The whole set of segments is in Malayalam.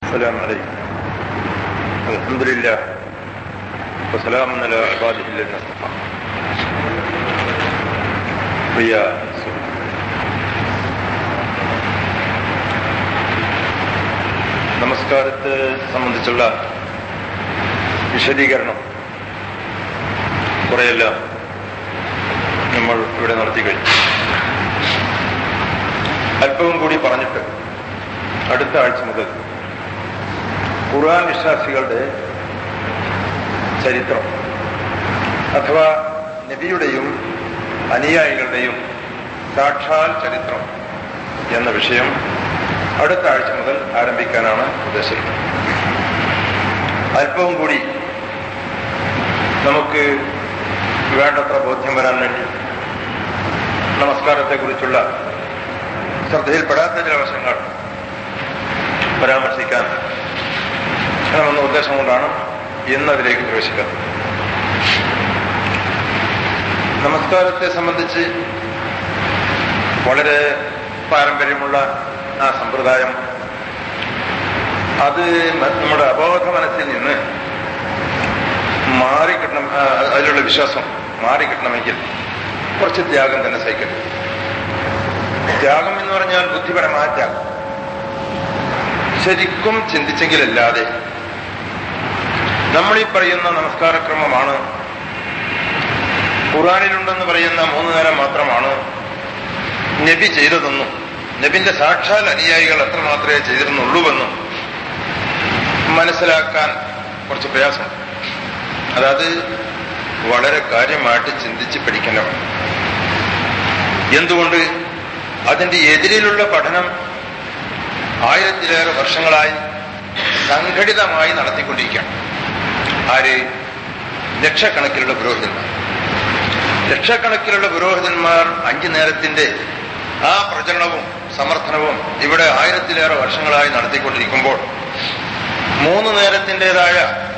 السلام عليكم الحمد لله وسلام على عباده الذين اصطفى പ്രിയ നമസ്കാരത്തെ സംബന്ധിച്ചുള്ള വിശദീകരണം കുറെയെല്ലാം നമ്മൾ ഇവിടെ നടത്തി കഴിഞ്ഞു അല്പവും കൂടി പറഞ്ഞിട്ട് അടുത്ത ആഴ്ച മുതൽ ഖുർആൻ വിശ്വാസികളുടെ ചരിത്രം അഥവാ നബിയുടെയും അനുയായികളുടെയും സാക്ഷാൽ ചരിത്രം എന്ന വിഷയം അടുത്ത ആഴ്ച മുതൽ ആരംഭിക്കാനാണ് ഉദ്ദേശിക്കുന്നത് അല്പവും കൂടി നമുക്ക് വേണ്ടത്ര ബോധ്യം വരാൻ വേണ്ടി നമസ്കാരത്തെക്കുറിച്ചുള്ള ശ്രദ്ധയിൽപ്പെടാത്ത ചില വശങ്ങൾ പരാമർശിക്കാൻ എന്ന ഉദ്ദേശം കൊണ്ടാണ് ഇന്ന് അതിലേക്ക് പ്രവേശിക്കുന്നത് നമസ്കാരത്തെ സംബന്ധിച്ച് വളരെ പാരമ്പര്യമുള്ള ആ സമ്പ്രദായം അത് നമ്മുടെ അബോധ മനസ്സിൽ നിന്ന് മാറിക്കിട്ടണം അതിലുള്ള വിശ്വാസം മാറിക്കിട്ടണമെങ്കിൽ കുറച്ച് ത്യാഗം തന്നെ സഹിക്കണം ത്യാഗം എന്ന് പറഞ്ഞാൽ ബുദ്ധിപരമായ ത്യാഗം ശരിക്കും ചിന്തിച്ചെങ്കിലല്ലാതെ നമ്മൾ ഈ പറയുന്ന നമസ്കാരക്രമമാണ് ഖുറാനിലുണ്ടെന്ന് പറയുന്ന മൂന്ന് നേരം മാത്രമാണ് നബി ചെയ്തതെന്നും നബിന്റെ സാക്ഷാൽ അനുയായികൾ എത്ര മാത്രമേ ചെയ്തിരുന്നുള്ളൂവെന്നും മനസ്സിലാക്കാൻ കുറച്ച് പ്രയാസമുണ്ട് അതായത് വളരെ കാര്യമായിട്ട് ചിന്തിച്ച് പഠിക്കേണ്ടതാണ് എന്തുകൊണ്ട് അതിന്റെ എതിരിലുള്ള പഠനം ആയിരത്തിലേറെ വർഷങ്ങളായി സംഘടിതമായി നടത്തിക്കൊണ്ടിരിക്കുകയാണ് ആര് ലക്ഷക്കണക്കിലുള്ള പുരോഹിതന്മാർ ലക്ഷക്കണക്കിലുള്ള പുരോഹിതന്മാർ അഞ്ചു നേരത്തിന്റെ ആ പ്രചരണവും സമർത്ഥനവും ഇവിടെ ആയിരത്തിലേറെ വർഷങ്ങളായി നടത്തിക്കൊണ്ടിരിക്കുമ്പോൾ മൂന്ന് നേരത്തിൻ്റെതായ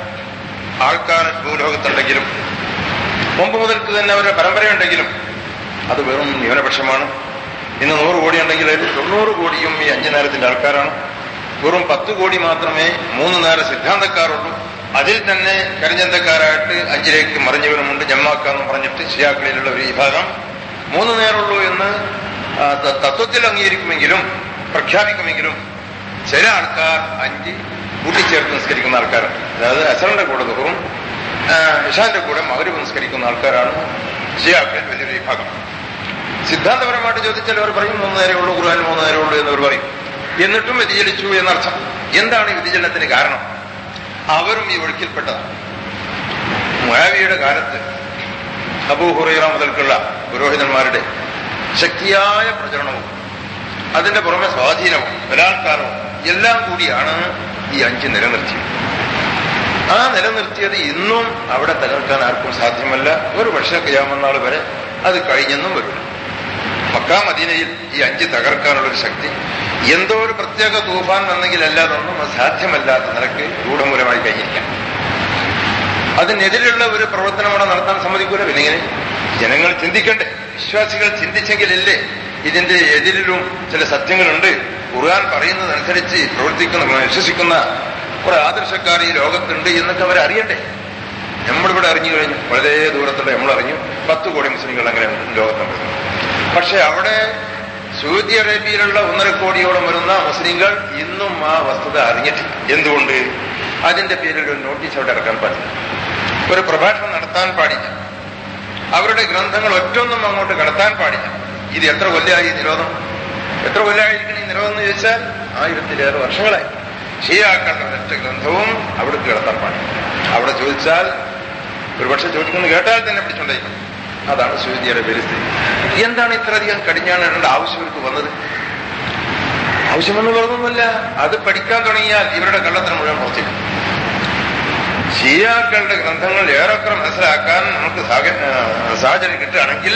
ആൾക്കാർ ഭൂലോകത്തുണ്ടെങ്കിലും മുമ്പ് മുതൽക്ക് തന്നെ അവരുടെ പരമ്പരയുണ്ടെങ്കിലും അത് വെറും ന്യൂനപക്ഷമാണ് ഇന്ന് നൂറ് കോടി ഉണ്ടെങ്കിൽ അതിൽ തൊണ്ണൂറ് കോടിയും ഈ അഞ്ചു നേരത്തിന്റെ ആൾക്കാരാണ് വെറും പത്ത് കോടി മാത്രമേ മൂന്ന് നേര സിദ്ധാന്തക്കാരുള്ളൂ അതിൽ തന്നെ കരിഞ്ചന്തക്കാരായിട്ട് അഞ്ചിലേക്ക് മറിഞ്ഞവരുമുണ്ട് ജമ്മാക്കാന്ന് പറഞ്ഞിട്ട് ഷിയാക്കളിലുള്ള ഒരു വിഭാഗം മൂന്ന് നേരമുള്ളൂ എന്ന് തത്വത്തിൽ അംഗീകരിക്കുമെങ്കിലും പ്രഖ്യാപിക്കുമെങ്കിലും ചില ആൾക്കാർ അഞ്ച് കൂട്ടിച്ചേർത്ത് നിസ്കരിക്കുന്ന ആൾക്കാരാണ് അതായത് അസറിന്റെ കൂടെ ദുഹറും ഇഷാന്റെ കൂടെ മകരവ് നിസ്കരിക്കുന്ന ആൾക്കാരാണ് ഷിയാക്കളിൽ വലിയൊരു വിഭാഗം സിദ്ധാന്തപരമായിട്ട് ചോദിച്ചാൽ അവർ പറയും മൂന്ന് നേരമേ ഉള്ളൂ ഖുർആൻ മൂന്ന് നേരമേ ഉള്ളൂ എന്നവർ പറയും എന്നിട്ടും വ്യതിചലിച്ചു എന്നർത്ഥം എന്താണ് ഈ വ്യതിചലനത്തിന് കാരണം അവരും ഈ ഒഴുക്കിൽപ്പെട്ടതാണ് മുയാവിയുടെ കാലത്ത് അബൂഹുറൈറ മുതൽക്കുള്ള പുരോഹിതന്മാരുടെ ശക്തിയായ പ്രചരണവും അതിന്റെ പുറമെ സ്വാധീനവും ബലാത്കാരവും എല്ലാം കൂടിയാണ് ഈ അഞ്ച് നിലനിർത്തിയത് ആ നിലനിർത്തിയത് ഇന്നും അവിടെ തകർക്കാൻ ആർക്കും സാധ്യമല്ല ഒരു പക്ഷേ കയ്യാമന്നാൾ വരെ അത് കഴിഞ്ഞെന്നും വരും മക്കാ മദീനയിൽ ഈ അഞ്ച് തകർക്കാനുള്ള ഒരു ശക്തി എന്തോ ഒരു പ്രത്യേക തൂഫാൻ വന്നെങ്കിൽ അല്ലാതൊന്നും സാധ്യമല്ലാത്ത നിലക്ക് ഗൂഢമൂലമായി കഴിഞ്ഞിരിക്കാം അതിനെതിരെയുള്ള ഒരു പ്രവർത്തനം അവിടെ നടത്താൻ സമ്മതിക്കൂല പിന്നെ ഇങ്ങനെ ജനങ്ങൾ ചിന്തിക്കണ്ടേ വിശ്വാസികൾ ചിന്തിച്ചെങ്കിലല്ലേ ഇതിന്റെ എതിരിലും ചില സത്യങ്ങളുണ്ട് ഖുർആൻ പറയുന്നതനുസരിച്ച് പ്രവർത്തിക്കുന്ന വിശ്വസിക്കുന്ന കുറെ ആദർശക്കാർ ഈ ലോകത്തുണ്ട് എന്നൊക്കെ അവർ അറിയണ്ടേ നമ്മളിവിടെ അറിഞ്ഞു കഴിഞ്ഞു വളരെ ദൂരത്തുള്ള നമ്മൾ അറിഞ്ഞു പത്ത് കോടി മുസ്ലിങ്ങൾ അങ്ങനെ ലോകത്തുണ്ട് പക്ഷെ അവിടെ സൗദി അറേബ്യയിലുള്ള ഒന്നര കോടിയോളം വരുന്ന മുസ്ലിങ്ങൾ ഇന്നും ആ വസ്തുത അറിഞ്ഞിട്ടില്ല എന്തുകൊണ്ട് അതിന്റെ പേരിൽ ഒരു നോട്ടീസ് അവിടെ ഇറക്കാൻ പാടില്ല ഒരു പ്രഭാഷണം നടത്താൻ പാടില്ല അവരുടെ ഗ്രന്ഥങ്ങൾ ഒറ്റൊന്നും അങ്ങോട്ട് കടത്താൻ പാടില്ല ഇത് എത്ര കൊല്ലമായി നിരോധം എത്ര കൊല്ലമായിരിക്കണം ഈ നിരോധം എന്ന് ചോദിച്ചാൽ ആയിരത്തിലേറെ വർഷങ്ങളായി ഷിയാക്കളുടെ ഒരൊറ്റ ഗ്രന്ഥവും അവിടേക്ക് കിടത്താൻ പാടില്ല അവിടെ ചോദിച്ചാൽ ഒരുപക്ഷെ ചോദിക്കുന്നത് കേട്ടാൽ തന്നെ പിടിച്ചുകൊണ്ടേക്കും അതാണ് സൗദി അറേബ്യയിലെ സ്ഥിതി എന്താണ് ഇത്രയധികം കടിഞ്ഞാണിടേണ്ട ആവശ്യം ഇവർക്ക് വന്നത് ആവശ്യമെന്ന് പറഞ്ഞൊന്നുമല്ല അത് പഠിക്കാൻ തുടങ്ങിയാൽ ഇവരുടെ കള്ളത്തരം മുഴുവൻ പുറത്തേക്കും ഷിയാക്കളുടെ ഗ്രന്ഥങ്ങൾ ഏറെക്കുറെ മനസ്സിലാക്കാൻ നമുക്ക് സാഹചര്യം കിട്ടുകയാണെങ്കിൽ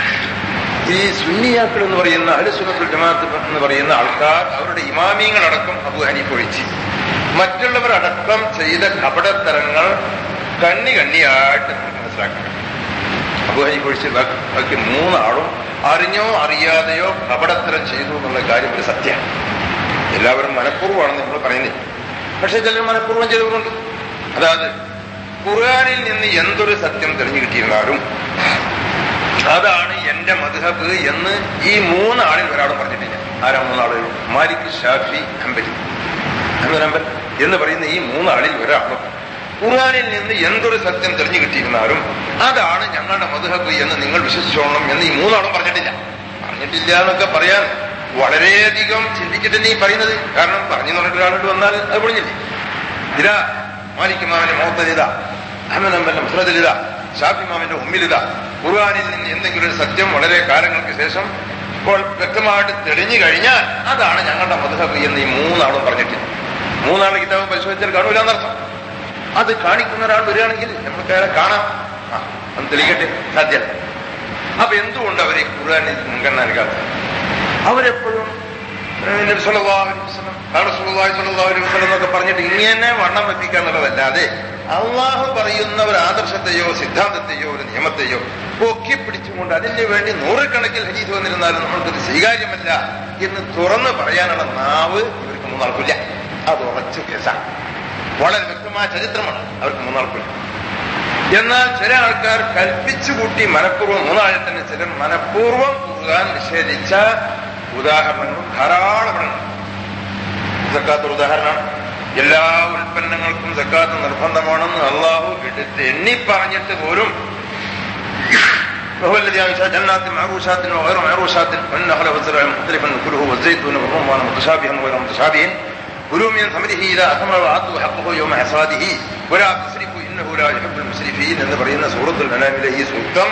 ഈ സുന്നിയാക്കൾ എന്ന് പറയുന്ന അലുസുനത്തുൽ ജമാഅത്ത് എന്ന് പറയുന്ന ആൾക്കാർ അവരുടെ ഇമാമിയങ്ങളടക്കം അബു ഹനീഫ് ഒഴിച്ച് മറ്റുള്ളവർ അടക്കം ചെയ്ത കപടത്തരങ്ങൾ കണ്ണി കണ്ണിയായിട്ട് നമുക്ക് മനസ്സിലാക്കണം അബു ഹനീഫ് ഒഴിച്ച് ബാക്കി മൂന്നാളും അറിഞ്ഞോ അറിയാതെയോ കപടത്തരം ചെയ്തു എന്നുള്ള കാര്യം ഒരു സത്യമാണ് എല്ലാവരും മനഃപൂർവ്വമാണെന്ന് നമ്മൾ പറയുന്നില്ല പക്ഷെ ചിലർ മനഃപൂർവ്വം ചെയ്തുകൊണ്ട് അതായത് ഖുർആാനിൽ നിന്ന് എന്തൊരു സത്യം തെളിഞ്ഞു കിട്ടിയിരുന്നാലും അതാണ് എന്റെ മധുഹബ് എന്ന് ഈ മൂന്നാളിൽ ഒരാളും പറഞ്ഞിട്ടില്ല ആരാ മൂന്നാള് മാലിക് ഷാഫി അമ്പലി അമ്പൽ എന്ന് പറയുന്ന ഈ മൂന്നാളിൽ ഒരാളും ഖുർആാനിൽ നിന്ന് എന്തൊരു സത്യം തെളിഞ്ഞു കിട്ടിയിരുന്നാലും അതാണ് ഞങ്ങളുടെ മധുഹബ് എന്ന് നിങ്ങൾ വിശ്വസിച്ചോളണം എന്ന് ഈ മൂന്നാളും പറഞ്ഞിട്ടില്ല പറഞ്ഞിട്ടില്ല എന്നൊക്കെ പറയാൻ വളരെയധികം ചിന്തിച്ചിട്ട് തന്നെ ഈ പറയുന്നത് കാരണം പറഞ്ഞു പറഞ്ഞിട്ട് ഒരാളോട് വന്നാൽ അത് പൊളിഞ്ഞില്ലേ ഇതാ മാലിക്കുമാവിന്റെ മുഖത്തലിത അഹമ്മദ് അമ്പന്റെ മുസ്ലദിലിത ഷാഫിമാവിന്റെ ഉമ്മിലിത ഖുർആാനിൽ നിന്ന് എന്തെങ്കിലും ഒരു സത്യം വളരെ കാലങ്ങൾക്ക് ശേഷം ഇപ്പോൾ വ്യക്തമായിട്ട് തെളിഞ്ഞു കഴിഞ്ഞാൽ അതാണ് ഞങ്ങളുടെ മധുഹബ് എന്ന് ഈ മൂന്നാളും പറഞ്ഞിട്ടില്ല മൂന്നാളെ കിതാബ് പരിശോധിച്ചാൽ കാണൂല എന്നർത്ഥം അത് കാണിക്കുന്ന ഒരാൾ വരികയാണെങ്കിൽ നമുക്ക് അയാളെ കാണാം ആ അത് തെളിയിക്കട്ടെ സാധ്യമല്ല അപ്പൊ എന്തുകൊണ്ട് അവരെ ഖുർആാനിൽ മുൻഗണന നൽകാത്തത് അവരെപ്പോഴും നബി സല്ലല്ലാഹു അലൈഹി വസല്ലം ഖാല റസൂലുള്ളാഹി സ്വല്ലല്ലാഹു അലൈഹി വസല്ലം എന്നൊക്കെ പറഞ്ഞിട്ട് ഇങ്ങനെ വണ്ണം വെപ്പിക്കുക എന്നുള്ളതല്ലാതെ അള്ളാഹു പറയുന്ന ഒരു ആദർശത്തെയോ സിദ്ധാന്തത്തെയോ ഒരു നിയമത്തെയോ പൊക്കി പിടിച്ചുകൊണ്ട് അതിന് വേണ്ടി നൂറുകണക്കിൽ ഹരീത് വന്നിരുന്നാലും നമ്മൾക്കത് സ്വീകാര്യമല്ല എന്ന് തുറന്ന് പറയാനുള്ള നാവ് ഇവർക്ക് മൂന്നാൾക്കില്ല അത് ഉറച്ച കേസാണ് വളരെ വ്യക്തമായ ചരിത്രമാണ് അവർക്ക് മൂന്നാൾക്കില്ല എന്നാൽ ചില ആൾക്കാർ കൽപ്പിച്ചു കൂട്ടി മനഃപൂർവ്വം മൂന്നാളിൽ തന്നെ ചിലർ മനഃപൂർവ്വം ഖുർആൻ നിഷേധിച്ച ഉദാഹരണങ്ങളും ധാരാളമുണ്ട് സക്കാത്ത് ഒരു ഉദാഹരണമാണ് എല്ലാ ഉൽപ്പന്നങ്ങൾക്കും സക്കാത്ത് നിർബന്ധമാണെന്ന് അള്ളാഹു എടുത്ത് എണ്ണി പറഞ്ഞിട്ട് പോലും وهو الذي أنشأ جنات معروشات وغير معروشات والنخل والزرع مختلفا كله والزيتون والرمان متشابها وغير متشابه كلوا من ثمره إذا أثمر وآتوا حقه يوم حصاده ولا تسرفوا إنه لا يحب المسرفين എന്ന് പറയുന്ന സൂറത്തുൽ അനാമിലെ ഈ സൂക്തം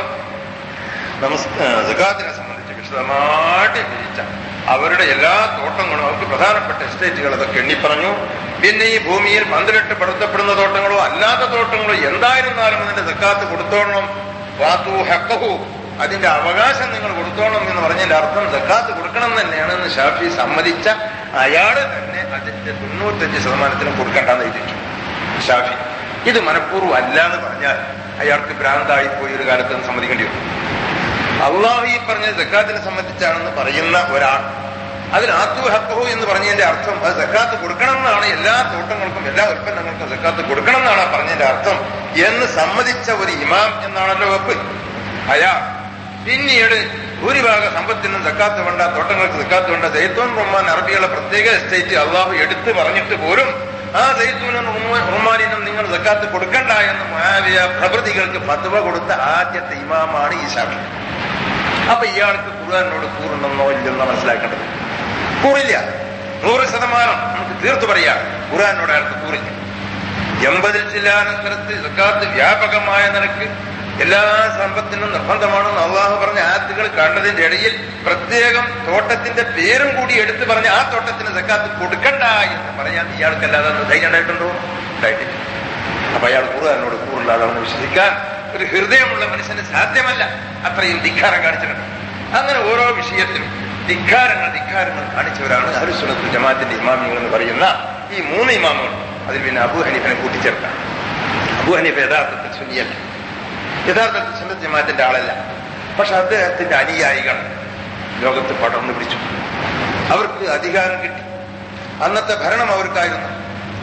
സകാത്തിനെ സംബന്ധിച്ച് വിശദമായിട്ട് വിവരിച്ച അവരുടെ എല്ലാ തോട്ടങ്ങളും അവർക്ക് പ്രധാനപ്പെട്ട എസ്റ്റേറ്റുകൾ അതൊക്കെ എണ്ണിപ്പറഞ്ഞു പിന്നെ ഈ ഭൂമിയിൽ പന്തിലിട്ട് പടുത്തപ്പെടുന്ന തോട്ടങ്ങളോ അല്ലാത്ത തോട്ടങ്ങളോ എന്തായിരുന്നാലും അതിന്റെ സക്കാത്ത് കൊടുത്തോളണം വാത്തു ഹക്കഹു അതിന്റെ അവകാശം നിങ്ങൾ കൊടുത്തോണം എന്ന് പറഞ്ഞതിന്റെ അർത്ഥം സക്കാത്ത് കൊടുക്കണം തന്നെയാണെന്ന് ഷാഫി സമ്മതിച്ച അയാള് തന്നെ അതിന്റെ തൊണ്ണൂറ്റഞ്ച് ശതമാനത്തിനും കൊടുക്കണ്ടെന്ന് എഴുതിച്ചു ഷാഫി ഇത് മനഃപൂർവ്വം അല്ല എന്ന് പറഞ്ഞാൽ അയാൾക്ക് ഭ്രാന്തായി പോയി ഒരു കാലത്ത് സമ്മതിക്കേണ്ടി വരും അള്ളാഹു ഈ പറഞ്ഞ സക്കാത്തിനെ സംബന്ധിച്ചാണെന്ന് പറയുന്ന ഒരാൾ അതിൽ ആത്തു ഹക്കഹു എന്ന് പറഞ്ഞതിന്റെ അർത്ഥം അത് സക്കാത്ത് കൊടുക്കണം എന്നാണ് എല്ലാ തോട്ടങ്ങൾക്കും എല്ലാ ഉൽപ്പന്നങ്ങൾക്കും സക്കാത്ത് കൊടുക്കണം എന്നാണ് പറഞ്ഞതിന്റെ അർത്ഥം എന്ന് സമ്മതിച്ച ഒരു ഇമാം എന്നാണല്ലോ വെപ്പ് അയാൾ പിന്നീട് ഭൂരിഭാഗ സമ്പത്തിനും സക്കാത്ത് വേണ്ട തോട്ടങ്ങൾക്ക് സക്കാത്ത് വേണ്ട ജയ്ത്തോൻ റഹ്മാൻ അറബിയുള്ള പ്രത്യേക എസ്റ്റേറ്റ് അള്ളാഹു എടുത്തു പറഞ്ഞിട്ട് പോലും ആ ജയ്ത്തൂനും റഹ്മാനിനും നിങ്ങൾ സക്കാത്ത് കൊടുക്കണ്ട എന്ന് മുഹാവിയ പ്രഭൃതികൾക്ക് ഫത്വ കൊടുത്ത ആദ്യത്തെ ഇമാമാണ് ഈ ഷാഫി അപ്പൊ ഇയാൾക്ക് ഖുർആാനോട് കൂറുണ്ടെന്നോ ഇല്ലെന്നോ മനസ്സിലാക്കേണ്ടത് കൂറില്ല നൂറ് ശതമാനം നമുക്ക് തീർത്തു പറയാം ഖുർആാനോട് അയാൾക്ക് കൂറില്ല എൺപതിൽ ചില്ലാനും സ്ഥലത്ത് സക്കാത്ത് വ്യാപകമായ നിലക്ക് എല്ലാ സമ്പത്തിനും നിർബന്ധമാണെന്ന് അള്ളാഹു പറഞ്ഞ ആത്തുകൾ കണ്ടതിന്റെ ഇടയിൽ പ്രത്യേകം തോട്ടത്തിന്റെ പേരും കൂടി എടുത്തു പറഞ്ഞ ആ തോട്ടത്തിന് സക്കാത്ത് കൊടുക്കണ്ട എന്ന് പറയാൻ ഇയാൾക്കല്ലാതെ ധൈര്യം ഉണ്ടായിട്ടുണ്ടോ ഉണ്ടായിട്ടില്ല അപ്പൊ അയാൾ ഖുർആാനോട് കൂറുള്ള ആളാണെന്ന് വിശ്വസിക്കാൻ ഒരു ഹൃദയമുള്ള മനുഷ്യന് സാധ്യമല്ല അത്രയും ധിക്കാരം കാണിച്ചിട്ടുണ്ട് അങ്ങനെ ഓരോ വിഷയത്തിലും ധിക്കാരങ്ങൾ ധിക്കാരങ്ങൾ കാണിച്ചവരാണ് അരുസുലത്ത് ജമാഅത്തിന്റെ ഇമാമികൾ എന്ന് പറയുന്ന ഈ മൂന്ന് ഇമാമുകൾ അതിൽ പിന്നെ അബു ഹനീഫിനെ കൂട്ടിച്ചേർക്കാം അബു ഹനീഫ് യഥാർത്ഥത്തിൽ സുന്നിയല്ല യഥാർത്ഥത്തിൽ സുന്നത്ത് ജമാഅത്തിന്റെ ആളല്ല പക്ഷെ അദ്ദേഹത്തിന്റെ അനുയായികൾ ലോകത്ത് പടർന്നു പിടിച്ചു അവർക്ക് അധികാരം കിട്ടി അന്നത്തെ ഭരണം അവർക്കായിരുന്നു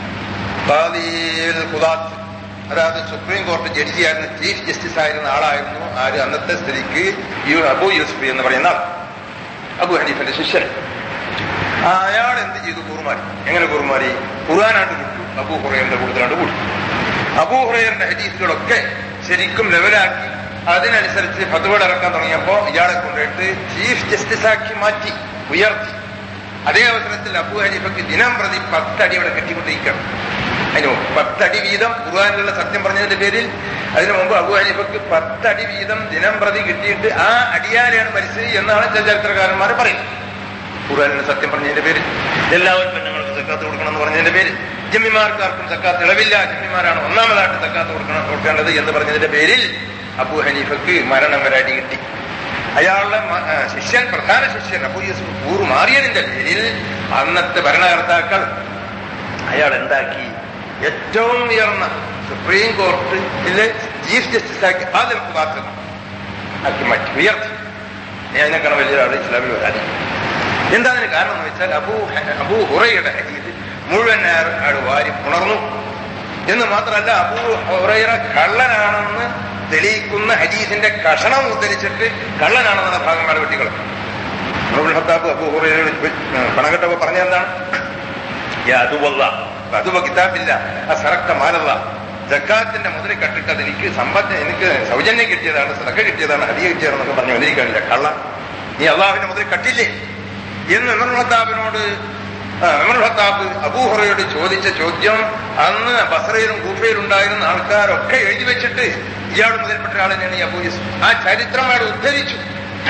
ഖുദാത്ത് അതായത് സുപ്രീം കോടതി ജഡ്ജിയായിരുന്ന ചീഫ് ജസ്റ്റിസ് ആയിരുന്ന ആളായിരുന്നു ആര് അന്നത്തെ സ്ഥിതിക്ക് യു അബു യൂസുഫ് എന്ന് പറയുന്ന ആൾ അബു ഹനീഫന്റെ ശിഷ്യൻ അയാൾ എന്ത് ചെയ്തു കൂറുമാരി എങ്ങനെ കൂറുമാരി ഖുർആനാണ്ട് വിട്ടു അബൂ ഹുറൈറിന്റെ കൂടുതലാണ്ട് കൂടി അബൂ ഹുറൈറിന്റെ ഹദീസുകളൊക്കെ ശരിക്കും ലെവലാക്കി അതിനനുസരിച്ച് ഫതുവകൾ ഇറക്കാൻ തുടങ്ങിയപ്പോ ഇയാളെ കൊണ്ടുപോയിട്ട് ചീഫ് ജസ്റ്റിസ് ആക്കി മാറ്റി ഉയർത്തി അതേ അവസരത്തിൽ അബു ഹനീഫക്ക് ദിനം പ്രതി പത്തടി അവിടെ കെട്ടിക്കൊണ്ടിരിക്കണം അതിന് പത്തടി വീതം ഖുർആാനിലുള്ള സത്യം പറഞ്ഞതിന്റെ പേരിൽ അതിനു മുമ്പ് അബു ഹനീഫക്ക് പത്തടി വീതം ദിനം പ്രതി കിട്ടിയിട്ട് ആ അടിയാരെയാണ് മരിച്ചത് എന്നാണ് ചില ചരിത്രകാരന്മാർ പറയുന്നത് ഖുർആാനിന് സത്യം പറഞ്ഞതിന്റെ പേരിൽ എല്ലാ ഉൽപ്പന്നങ്ങൾക്കും സക്കാത്ത് കൊടുക്കണം എന്ന് പറഞ്ഞതിന്റെ പേരിൽ ജമ്മിമാർക്കാർക്കും സക്കാത്ത് ഇളവില്ല ജമ്മിമാരാണ് ഒന്നാമതായിട്ട് സക്കാത്ത് കൊടുക്കണം കൊടുക്കേണ്ടത് എന്ന് പറഞ്ഞതിന്റെ പേരിൽ അബു ഹനീഫക്ക് മരണം വരെ അടി കിട്ടി അയാളുടെ ശിഷ്യൻ പ്രധാന ശിഷ്യൻ അബു യൂസുഫ് കൂറു മാറിയതിന്റെ പേരിൽ അന്നത്തെ ഭരണകർത്താക്കൾ അയാൾ എന്താക്കി ഏറ്റവും ഉയർന്ന സുപ്രീം കോർട്ടിലെ ചീഫ് ജസ്റ്റിസ് ആക്കി ആദ്യം കുതാത്ത് ആക്കി മാറ്റി ഉയർത്തി ഞാൻ അതിനേക്കാണ് വലിയൊരാൾ ഇസ്ലാമിൽ വരാതി എന്താ അതിന് കാരണം എന്ന് വെച്ചാൽ അബൂ അബൂ ഹുറയുടെ ഹദീസ് മുഴുവൻ അയാൾ അയാൾ വാരി പുണർന്നു എന്ന് മാത്രമല്ല അബൂ ഹുറൈറ കള്ളനാണെന്ന് തെളിയിക്കുന്ന ഹദീസിന്റെ കഷണം ഉദ്ധരിച്ചിട്ട് കള്ളനാണെന്ന ഭാഗം അയാൾ വെട്ടിക്കളഞ്ഞു ഉമറുൽ ഖത്താബ് അബൂ ഹുറൈറ പണകെട്ടപ്പോ പറഞ്ഞെന്താണ് അതുവല്ല അതുവ കിതാബില്ല ആ സറക്ക മാലല്ല ജക്കാത്തിന്റെ മുതൽ കട്ടിട്ട് അത് എനിക്ക് സമ്പത്ത് എനിക്ക് സൗജന്യം കിട്ടിയതാണ് സദക്ക കിട്ടിയതാണ് ഹരിയ കിട്ടിയതാണെന്നൊക്കെ പറഞ്ഞു വന്നിരിക്കാനില്ല കള്ള നീ അള്ളാഹുവിന്റെ മുതൽ കട്ടില്ലേ എന്ന് ഉമർ ഖത്താബിനോട് ഉമർ ഖത്താബ് അബൂഹറയോട് ചോദിച്ച ചോദ്യം അന്ന് ബസറയിലും കൂഫയിലും ഉണ്ടായിരുന്ന ആൾക്കാരൊക്കെ എഴുതി വെച്ചിട്ട് ഇയാൾ മുതൽപ്പെട്ട ആൾ തന്നെയാണ് ഈ അബൂ യൂസുഫ് ആ ചരിത്രം അയാൾ ഉദ്ധരിച്ചു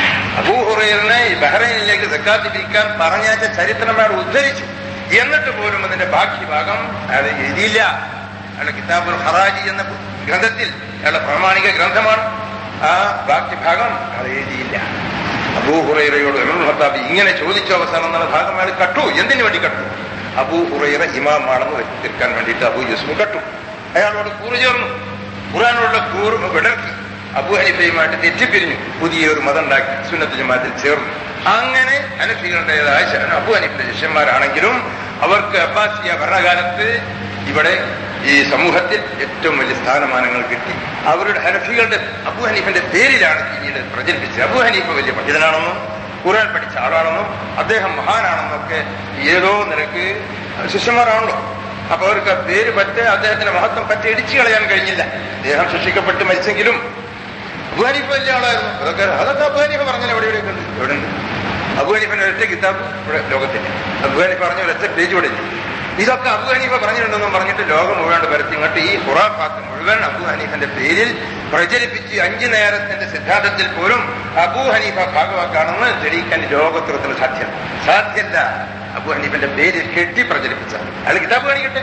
അബൂഹുറൈറിനെ ബഹ്റൈനിലേക്ക് സക്കാത്ത് പിരിക്കാൻ പറഞ്ഞയച്ച ചരിത്രം അയാൾ ഉദ്ധരിച്ചു എന്നിട്ട് പോലും അതിന്റെ ബാക്കി ഭാഗം അയാൾ എഴുതിയില്ല അയാളുടെ കിതാബുൽ ഹറാജി എന്ന ഗ്രന്ഥത്തിൽ അയാളുടെ പ്രാമാണിക ഗ്രന്ഥമാണ് ആ ബാക്കി ഭാഗം അയാൾ എഴുതിയില്ല അബൂ ഹുറൈറയോട് ഉമർ ഖത്താബ് ഇങ്ങനെ ചോദിച്ചു അവസാനം എന്നുള്ള ഭാഗം അയാൾ കട്ടു എന്തിനു വേണ്ടി കട്ടു അബൂ ഹുറൈറ ഇമാമാണെന്ന് വരുത്തിക്കാൻ വേണ്ടിയിട്ട് അബൂ യൂസുഫ് കട്ടു അയാളോട് കൂറ് ചേർന്നു ഖുറാനോടുള്ള കൂറ് വിടർത്തി അബു ഹനീഫയുമായിട്ട് തെറ്റിപ്പിരിഞ്ഞു പുതിയ ഒരു മതം ഉണ്ടാക്കി സുന്നത്ത് ജമാത്തിൽ ചേർന്നു അങ്ങനെ അനഫികളുടേതായ അബു ഹനീഫിന്റെ ശിഷ്യന്മാരാണെങ്കിലും അവർക്ക് അബ്ബാസിയ ഭരണകാലത്ത് ഇവിടെ ഈ സമൂഹത്തിൽ ഏറ്റവും വലിയ സ്ഥാനമാനങ്ങൾ കിട്ടി അവരുടെ ഹനഫികളുടെ അബു ഹനീഫിന്റെ പേരിലാണ് പിന്നീട് പ്രചരിപ്പിച്ചത് അബു ഹനീഫ് വലിയ പണ്ഡിതനാണെന്നും ഖുറാൻ പഠിച്ച ആളാണെന്നും അദ്ദേഹം മഹാനാണെന്നൊക്കെ ഏതോ നിരക്ക് ശിഷ്യന്മാരാണല്ലോ അപ്പൊ അവർക്ക് ആ പേര് പറ്റ അദ്ദേഹത്തിന്റെ മഹത്വം പറ്റി ഇടിച്ചു കളയാൻ കഴിഞ്ഞില്ല അദ്ദേഹം ശിക്ഷിക്കപ്പെട്ട് മരിച്ചെങ്കിലും അബുഹനീഫ് വലിയ ആളായിരുന്നു അതൊക്കെ അതൊക്കെ അബുഹനീഫ് പറഞ്ഞാൽ എവിടെ എവിടെയൊക്കെ ഉണ്ട് എവിടെ ഉണ്ട് അബുഹനീഫിന്റെ ഒരൊറ്റ കിതാബ് ഇവിടെ ലോകത്തില്ല അബുഹനീഫ് പറഞ്ഞ ഒരൊറ്റ പേജ് ഇവിടെ ഇല്ല ഇതൊക്കെ അബു ഹനീഫ പറഞ്ഞിട്ടുണ്ടെന്നും പറഞ്ഞിട്ട് ലോകം മുഴുവൻ പരത്തി ഇങ്ങോട്ട് ഈ ഖുറാഫാത്ത് മുഴുവൻ അബു ഹനീഫന്റെ പേരിൽ പ്രചരിപ്പിച്ച് അഞ്ചു നേരത്തിന്റെ സിദ്ധാന്തത്തിൽ പോലും അബു ഹനീഫ ഭാഗവാക്കാണെന്ന് തെളിയിക്കാൻ ലോകത്തിടത്തിന് സാധ്യം സാധ്യല്ല അബു ഹനീഫന്റെ പേരിൽ കെട്ടി പ്രചരിപ്പിച്ച അയാൾ കിതാബ് കാണിക്കട്ടെ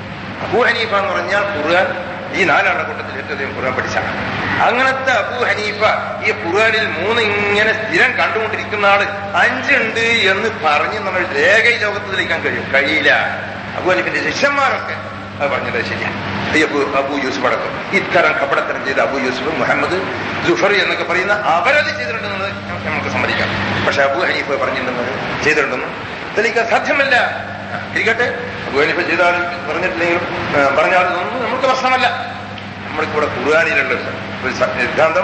അബു ഹനീഫ എന്ന് പറഞ്ഞാൽ ഖുർആൻ ഈ നാലാളുടെ കൂട്ടത്തിൽ ഏറ്റവും അധികം ഖുർആൻ പഠിച്ചാണ് അങ്ങനത്തെ അബു ഹനീഫ ഈ ഖുർആനിൽ മൂന്ന് ഇങ്ങനെ സ്ഥിരം കണ്ടുകൊണ്ടിരിക്കുന്ന ആള് അഞ്ചുണ്ട് എന്ന് പറഞ്ഞ് നമ്മൾ രേഖ ഈ ലോകത്ത് തെളിയിക്കാൻ കഴിയും കഴിയില്ല അബു ഹനീഫിന്റെ ശിഷ്യന്മാരൊക്കെ അത് പറഞ്ഞത് ശരിയാണ് ഈ അബു അബു യൂസുഫ് അടക്കം ഇത്തരം കപടത്തരം ചെയ്ത അബു യൂസുഫ് മുഹമ്മദ് ജുഫർ എന്നൊക്കെ പറയുന്ന അവരത് ചെയ്തിട്ടുണ്ടെന്ന് നമുക്ക് സമ്മതിക്കാം പക്ഷെ അബു ഹനീഫ് പറഞ്ഞിട്ടുണ്ടെന്ന് ചെയ്തിട്ടുണ്ടെന്ന് തെളിയിക്കാൻ സാധ്യമല്ല ഇരിക്കട്ടെ അബു ഹനീഫ് ചെയ്താലും പറഞ്ഞിട്ടില്ലെങ്കിലും പറഞ്ഞാലും ഒന്നും നമുക്ക് പ്രശ്നമല്ല നമ്മൾക്കിവിടെ ഖുർആാനിലുള്ള ഒരു സിദ്ധാന്തം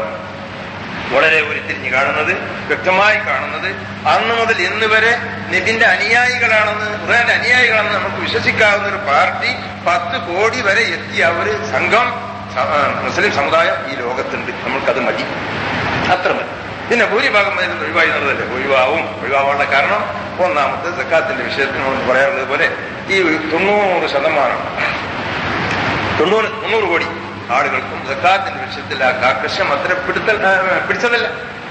വളരെ ഉരുത്തിരിഞ്ഞ് കാണുന്നത് വ്യക്തമായി കാണുന്നത് അന്ന് മുതൽ ഇന്ന് വരെ നബിന്റെ അനുയായികളാണെന്ന് ഖുർആന്റെ അനുയായികളാണെന്ന് നമുക്ക് വിശ്വസിക്കാവുന്ന ഒരു പാർട്ടി പത്ത് കോടി വരെ എത്തിയ ഒരു സംഘം മുസ്ലിം സമുദായം ഈ ലോകത്തുണ്ട് നമ്മൾക്കത് മതി അത്ര മതി പിന്നെ ഭൂരിഭാഗം അതിൽ നിന്ന് ഒഴിവായി എന്നുള്ളതല്ലേ ഒഴിവാവും ഒഴിവാവാനുള്ള കാരണം ഒന്നാമത്തെ സക്കാത്തിന്റെ വിഷയത്തിനോട് പറയാറുള്ളത് പോലെ ഈ തൊണ്ണൂറ് ശതമാനം തൊണ്ണൂറ് തൊണ്ണൂറ് കോടി ആളുകൾക്കും സക്കാത്തിന്റെ വിഷയത്തിൽ ആ കാർക്കശ്യം അത്ര പിടുത്തൽ പിടിച്ചതല്ല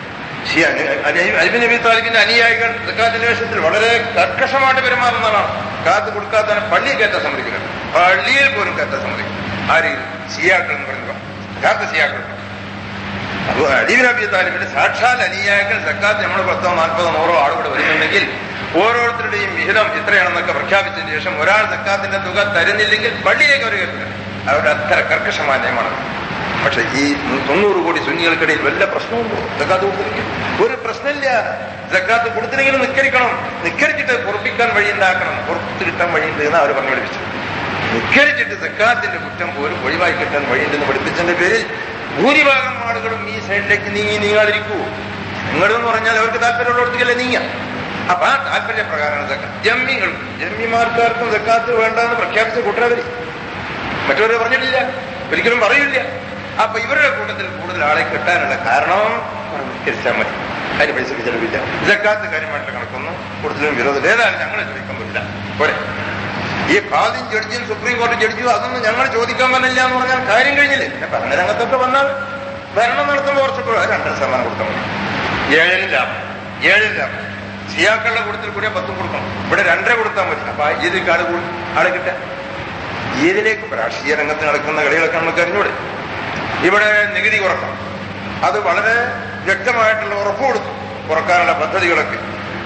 അലിബിൻ നബി താലിബിന്റെ അനുയായികൾ സക്കാത്തിന്റെ വിഷയത്തിൽ വളരെ കർക്കശമായിട്ട് പെരുമാറുന്നതാണ് കാത്ത് കൊടുക്കാത്ത പള്ളിയിൽ കയറ്റാൻ സമ്മതിക്കുന്നത് പള്ളിയിൽ പോലും കയറ്റാൻ സമ്മതിക്കും ആര് സിയാക്കൾ എന്ന് പറയുന്നത് യഥാർത്ഥ സിയാക്കൾ അപ്പൊ അലീബിൻ നബി താലിബിന്റെ സാക്ഷാൽ അനുയായികൾ സക്കാത്ത് നമ്മൾ പത്തോ നാൽപ്പതോ നൂറോ ആളുകൾ വരുന്നുണ്ടെങ്കിൽ ഓരോരുത്തരുടെയും വിഹിതം എത്രയാണെന്നൊക്കെ പ്രഖ്യാപിച്ചതിന് ശേഷം ഒരാൾ സക്കാത്തിന്റെ തുക തരുന്നില്ലെങ്കിൽ പള്ളിയിലേക്ക് അവർ കയറ്റില്ല അവരുടെ അത്ര കർക്കശമായ നിയമമാണ് പക്ഷെ ഈ തൊണ്ണൂറ് കോടി സുന്നികൾക്കിടയിൽ വല്ല പ്രശ്നമുണ്ടോ ജക്കാത്ത് കൊടുത്തിരിക്കും ഒരു പ്രശ്നമില്ല ജക്കാത്ത് കൊടുത്തില്ലെങ്കിലും നിക്കരിക്കണം നിക്കരിച്ചിട്ട് പൊറപ്പിക്കാൻ വഴി ഉണ്ടാക്കണം പുറത്ത് കിട്ടാൻ വഴിയുണ്ട് എന്ന് അവർ പറഞ്ഞു പഠിപ്പിച്ചു നിക്കരിച്ചിട്ട് ജക്കാത്തിന്റെ കുറ്റം പോലും ഒഴിവായി കിട്ടാൻ വഴിയുണ്ടെന്ന് പഠിപ്പിച്ചതിന്റെ പേരിൽ ഭൂരിഭാഗം ആളുകളും ഈ സൈഡിലേക്ക് നീങ്ങി നീങ്ങാതിരിക്കൂ നിങ്ങളെന്ന് പറഞ്ഞാൽ അവർക്ക് താല്പര്യമുള്ളിടത്തേക്കല്ലേ നീങ്ങാം അപ്പൊ ആ താല്പര്യപ്രകാരമാണ് ജക്കാത്ത് ജമ്മികൾ ജമ്മിമാർക്കാർക്കും ജക്കാത്ത് വേണ്ടെന്ന് പ്രഖ്യാപിച്ച കൂട്ടരവര് മറ്റവരെ പറഞ്ഞിട്ടില്ല ഒരിക്കലും പറയില്ല അപ്പൊ ഇവരുടെ കൂട്ടത്തിൽ കൂടുതൽ ആളെ കിട്ടാനുള്ള കാരണം നിസ്കരിച്ചാൽ മതി അതിന് പൈസക്ക് ചെലവില്ല ജക്കാത്ത് കാര്യമായിട്ടുള്ള കണക്കൊന്നും കൂടുതലും വിരോധം ഏതായാലും ഞങ്ങൾ ചോദിക്കാൻ പറ്റില്ല പോരെ ഈ കാദ്യം ജഡ്ജിയും സുപ്രീം കോടതി ജഡ്ജിയും അതൊന്നും ഞങ്ങൾ ചോദിക്കാൻ പറ്റില്ല എന്ന് പറഞ്ഞാൽ കാര്യം കഴിഞ്ഞില്ലേ പിന്നെ ഭരണരംഗത്തൊക്കെ വന്നാൽ ഭരണം നടത്തുമ്പോൾ കുറച്ചൊക്കെ രണ്ടര ശതമാനം കൊടുത്താൽ മതി ഏഴിനും ലാഭം ഏഴിനും ലാഭം സിയാക്കളുടെ കൂട്ടത്തിൽ കൂടിയ പത്തും കൊടുക്കണം ഇവിടെ രണ്ടര കൊടുത്താൽ മതി അപ്പൊ ഏത് ആള് കൂടും ആളെ കിട്ടാൻ ഏതിലേക്ക് രാഷ്ട്രീയ രംഗത്ത് നടക്കുന്ന കളികളൊക്കെ നമുക്ക് അറിഞ്ഞൂടെ ഇവിടെ നികുതി കുറക്കണം അത് വളരെ വ്യക്തമായിട്ടുള്ള ഉറപ്പ് കൊടുത്തു കുറക്കാനുള്ള പദ്ധതികളൊക്കെ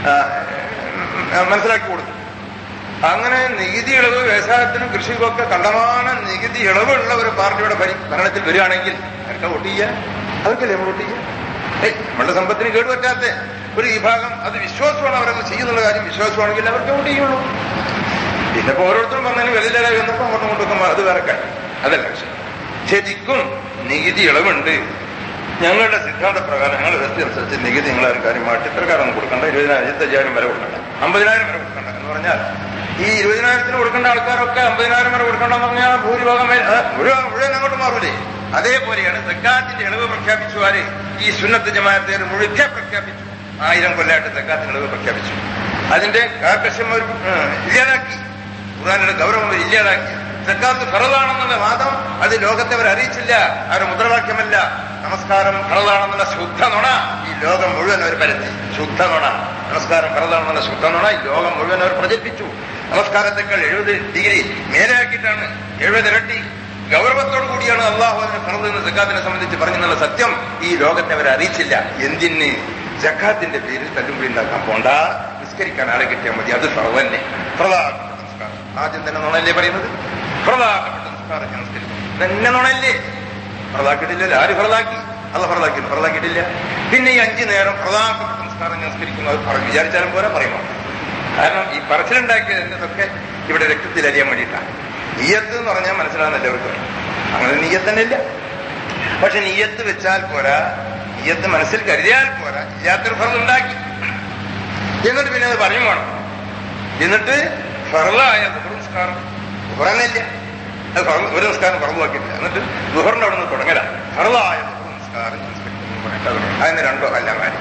മനസ്സിലാക്കി കൊടുത്തു അങ്ങനെ നികുതി ഇളവ് വ്യവസായത്തിനും കൃഷിക്കും ഒക്കെ കണ്ടമാന നികുതി ഇളവുള്ള ഒരു പാർട്ടിയുടെ ഭരണത്തിൽ വരികയാണെങ്കിൽ അവർക്ക് വോട്ട് ചെയ്യാൻ അവർക്കല്ലേ നമ്മൾ വോട്ട് ചെയ്യാം ഏയ് നമ്മളുടെ സമ്പത്തിന് കേടുപറ്റാത്ത ഒരു വിഭാഗം അത് വിശ്വാസമാണ് അവരത് ചെയ്യുന്നുള്ള കാര്യം വിശ്വാസമാണെങ്കിൽ അവർക്ക് വോട്ട് ചെയ്യുള്ളൂ പിന്നെ ഇപ്പൊ ഓരോരുത്തരും പറഞ്ഞതിന് വെളിയിലായി വന്നപ്പോ അങ്ങോട്ടും ഇങ്ങോട്ടും അത് വേറെ കാര്യം അതല്ല വിഷയം ശരിക്കും നികുതി ഇളവുണ്ട് ഞങ്ങളുടെ സിദ്ധാന്ത പ്രകാരം ഞങ്ങളുടെ വ്യക്തി അനുസരിച്ച് നികുതി നിങ്ങളാരും കാര്യമായിട്ട് ഇത്രക്കാരൊന്നും കൊടുക്കണ്ട ഇരുപതിനായിരം ഇരുപത്തയ്യായിരം വരെ കൊടുക്കണ്ട അമ്പതിനായിരം വരെ കൊടുക്കണ്ട എന്ന് പറഞ്ഞാൽ ഈ ഇരുപതിനായിരത്തിന് കൊടുക്കേണ്ട ആൾക്കാരൊക്കെ അമ്പതിനായിരം വരെ കൊടുക്കണ്ടെന്ന് പറഞ്ഞാൽ ഭൂരിഭാഗം വേ- ആ, മുഴുവൻ മുഴുവൻ അങ്ങോട്ട് മാറൂലേ അതേപോലെയാണ് സക്കാത്തിന്റെ ഇളവ് പ്രഖ്യാപിച്ചു ആര് ഈ സുന്നത്ത് ജമാഅത്തേർ മുഴുക്കെ പ്രഖ്യാപിച്ചു ആയിരം കൊല്ലമായിട്ട് സക്കാത്തിന്റെ ഇളവ് പ്രഖ്യാപിച്ചു അതിന്റെ കാർക്കശ്യം അവർ ഉം, ഇല്ലാതാക്കി ഖുർആാനിയുടെ ഗൗരവം അവർ ഇല്ലാതാക്കി സക്കാത്ത് ഫറലാണെന്നുള്ള വാദം അത് ലോകത്തെ അവർ അറിയിച്ചില്ല അവരുടെ മുദ്രാവാക്യമല്ല നമസ്കാരം ഫറലാണെന്നുള്ള ശുദ്ധ നുണ ഈ ലോകം മുഴുവൻ അവർ പരത്തി ശുദ്ധ നുണ നമസ്കാരം ഫറലാണെന്നുള്ള ശുദ്ധ നുണ ഈ ലോകം മുഴുവൻ അവർ പ്രചരിപ്പിച്ചു നമസ്കാരത്തെക്കാൾ എഴുപത് ഡിഗ്രി മേലെയാക്കിയിട്ടാണ് എഴുപത് ഇരട്ടി ഗൗരവത്തോടു കൂടിയാണ് അള്ളാഹു അതിന് ഫറദ് എന്ന സക്കാത്തിനെ സംബന്ധിച്ച് പറഞ്ഞെന്നുള്ള സത്യം ഈ ലോകത്തെ അവർ അറിയിച്ചില്ല എന്തിന് ജക്കാത്തിന്റെ പേരിൽ തല്ലുപിടി ഉണ്ടാക്കാൻ പോണ്ട നിസ്കരിക്കാൻ ആളെ കിട്ടിയാൽ മതി അത് ഫറവന്നെ പ്രധാനപ്പെട്ട നിസ്കാരം ആദ്യം തന്നെ നുണല്ലേ പറയുന്നത് പ്രധാനപ്പെട്ട നിസ്കാരം ഞാൻ നിസ്കരിക്കും തന്നെ നുണല്ലേ പ്രതാക്കിട്ടില്ലല്ലോ ആര് പ്രതാക്കി അല്ല പ്രതാക്കി പ്രതാക്കിയിട്ടില്ല പിന്നെ ഈ അഞ്ചു നേരം പ്രധാനപ്പെട്ട നിസ്കാരം ഞാൻ നിസ്കരിക്കുന്നു അത് പറ- വിചാരിച്ചാലും പോലെ പറയുമോ കാരണം ഈ പറച്ചിലുണ്ടാക്കിയത് എന്തൊക്കെ ഇവിടെ രക്തത്തിൽ അറിയാൻ വേണ്ടിയിട്ടാണ് നീയത്ത് എന്ന് പറഞ്ഞാൽ മനസ്സിലാകുന്ന എല്ലാവർക്കും അങ്ങനെ നീയത്ത് തന്നെ ഇല്ല പക്ഷെ നീയത്ത് വെച്ചാൽ പോരാ നീയത്ത് മനസ്സിൽ കരുതിയാൽ പോരാ ഇല്ലാത്തൊരു ഫറൽ ഉണ്ടാക്കി എന്നിട്ട് പിന്നെ അത് പറയും വേണം എന്നിട്ട് ഫറലായ ദുഹർ നിസ്കാരം ദുഹറന്നില്ല അത് ഫറ- ഒരു നിസ്കാരം ഫറലാക്കിയിട്ടില്ല എന്നിട്ട് ദുഹറിന്റെ അവിടെ നിന്ന് തുടങ്ങല ഫറലായ ദുഹർ നിസ്കാരം ഞാൻ നിസ്കരിക്കുന്നു പറഞ്ഞിട്ട് അത് തുടങ്ങി. അതിന് രണ്ടോ അല്ല കാര്യം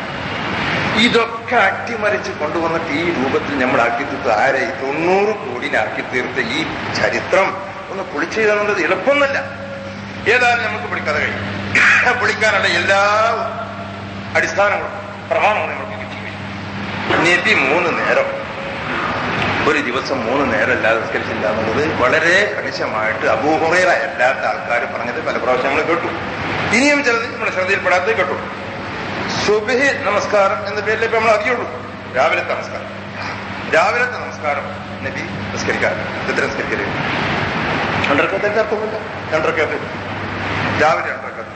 ഇതൊക്കെ അട്ടിമറിച്ച് കൊണ്ടുവന്നിട്ട് ഈ രൂപത്തിൽ നമ്മൾ ആക്കി തീർത്ത് ആരെ ഈ തൊണ്ണൂറ് കോടിനാക്കി തീർത്ത ഈ ചരിത്രം ഒന്ന് പൊളിച്ചു എന്നുള്ളത് എളുപ്പമൊന്നുമല്ല ഏതായാലും നമുക്ക് പിടിക്കാതെ കഴിയും പൊളിക്കാനുള്ള എല്ലാ അടിസ്ഥാനങ്ങളും പ്രമാണങ്ങളും നമുക്ക് കിട്ടി കഴിഞ്ഞു നബി മൂന്ന് നേരം ഒരു ദിവസം മൂന്ന് നേരം അല്ലാതെ നിസ്കരിച്ചില്ല എന്നുള്ളത് വളരെ കണിശമായിട്ട് അപൂഹറേറ അല്ലാത്ത ആൾക്കാർ പറഞ്ഞത് പല പ്രാവശ്യം നമ്മൾ കേട്ടു ഇനിയും ചിലത് നമ്മുടെ ശ്രദ്ധയിൽപ്പെടാത്തത് കേട്ടു സുബഹി നമസ്കാരം എന്ന പേരിൽ ഇപ്പൊ നമ്മൾ അറിയുള്ളൂ രാവിലത്തെ നമസ്കാരം രാവിലത്തെ നമസ്കാരം നബി നിസ്കരിക്കാറ് എത്ര നിസ്കരിക്കരുത് രണ്ടരക്കത്തെ അർത്ഥമില്ല രണ്ടരക്കത്ത് രാവിലെ രണ്ടരക്കത്ത്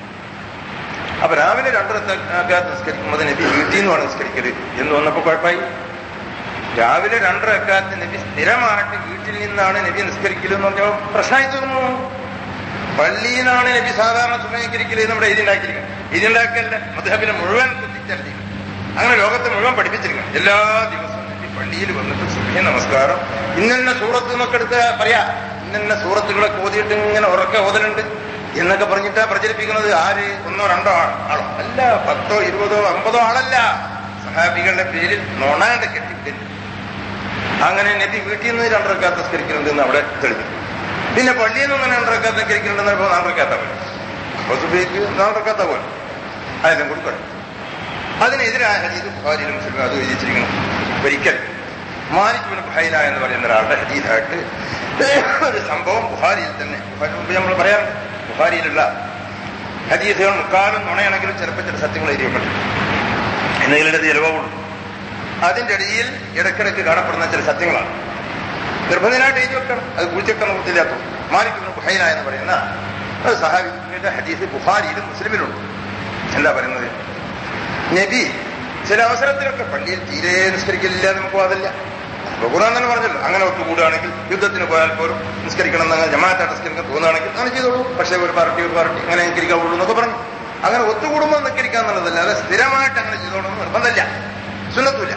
അപ്പൊ രാവിലെ രണ്ടരക്കാത്ത് നിസ്കരിക്കുമ്പോൾ നബി വീട്ടിൽ നിന്നാണ് നിസ്കരിക്കരുത് എന്ന് വന്നപ്പോ കുഴപ്പമായി രാവിലെ രണ്ടരക്കാത്ത് നബി സ്ഥിരമായിട്ട് വീട്ടിൽ നിന്നാണ് നബി നിസ്കരിക്കല് എന്ന് പറഞ്ഞാൽ പ്രശ്നമായി തീർന്നു പള്ളിയിൽ നിന്നാണ് നബി സാധാരണ സുമയകരിക്കല് നമ്മുടെ ഇതിണ്ടാക്കിയിരിക്കുന്നത് ഇതിണ്ടാക്കല്ല മധുഹബിനെ മുഴുവൻ കുത്തിച്ചറിഞ്ഞിരിക്കുന്നത് അങ്ങനെ ലോകത്തെ മുഴുവൻ പഠിപ്പിച്ചിരിക്കണം എല്ലാ ദിവസവും നബി പള്ളിയിൽ വന്നിട്ട് സുബഹി നമസ്കാരം ഇന്നെന്ന സൂറത്ത് എന്നൊക്കെ എടുത്ത് പറയാ ഇന്നെന്ന സൂറത്തുകളൊക്കെ ഓതിയിട്ട് ഇങ്ങനെ ഉറക്കെ ഓതലുണ്ട് എന്നൊക്കെ പറഞ്ഞിട്ടാ പ്രചരിപ്പിക്കുന്നത് ആര് ഒന്നോ രണ്ടോ ആൾ- ആളോ അല്ല പത്തോ ഇരുപതോ അമ്പതോ ആളല്ല സഹാബികളുടെ പേരിൽ നോണാണ്ട് കെട്ടിപ്പിടിക്കുന്നു അങ്ങനെ നബി വീട്ടിൽ നിന്ന് രണ്ടരക്കാത്ത നിസ്കരിക്കുന്നുണ്ടെന്ന് അവിടെ തെളിഞ്ഞു പിന്നെ പള്ളിയിൽ നിന്ന് രണ്ടരക്കാത്ത നിസ്കരിക്കുന്നുണ്ടെന്ന് ഇപ്പോൾ നാലരക്കാത്ത പോലെ അപ്പൊ സുബൈക്ക് നാലരക്കാത്ത പോലെ അതെല്ലാം കൂടി പറഞ്ഞു അതിനെതിരായ ഹദീദ് ബുഹാരിയിലും മുസ്ലിം അത് എഴുതിച്ചിരിക്കണം ഒരിക്കൽ മാലിക് ബിൻ ബുഹൈല എന്ന് പറയുന്ന ഒരാളുടെ ഹദീദായിട്ട് ഒരു സംഭവം ബുഹാരിയിൽ തന്നെ ബുഹാരി മുമ്പ് നമ്മൾ പറയാറുണ്ട് ബുഹാരിയിലുള്ള ഹദീസുകൾ മുക്കാലും നുണയാണെങ്കിലും ചിലപ്പോൾ ചില സത്യങ്ങൾ എഴുതിയപ്പെട്ടു എന്തെങ്കിലും ചിലവുള്ളൂ അതിന്റെ ഇടയിൽ ഇടയ്ക്കിടയ്ക്ക് കാണപ്പെടുന്ന ചില സത്യങ്ങളാണ് നിർബന്ധനായിട്ട് എഴുതി വെക്കണം അത് കുഴിച്ചെക്കാൻ നിർത്തില്ലാത്ത മാലിക് ബിൻ ബുഹൈല എന്ന് പറയുന്ന ഒരു സഹാബിയുടെ ഹദീസ് ബുഹാരിയിലും മുസ്ലിമിലുണ്ട് എന്താ പറയുന്നത് നബി ചില അവസരത്തിലൊക്കെ പള്ളിയിൽ തീരെ നിസ്കരിക്കില്ല നമുക്ക് വാദില്ല അപ്പൊ ഖുർആൻ തന്നെ പറഞ്ഞല്ലോ അങ്ങനെ ഒത്തുകൂടുകയാണെങ്കിൽ യുദ്ധത്തിന് പോയാൽ പോലും നിസ്കരിക്കണം എന്ന് ജമാഅത്തായിട്ട് നിസ്കരിക്കാൻ തോന്നുകയാണെങ്കിൽ അങ്ങനെ ചെയ്തോളൂ പക്ഷേ ഒരു പാർട്ടി ഒരു പാർട്ടി അങ്ങനെ നിസ്കരിക്കാവുള്ളൂ എന്നൊക്കെ പറഞ്ഞു അങ്ങനെ ഒത്തുകൂടുമ്പോൾ നിസ്കരിക്കുക എന്നുള്ളതല്ല അത് സ്ഥിരമായിട്ട് അങ്ങനെ ചെയ്തോളൂ നിർബന്ധമില്ല സുന്നത്തുമില്ല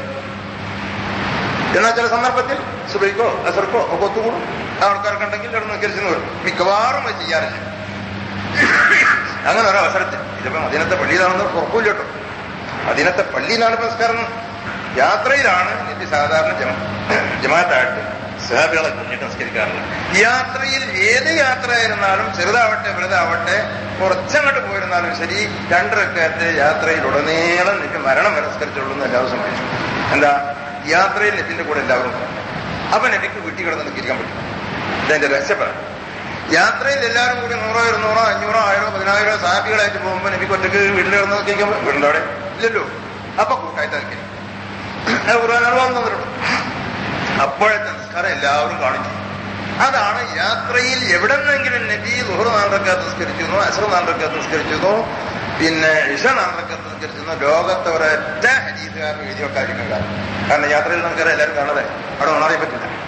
എന്നാൽ ചില സന്ദർഭത്തിൽ സുബൈക്കോ അസർക്കോ ഒക്കെ ഒത്തുകൂടും ആൾക്കാർക്ക് ഉണ്ടെങ്കിൽ അവിടെ നിസ്കരിച്ചെന്ന് വരും മിക്കവാറും അത് ചെയ്യാറില്ല അങ്ങനെ ഒരു അവസരത്തിൽ ഇതിപ്പോ മദീനത്തെ പള്ളിയിലാണെന്ന് ഉറപ്പില്ല കേട്ടോ മദീനത്തെ പള്ളിയിലാണ് നമസ്കാരം യാത്രയിലാണ് നബി സാധാരണ ജമ ജമാഅത്തായിട്ട് സഹാബികളെ കുഞ്ഞിട്ട് നമസ്കരിക്കാറുള്ളത് യാത്രയിൽ ഏത് യാത്രയായിരുന്നാലും ചെറുതാവട്ടെ വലുതാവട്ടെ കുറച്ചങ്ങോട്ട് പോയിരുന്നാലും ശരി രണ്ടരക്കത്തെ യാത്രയിൽ ഉടനീളം നബി മരണം വരെ നിസ്കരിച്ചുള്ളൂ എന്ന് എല്ലാവരും സംഭവിച്ചു എന്താ യാത്രയിൽ നബിന്റെ കൂടെ എല്ലാവരും പോകും. അപ്പൊ നബിക്ക് വീട്ടിൽ കിടന്ന് നിസ്കരിക്കാൻ പറ്റും ഇതെന്റെ രഹസ്യപ്പെടാം യാത്രയിൽ എല്ലാവരും കൂടി നൂറോ ഇരുന്നൂറോ അഞ്ഞൂറോ ആയിരോ പതിനായിരോ സാഹിബികളായിട്ട് പോകുമ്പോൾ എനിക്ക് ഒറ്റയ്ക്ക് വീട്ടിൽ കിടന്ന് നിൽക്കാൻ വീടിന്റെ അവിടെ ഇല്ലല്ലോ അപ്പൊ കൂട്ടായിട്ട് നിൽക്കും ഖുർആാനാണ് വന്നിട്ടുണ്ട് അപ്പോഴത്തെ നിസ്കാരം എല്ലാവരും കാണിച്ചു അതാണ് യാത്രയിൽ എവിടെന്നെങ്കിലും നബി ലുഹർ നാണ്ടക്കാത്ത് നിസ്കരിച്ചിരുന്നു അസർ നാണ്ടക്കാത്ത് നിസ്കരിച്ചിരുന്നു പിന്നെ ഇഷ നാണ്ടക്കാത്ത് നിസ്കരിച്ചിരുന്നു ലോകത്തെ ഒരൊറ്റ ഹരീതുകാരൻ എഴുതിയ കാര്യങ്ങൾ കാരണം യാത്രയിൽ നമുക്കറിയാം എല്ലാവരും കാണാതെ അവിടെ ഉണറിയാൻ പറ്റില്ല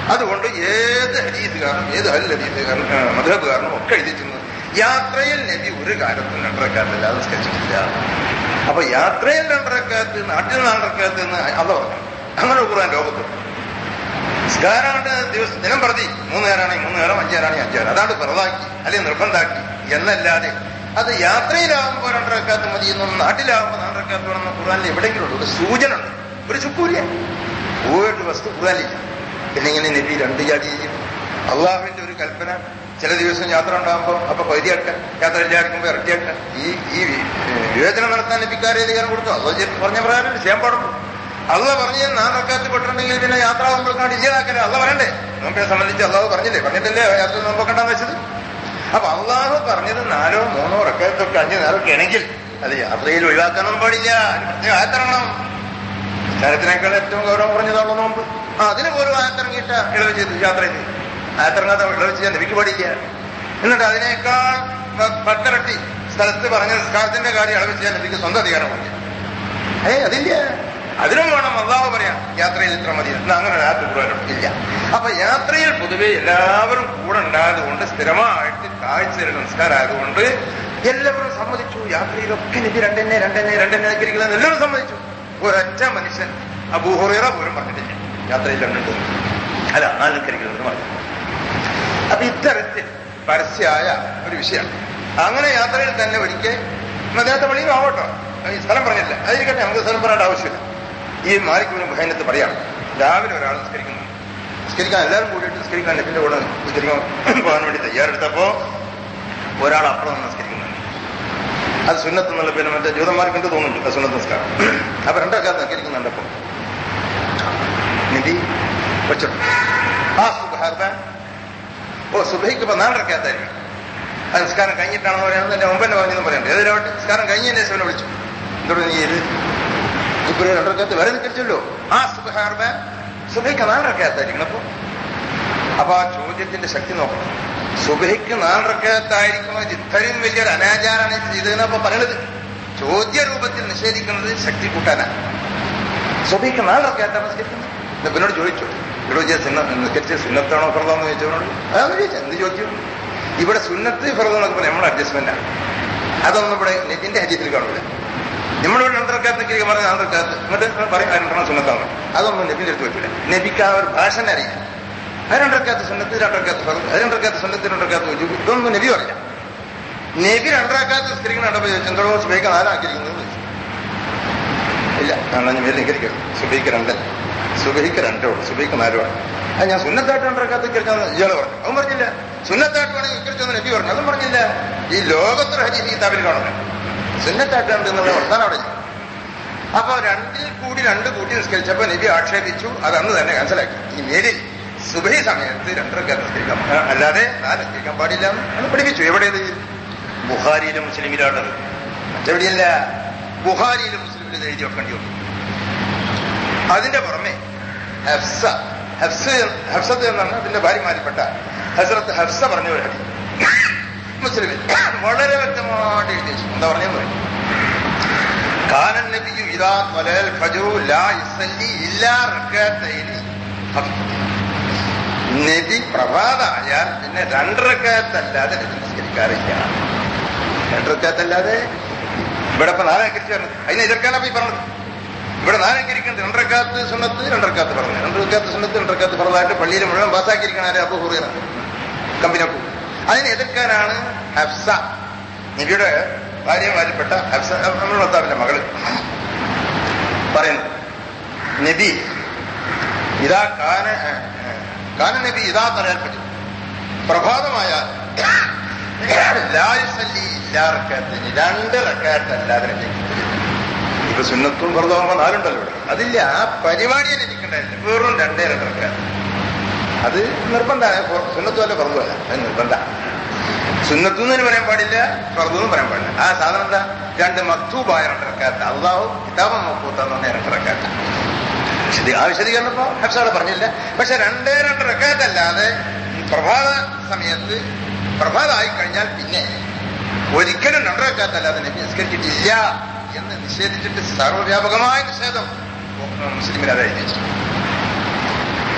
അതുകൊണ്ട് ഏത് ഹരീസുകാരനും ഏത് അൽ ഹരീസുകാരനും മധുഹബുകാരനും ഒക്കെ എഴുതിച്ചിരുന്നത് യാത്രയിൽ നബി ഒരു കാലത്തും രണ്ടരക്കാലത്തല്ല നിസ്കരിച്ചിട്ടില്ല അപ്പൊ യാത്രയിൽ രണ്ടരക്കാലത്ത് നാട്ടിൽ നാലരക്കാലത്ത് എന്ന് അല്ല പറഞ്ഞു അങ്ങനെ ഖുർആൻ ലോകത്തുണ്ട് നിസ്കാരങ്ങളുടെ ദിവസം ദിനം പ്രതി മൂന്ന് നേരമാണെങ്കിൽ മൂന്ന് നേരം അഞ്ച് നേരമാണെങ്കിൽ അഞ്ച് നേരം അതാണ്ട് പിറതാക്കി അല്ലെങ്കിൽ നിർബന്ധാക്കി എന്നല്ലാതെ അത് യാത്രയിലാകുമ്പോൾ രണ്ടരക്കാലത്ത് മതി എന്നും നാട്ടിലാകുമ്പോൾ നാലരക്കാലത്ത് വേണമെന്ന് ഖുർആനിൽ എവിടെയെങ്കിലും ഉണ്ട് ഒരു സൂചന ഉണ്ട് ഒരു ചുക്കൂലിയ ഒരു വസ്തു ഖുർആനിലില്ല പിന്നെ ഇങ്ങനെ നബി രണ്ട് ജാതി ചെയ്യും അള്ളാഹുവിന്റെ ഒരു കൽപ്പന ചില ദിവസം യാത്ര ഉണ്ടാകുമ്പോൾ അപ്പൊ പകുതിയാക്കാൻ യാത്ര ഇല്ലായിരിക്കുമ്പോൾ ഇറക്കിയാക്കാൻ ഈ ഈ വിവേചനം നടത്താൻ നബിക്കാരെ അധികാരം കൊടുത്തു അള്ളാഹ് പറഞ്ഞ പ്രകാരം ചെയ്യാൻ പാടുള്ളൂ അള്ള പറഞ്ഞ് നാലൊക്കാത്ത് പെട്ടിട്ടുണ്ടെങ്കിൽ പിന്നെ യാത്ര നോമ്പെടുക്കാണ്ട് ഇല്ലാതാക്കല്ലേ അള്ള പറയണ്ടേ നോമ്പിനെ സംബന്ധിച്ച് അള്ളാഹ് പറഞ്ഞില്ലേ പറഞ്ഞിട്ടല്ലേ യാത്ര നോമ്പൊക്കണ്ടെന്ന് വെച്ചത് അപ്പൊ അള്ളാഹു പറഞ്ഞത് നാലോ മൂന്നോ റക്കാത്തൊക്കെ അഞ്ച് നേരമൊക്കെ ആണെങ്കിൽ അത് യാത്രയിൽ ഒഴിവാക്കാനൊന്നും പാടില്ല അതിന് പ്രത്യേകം ആയത്തിറങ്ങണം ചരിത്രത്തിനേക്കാൾ ഏറ്റവും ഗൗരവം പറഞ്ഞതാണല്ലോ നോമ്പ് ആ അതിന് പോലും ആയത്തിറങ്ങിയിട്ട് ഇളവ് ചെയ്തു യാത്രയിൽ ആയത്തിറങ്ങാതെ ഇളവ് ചെയ്യാൻ ലഭിക്ക് പാടില്ല എന്നിട്ട് അതിനേക്കാൾ പത്തരട്ടി സ്ഥലത്ത് പറഞ്ഞ നിസ്കാരത്തിന്റെ കാര്യം ഇളവ് ചെയ്യാൻ ലഭിക്ക് സ്വന്തം അധികാരം പറഞ്ഞു ഏയ് അതില്ല അതിനും വേണം അള്ളാഹ് പറയാം യാത്രയിൽ ഇത്ര മതി എന്നാ അങ്ങനെ ഒരു ആപ്പ് കൂടുതലും ഇല്ല അപ്പൊ യാത്രയിൽ പൊതുവെ എല്ലാവരും കൂടെ ഉണ്ടായതുകൊണ്ട് സ്ഥിരമായിട്ട് കാഴ്ച നമസ്കാരം ആയതുകൊണ്ട് എല്ലാവരും സമ്മതിച്ചു യാത്രയിലൊക്കെ എനിക്ക് രണ്ടെണ്ണെ രണ്ടെണ്ണെ രണ്ടെണ്ണെ നിൽക്കുന്നത് എല്ലാവരും സമ്മതിച്ചു ഒരൊറ്റ മനുഷ്യൻ അബൂഹുറ പോലും പറഞ്ഞിട്ടില്ല യാത്രയിൽ രണ്ടുണ്ട് അല്ല നാല് നിൽക്കരിക്കുന്നത് പറഞ്ഞു അപ്പൊ ഇത്തരത്തിൽ പരസ്യമായ ഒരു വിഷയമാണ് അങ്ങനെ യാത്രയിൽ തന്നെ ഒരിക്കൽ മദ്രാത്ത പള്ളിയും ആവട്ടോ ഈ സ്ഥലം പറഞ്ഞില്ല അതിരിക്കട്ടെ നമുക്ക് സ്ഥലം പറയേണ്ട ആവശ്യമില്ല ഈ മാലിക്കുവിന് ഭയനത്ത് പറയാണ് രാവിലെ ഒരാൾ നിസ്കരിക്കുന്നു നിസ്കരിക്കാൻ എല്ലാവരും കൂടിയിട്ട് നിസ്കരിക്കാൻ നബിന്റെ കൂടെ നിസ്കരിക്കാൻ പോകാൻ വേണ്ടി തയ്യാറെടുത്തപ്പോ ഒരാൾ അപ്പുറം നിസ്കരിക്കുന്നുണ്ട് അത് സുന്നത്ത് എന്നുള്ള പിന്നെ മറ്റേ ജൂതന്മാർക്ക് എന്ത് തോന്നുന്നുണ്ട് അത് സുന്നത്ത് നിസ്കാരം അപ്പൊ രണ്ടൊക്കെ നിസ്കരിക്കുന്നുണ്ടപ്പോ നിധി വെച്ചു ആ സുബാർബ ഓ സുബൈക്ക് ഇപ്പൊ നാലരക്കാത്തായിരിക്കും അത് നിസ്കാരം കഴിഞ്ഞിട്ടാണെന്ന് പറയുന്നത് എന്റെ മുമ്പന്നെ പറഞ്ഞെന്ന് പറയണ്ടേ ഏതൊരാവട്ടെ നിസ്കാരം കഴിഞ്ഞതിന്റെ ശേഷം വിളിച്ചു എന്തോട് നീ ഇത് ഇപ്പൊ രണ്ടരക്കകത്ത് വരെ നിൽക്കല്ലോ ആ സുബഹാർബ സുബൈക്ക് നാലരക്കകത്തായിരിക്കണം അപ്പൊ അപ്പൊ ആ ചോദ്യത്തിന്റെ ശക്തി നോക്കണം സുബൈക്ക് നാലരക്കകത്തായിരിക്കുമോ ഇത് ഇത്രയും വലിയൊരു അനാചാരാണ് ചെയ്തതെന്ന് അപ്പൊ പറയണത് ചോദ്യ രൂപത്തിൽ നിഷേധിക്കുന്നത് ശക്തി കൂട്ടാനാണ് സുബൈക്ക് നാലരക്കകത്താണ് നിസ്കരിക്കുന്നത് എന്നോട് ചോദിച്ചു ഇവിടെ നിസ്കരിച്ച സുന്നത്താണോ ഫറതാന്ന് ചോദിച്ചവനോട് അതാണ് ചോദിച്ചത് എന്ത് ചോദിച്ചു ഇവിടെ സുന്നത്ത് ഫറദ് എന്നൊക്കെ പറയാം നമ്മുടെ അഡ്ജസ്റ്റ്മെന്റാണ് അതൊന്നും ഇവിടെ നെറ്റിന്റെ ഹജീത്തിൽ കാണില്ല നമ്മളിവിടെ രണ്ടരക്കാത്ത് നിൽക്കുക പറഞ്ഞ രണ്ടരക്കാത്ത് എന്നിട്ട് പറയും രണ്ടെണ്ണം സുന്നത്താണ് അതൊന്നും നബിന്റെ അടുത്ത് വെച്ചില്ല നബിക്ക് ആ ഒരു ഭാഷ അറിയില്ല അത് രണ്ടരക്കാത്ത് സുന്നത്ത് രണ്ടരക്കാത്ത് ഫറദ് അത് രണ്ടരക്കാത്ത് സുന്നത്ത് രണ്ടരക്കാത്ത് വെച്ചു ഇതൊന്നും നബി പറയില്ല നബി രണ്ടരക്കാത്ത് നിസ്കരിക്കുന്ന കണ്ടപ്പോൾ ചോദിച്ചു എന്തോ സുബൈക്ക് നാലാക്കിയിരിക്കുന്നത് ചോദിച്ചു ഇല്ല കാരണം ഞാൻ നികരിക്കണം സുബൈക്ക് രണ്ടല്ല സുബൈക്ക് രണ്ടേ ഉള്ളൂ സുബൈക്ക് നാലുമാണ് അത് ഞാൻ സുന്നത്തായിട്ട് രണ്ടരക്കാത്ത് നിൽക്കാന്ന് ഇയാള് പറഞ്ഞു അവൻ പറഞ്ഞില്ല സുന്നത്തായിട്ട് വേണമെങ്കിൽ നിൽക്കരുതെന്ന് നബി പറഞ്ഞു അതും പറഞ്ഞില്ല ഈ ലോകത്തൊരു ഹരീസ് കിതാബിൽ കാണുന്നത് സുന്നത്തായിട്ട് ഉണ്ട് എന്നുള്ള വർത്താനം അവിടെ അപ്പൊ രണ്ടിൽ കൂടി രണ്ട് കൂട്ടി നിസ്കരിച്ചപ്പോ നബി ആക്ഷേപിച്ചു അത് അന്ന് തന്നെ ക്യാൻസലാക്കി ഈ മേലിൽ സുബഹി സമയത്ത് രണ്ടരക്കാർ നിസ്കരിക്കാം അല്ലാതെ നാല് നിസ്കരിക്കാൻ പാടില്ല എന്ന് പഠിപ്പിച്ചു എവിടെയത് ബുഹാരിയിലും മുസ്ലിമിലാണത് മറ്റെവിടെയല്ല ബുഹാരിയിലും മുസ്ലിമിലും ഇത് എഴുതി വെക്കേണ്ടി വന്നു അതിന്റെ പുറമെ ഹഫ്സ ഹഫ്സ് ഹഫ്സത്ത് എന്നാണ് അതിന്റെ ഭാര്യമാരിൽപ്പെട്ട ഹസരത്ത് ഹഫ്സ പറഞ്ഞ ഒരു ഹരി മുസ്ലിമിൽ വളരെ വ്യക്തമായിട്ട് എഴുതി വെച്ചു എന്താ പറഞ്ഞെന്ന് പറയും കാനൻ നബിയു ഇതാ ത്വലൽ ഫജു ലാ യുസല്ലി ഇല്ലാ റക്അത്തൈനി നബി പ്രഭാതമായാൽ പിന്നെ രണ്ടരക്കത്തല്ലാതെ നബി നിസ്കരിക്കാറില്ല രണ്ടരക്കത്തല്ലാതെ ഇവിടെ ഇപ്പൊ നാളെ കരിച്ചു പറഞ്ഞത് അതിനെ എതിർക്കാനാ ഈ പറഞ്ഞത് ഇവിടെ നാലങ്കരിക്കുന്നത് രണ്ടരക്കാത്ത് സുന്നത്ത് രണ്ടരക്കാത്ത് പറഞ്ഞു രണ്ടരക്കാത്ത് സുന്നത്ത് രണ്ടരക്കാത്ത് പറഞ്ഞായിട്ട് പള്ളിയിൽ മുഴുവൻ പാസ്സാക്കിയിരിക്കണം ആരെ അപ്പൊ ഹുറിയറ കമ്പനിയപ്പു അതിനെ എതിർക്കാനാണ് ഹഫ്സ നബിയുടെ ഭാര്യമാരിൽപ്പെട്ട ഹഫ്സ നമ്മുടെ ഭർത്താവിന്റെ മകള് പറയുന്നു നബി ഇതാ കാന കാന നബി ഇതാ തലയാൽ പറ്റും പ്രഭാതമായാൽ ലായുസല്ലി ഇല്ലാ റക്കാത്തിന് രണ്ട് റക്കാത്തല്ലാതെ നബി ഇപ്പൊ സുന്നത്തും ഫർദാകുമ്പോ നാലുണ്ടല്ലോ ഇവിടെ അതില്ല ആ പരിപാടിയെ ലഭിക്കണ്ടായില്ല വെറും രണ്ടേ രണ്ടരക്കാർ അത് നിർബന്ധമാണ് സുന്നത്തുമല്ല ഫർദുമല്ല അത് നിർബന്ധ സുന്നത്തുനിന്ന് പറയാൻ പാടില്ല ഫർദുന്നും പറയാൻ പാടില്ല ആ സാധനം എന്താ രണ്ട് മക്തൂബായ രണ്ടരക്കാത്ത അള്ളാഹു കിതാബ് നോക്കൂത്താന്ന് പറഞ്ഞ രണ്ടരക്കാത്ത വിശദീ ആ വിശദീകരണപ്പോ ഹഫ്സാളെ പറഞ്ഞില്ല പക്ഷെ രണ്ടേ രണ്ട് റക്കാത്തല്ലാതെ പ്രഭാത സമയത്ത് പ്രഭാതമായി കഴിഞ്ഞാൽ പിന്നെ ഒരിക്കലും രണ്ടരക്കാത്തല്ലാതെ നബി നിസ്കരിച്ചിട്ടില്ല എന്ന് നിഷേധിച്ചിട്ട് സർവ്വവ്യാപകമായ നിഷേധം മുസ്ലിമിൽ അത് എഴുതി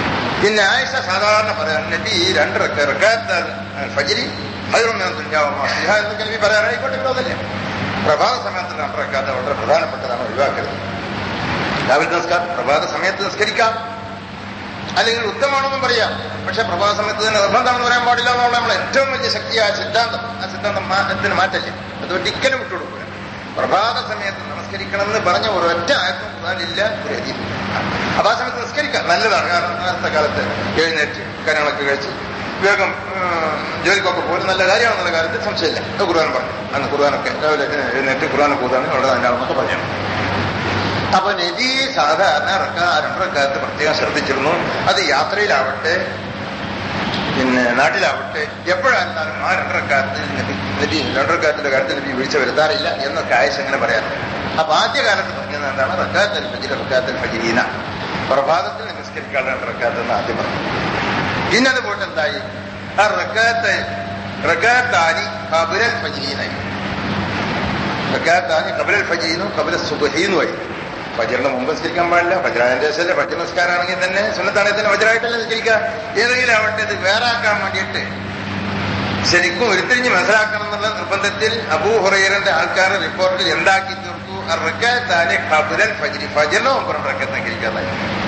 പിന്നെ ആയിഷ സാധാരണ പറയാൻ നബി ഈ രണ്ട് റക്കാത്ത ഫജിരി എന്നൊക്കെ നബി പറയാനായിക്കോട്ടെ വിരോധമില്ല പ്രഭാത സമയത്ത് രണ്ട് റക്കാത്ത വളരെ പ്രധാനപ്പെട്ടതാണ് ഒഴിവാക്കരുത് രാവിലെ നമസ്കാരം പ്രഭാത സമയത്ത് നിസ്കരിക്കാം അല്ലെങ്കിൽ ഉത്തമമാണെന്നും പറയാം പക്ഷെ പ്രഭാത സമയത്ത് തന്നെ നിർബന്ധമാണെന്ന് പറയാൻ പാടില്ല എന്നുള്ള നമ്മളെ ഏറ്റവും വലിയ ശക്തി ആ സിദ്ധാന്തം ആ സിദ്ധാന്തം മാറ്റത്തിന് മാറ്റല്ലേ അത് ഒരിക്കലും വിട്ടുകൊടുക്കുക പ്രഭാത സമയത്ത് നമസ്കരിക്കണം എന്ന് പറഞ്ഞ ഒരൊറ്റ ആയത്തും ഖുർആനില്ല ഒരു ഹദീസില്ല അപ്പൊ ആ സമയത്ത് നിസ്കരിക്കാം നല്ലതാണ് കാരണം നേരത്തെ കാലത്ത് എഴുന്നേറ്റ് കാര്യങ്ങളൊക്കെ കഴിച്ച് വേഗം ജോലിക്കൊക്കെ പോലും നല്ല കാര്യമാണെന്നുള്ള കാര്യത്തിൽ സംശയമില്ല അത് ഖുർആൻ പറഞ്ഞു അന്ന് ഖുർആനൊക്കെ രാവിലെ എഴുന്നേറ്റ് ഖുർആൻ കൂതാണ് വളരെ നല്ലതാണെന്നൊക്കെ പറഞ്ഞു അപ്പൊ നബി സാധാരണ റക്ക രണ്ടരക്കാലത്ത് പ്രത്യേകം ശ്രദ്ധിച്ചിരുന്നു അത് യാത്രയിലാവട്ടെ പിന്നെ നാട്ടിലാവട്ടെ എപ്പോഴായിരുന്നാലും ആ രണ്ടരക്കാലത്ത് നബി നബി രണ്ടരക്കാലത്തിന്റെ കാര്യത്തിൽ നബി വീഴ്ച വരുത്താറില്ല എന്നൊക്കെ ആയിഷ അങ്ങനെ പറയാറുണ്ട് അപ്പൊ ആദ്യകാലത്ത് പറഞ്ഞത് എന്താണ് റക്കാത്തൽ ഫജിർ റക്കാത്തൽ ഫജിരീന പ്രഭാതത്തിൽ നമസ്കരിക്കാതെ രണ്ടരക്കാലത്ത് എന്ന് ആദ്യം പറഞ്ഞു പിന്നെ അത് പോയിട്ട് എന്തായി ആ റക്കാത്ത് റക്കാത്താനി കബുരൽ ഫജിരീനായി റക്കാത്താനി കബുരൽ ഫജീനും കബുല സുബഹീനുമായി ഫജറിന് മുമ്പ് നിസ്കരിക്കാൻ പാടില്ല ഫജറാന്റെ ശേഷം ഫജർ നിസ്കാരമാണെങ്കിൽ തന്നെ സുന്നത്താണെങ്കിൽ തന്നെ ഫജറായിട്ടല്ല നിസ്കരിക്കുക ഏതെങ്കിലും ആവട്ടെ ഇത് വേറെ ആക്കാൻ വേണ്ടിയിട്ട് ശരിക്കും ഉരുത്തിരിഞ്ഞ് മനസ്സിലാക്കണം എന്നുള്ള നിർബന്ധത്തിൽ അബൂ ഹുറൈറിന്റെ ആൾക്കാരുടെ റിപ്പോർട്ടിൽ എന്താക്കി തീർത്തു റക്കാത്താനെ കബുരൽ ഫജിരി ഫജറിന് മുമ്പ് റക്കത്ത് നിസ്കരിക്കാതായി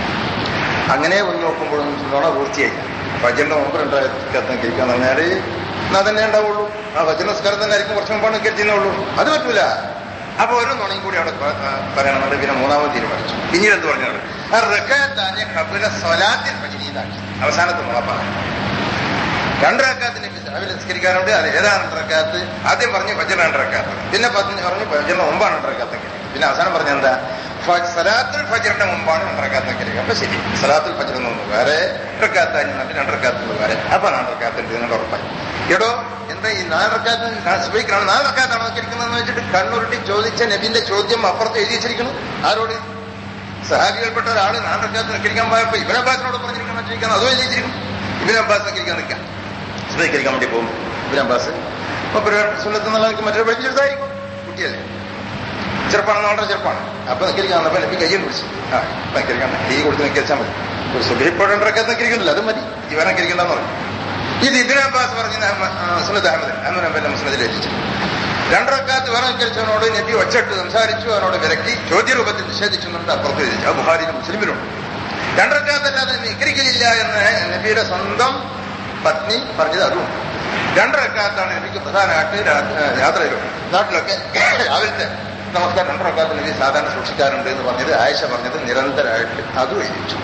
അങ്ങനെ ഒന്ന് നോക്കുമ്പോഴും നുണ പൂർത്തിയായി ഫജറിന്റെ മുമ്പ് രണ്ടായിരത്തി നിസ്കരിക്കാന്ന് പറഞ്ഞാല് എന്നാ തന്നെ ഉണ്ടാവുള്ളൂ ആ ഫജർ നിസ്കാരം തന്നെ ആയിരിക്കും കുറച്ച് മുമ്പാണ് നിസ്കരിച്ചുള്ളൂ അത് പറ്റൂല അപ്പൊ ഒരു നുണയും കൂടി അവിടെ പറയണമെന്നുണ്ട് പിന്നെ മൂന്നാമത് തീരുമാനിച്ചു പിന്നീട് എന്ത് പറഞ്ഞത് ആ റക്കാത്താനെ കബുല സ്വലാത്തിൽ ഫജിരീതാക്കി അവസാനത്തെ നുണ പറഞ്ഞു രണ്ടരക്കാത്തിന് രാവിലെ നിസ്കരിക്കാറുണ്ട് അത് ഏതാണ് രണ്ടരക്കാത്ത് ആദ്യം പറഞ്ഞു ഫജർ രണ്ടരക്കാത്ത് പിന്നെ പറഞ്ഞു ഫജറിന് മുമ്പാണ് രണ്ടരക്കാത്ത് പിന്നെ അവസാനം പറഞ്ഞ എന്താ സലാത്തുൽ ഫജറിന്റെ മുമ്പാണ് രണ്ടരക്കാത്ത് നിൽക്കരുത് അപ്പൊ ശരി സലാത്തുൽ ഫജർ എന്ന് വേറെ രണ്ടരക്കാത്ത രണ്ടരക്കാത്തുള്ള വേറെ അപ്പൊ രണ്ടരക്കാത്തുണ്ട് എന്നുള്ള ഉറപ്പായി എടോ എന്താ ഈ നാലരക്കാത്ത് സുബൈക്കാണ് നാലരക്കാത്താണോ നിൽക്കുന്നതെന്ന് വെച്ചിട്ട് കണ്ണുരുട്ടി ചോദിച്ച നബിന്റെ ചോദ്യം അപ്പുറത്ത് എഴുതി വെച്ചിരിക്കുന്നു ആരോട് സഹാബികൾപ്പെട്ട ഒരാള് നാലരക്കാത്ത് നിൽക്കാൻ പോയപ്പോ ഇബൻ അബ്ബാസിനോട് പറഞ്ഞിരിക്കാൻ വെച്ചിരിക്കുന്നു അതോ എഴുതിയിരിക്കുന്നു ഇബിൻ അബ്ബാസ് നിൽക്കാൻ നിൽക്കാം സുബൈക്കരിക്കാൻ വേണ്ടി പോകും ഇബിൻ അബ്ബാസ് അപ്പൊ സുന്നത്ത് എന്നുള്ള മറ്റൊരു പഠിച്ചെടുത്തായിരിക്കും കുട്ടിയല്ലേ ചെറുപ്പാണെന്ന് വളരെ ചെറുപ്പാണ് അപ്പൊ നിൽക്കാൻ വന്നപ്പോ നബി കയ്യും പിടിച്ചു ആ നിൽക്കാൻ കൈ കൊടുത്ത് നിൽക്കാൻ മതി ഒരു സുബൈപ്പോഴൊക്കെ നിൽക്കുന്നില്ല അത് മതി ഇവനൊക്കെ ഇരിക്കണ്ടെന്ന് പറഞ്ഞു ഇത് ഇബിൻ അബ്ബാസ് പറഞ്ഞ സുനദ് അഹമ്മദ് അഹമ്മദ് അബ്ബന്റെ മുസ്ലിദിൽ എത്തിച്ചു രണ്ടരക്കാത്ത് വേറെ നിൽക്കുന്നവനോട് നബി ഒച്ചട്ട് സംസാരിച്ചു അവനോട് വിലക്കി ചോദ്യരൂപത്തിൽ നിഷേധിച്ചുകൊണ്ട് അപ്പുറത്ത് എഴുതിച്ചു ആ ബുഹാരിയിലും മുസ്ലിമിലുണ്ട് രണ്ടരക്കാത്തല്ലാതെ നിക്കരിക്കലില്ല എന്ന് നബിയുടെ സ്വന്തം പത്നി പറഞ്ഞത് അതും രണ്ടരക്കാത്താണ് നബിക്ക് പ്രധാനമായിട്ട് യാത്രയിലും നാട്ടിലൊക്കെ രാവിലത്തെ നമസ്കാരം രണ്ടരക്കാത്ത് നബി സാധാരണ സൂക്ഷിക്കാറുണ്ട് എന്ന് പറഞ്ഞത് ആയിഷ പറഞ്ഞത് നിരന്തരമായിട്ട് അതും എഴുതിച്ചു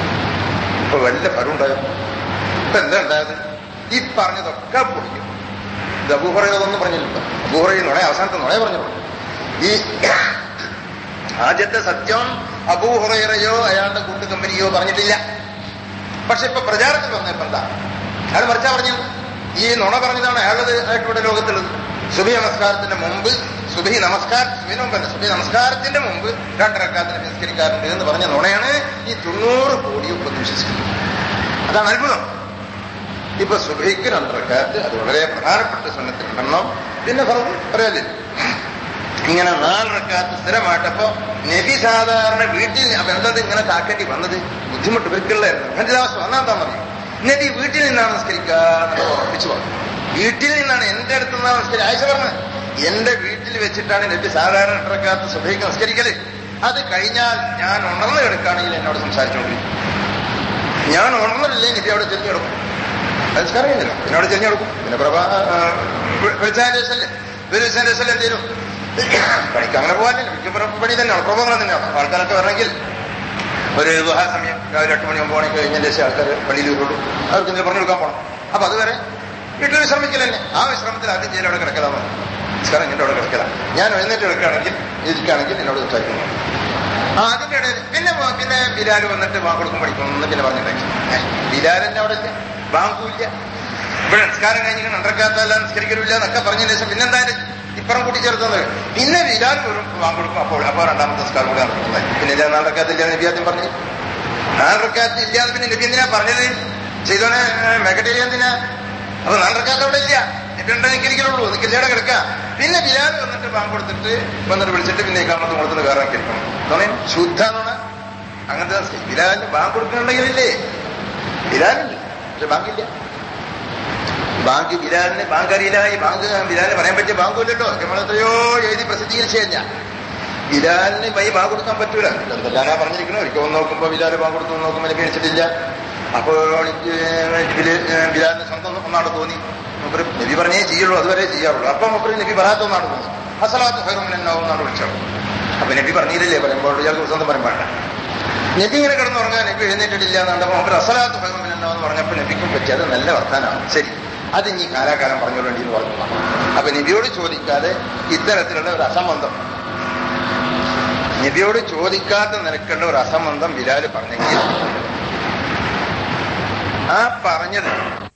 ഇപ്പൊ വല്ല ഫലം ഉണ്ടായിരുന്നു ഇപ്പൊ എന്താ ഉണ്ടായത് ഈ പറഞ്ഞതൊക്കെ പൊളിക്കും ഇത് അബൂഹറയൊന്നും പറഞ്ഞില്ല അബൂഹറയിൽ നുണ അവസാനത്തെ നുണ പറഞ്ഞുള്ളൂ ഈ ആദ്യത്തെ സത്യം അബൂഹുറയോ അയാളുടെ കൂട്ട് കമ്പനിയോ പറഞ്ഞിട്ടില്ല പക്ഷെ ഇപ്പൊ പ്രചാരത്തിൽ വന്നപ്പോ എന്താ അയാൾ മറിച്ചാ പറഞ്ഞത് ഈ നുണ പറഞ്ഞതാണ് അയാളത് ആയിട്ടിവിടെ ലോകത്തുള്ളത് സുബി നമസ്കാരത്തിന്റെ മുമ്പ് സുബി നമസ്കാരം സുബിന് മുമ്പല്ല സുബി നമസ്കാരത്തിന്റെ മുമ്പ് രണ്ടരക്കാത്തിന് നിസ്കരിക്കാറുണ്ട് എന്ന് പറഞ്ഞ നുണയാണ് ഈ തൊണ്ണൂറ് കോടിയും പ്രതീക്ഷിച്ചിരിക്കുന്നത് അതാണ് അത്ഭുതം ഇപ്പൊ സുബൈക്ക് രണ്ടരക്കാത്ത് അത് വളരെ പ്രധാനപ്പെട്ട സുന്നത്തിലുണ്ടെന്നോ പിന്നെ പറഞ്ഞു പറയാല്ലേ ഇങ്ങനെ നാലരക്കാത്ത് സ്ഥിരമായിട്ടപ്പോ നബി സാധാരണ വീട്ടിൽ അപ്പൊ എന്താ ഇങ്ങനെ കാക്കേണ്ടി വന്നത് ബുദ്ധിമുട്ട് ഇവർക്കുള്ള നിർബന്ധിതാവസ്ഥ വന്നാന്താ പറയും നബി വീട്ടിൽ നിന്നാണ് നിസ്കരിക്കാന്ന് ഉറപ്പിച്ചു പറഞ്ഞു വീട്ടിൽ നിന്നാണ് എന്റെ അടുത്ത് നിന്നാണ് നിസ്കരി ആഴ്ച പറഞ്ഞത് എന്റെ വീട്ടിൽ വെച്ചിട്ടാണ് നബി സാധാരണ രണ്ടരക്കാത്ത് സുബൈക്ക് നിസ്കരിക്കല് അത് കഴിഞ്ഞാൽ ഞാൻ ഉണർന്നു കിടക്കുകയാണെങ്കിൽ എന്നോട് സംസാരിച്ചുകൊണ്ടിരിക്കും ഞാൻ ഉണർന്നില്ലേ നബി അവിടെ ചെറിഞ്ഞു കിടക്കും സംസ്കാരം കഴിഞ്ഞില്ല പിന്നെ അവിടെ ചെറിഞ്ഞു കൊടുക്കും പിന്നെ പ്രഭാ വിളിച്ചതിന്റെ ശേഷല്ലേ വിളിച്ചതിന്റെ ശേഷം എന്ത് ചെയ്യും പണിക്ക് അങ്ങനെ പോകാനില്ല മിക്കപ്പുറം പണി തന്നെയാണ് പ്രബോധനം തന്നെയാണ് ആൾക്കാരൊക്കെ വരണമെങ്കിൽ ഒരു വിവാഹ സമയം രാവിലെ എട്ട് മണി ഒമ്പത് മണിക്ക് കഴിഞ്ഞതിന്റെ ശേഷം ആൾക്കാർ പള്ളിയിൽ വരുള്ളൂ അവർക്ക് എന്തെങ്കിലും പറഞ്ഞു കൊടുക്കാൻ പോകണം അപ്പൊ അതുവരെ വീട്ടിൽ വിശ്രമിക്കില്ല തന്നെ ആ വിശ്രമത്തിൽ ആദ്യം ചെയ്യൽ അവിടെ കിടക്കലാമോ നമസ്കാരം എന്റെ അവിടെ കിടക്കല ഞാൻ എഴുന്നേറ്റ് എടുക്കുകയാണെങ്കിൽ ഇരിക്കുകയാണെങ്കിൽ എന്നോട് സംസാരിക്കുന്നു ആ അതിന്റെ ഇടയിൽ പിന്നെ പിന്നെ ബിലാൽ വന്നിട്ട് വാ കൊടുക്കും പഠിക്കണം പിന്നെ പറഞ്ഞിട്ടുണ്ടെങ്കിൽ ബിലാലിന്റെ അവിടെ ഇല്ല ബാങ്കൂല്ല ഇവിടെ നിസ്കാരം കഴിഞ്ഞിട്ട് അണ്ടർക്കാത്തല്ല നിസ്കരിക്കലില്ല എന്നൊക്കെ പറഞ്ഞതിന് ശേഷം പിന്നെന്തായാലും ഇപ്പുറം കൂട്ടിച്ചേർത്തത് പിന്നെ ബിലാൽ വരും വാങ്ങ് കൊടുക്കും അപ്പോൾ അപ്പോൾ രണ്ടാമത്തെ നിസ്കാരം കൂടി നടക്കുന്നത് പിന്നെ ഇല്ല നാലരക്കാത്തില്ല നബി ആദ്യം പറഞ്ഞു നാലരക്കാത്ത് ഇല്ലാതെ പിന്നെ നബി എന്തിനാ പറഞ്ഞത് ചെയ്തോനെ മെഗറ്റേരിയ എന്തിനാ അപ്പൊ നാലരക്കാത്ത് അവിടെ ഇല്ല എന്നിട്ട് നിൽക്കലിക്കലുള്ളൂ നിൽക്കലിയുടെ കിടക്കുക പിന്നെ ബിലാൽ വന്നിട്ട് ബാങ്ക് കൊടുത്തിട്ട് വന്നിട്ട് വിളിച്ചിട്ട് പിന്നെ ഇക്കാമത്ത് കൊടുത്തിട്ട് വേറെ കിടക്കണം എന്നാണ് ശുദ്ധ എന്നാണ് അങ്ങനത്തെ ബിലാലിന് ബാങ്ക് കൊടുക്കണമെങ്കിലില്ലേ ബിലാലുണ്ട് പക്ഷെ ബാങ്കില്ല ബാങ്ക് ബിലാലിന് ബാങ്ക് അറിയില്ല ഈ ബാങ്ക് ബിലാലിന് പറയാൻ പറ്റിയ ബാങ്കുമില്ലല്ലോ നമ്മൾ എത്രയോ എഴുതി പ്രസിദ്ധീകരിച്ചു കഴിഞ്ഞാൽ ബിലാലിന് വൈ ബാങ്ക് കൊടുക്കാൻ പറ്റൂല എന്തെല്ലാനാ പറഞ്ഞിരിക്കണം ഒരിക്കൽ ഒന്ന് നോക്കുമ്പോ ബിലാല് ബാങ്ക് കൊടുത്തു നോക്കുമ്പോൾ പേടിച്ചിട്ടില്ല അപ്പോൾ എനിക്ക് ബില- ബിലാലിന് സ്വന്തം ഒന്നാണ് തോന്നി മൂപ്പര് നബി പറഞ്ഞേ ചെയ്യുള്ളൂ അതുവരെ ചെയ്യാറുള്ളൂ അപ്പൊ മൂപ്പര് നബി പറയാത്ത ഒന്നാണ് തോന്നി അസലാത്ത് ഹൈറുമിനാവും എന്നാണ് വിളിച്ചത് അപ്പൊ നബി പറഞ്ഞില്ലേ പറയുമ്പോൾ ഇയാൾക്ക് സ്വന്തം പറയാൻ പാടില്ല നബി ഇങ്ങനെ കിടന്നുറങ്ങാൻ നബി എഴുന്നേറ്റിട്ടില്ല എന്നുണ്ടപ്പോൾ മൂപ്പര് അസലാത്ത് ഹൈറുമിനാവും പറഞ്ഞപ്പോൾ നബിക്കും പറ്റി അത് നല്ല വർത്താനാണ് ശരി അത് ഇനി കാലാകാലം പറഞ്ഞുകൊള്ളേണ്ടി എന്ന് പറഞ്ഞു അപ്പൊ നബിയോട് ചോദിക്കാതെ ഇത്തരത്തിലുള്ള ഒരു അസംബന്ധം നബിയോട് ചോദിക്കാത്ത നിലക്കുള്ള ഒരു അസംബന്ധം ബിലാല് പറഞ്ഞെങ്കിൽ ആ പറഞ്ഞത്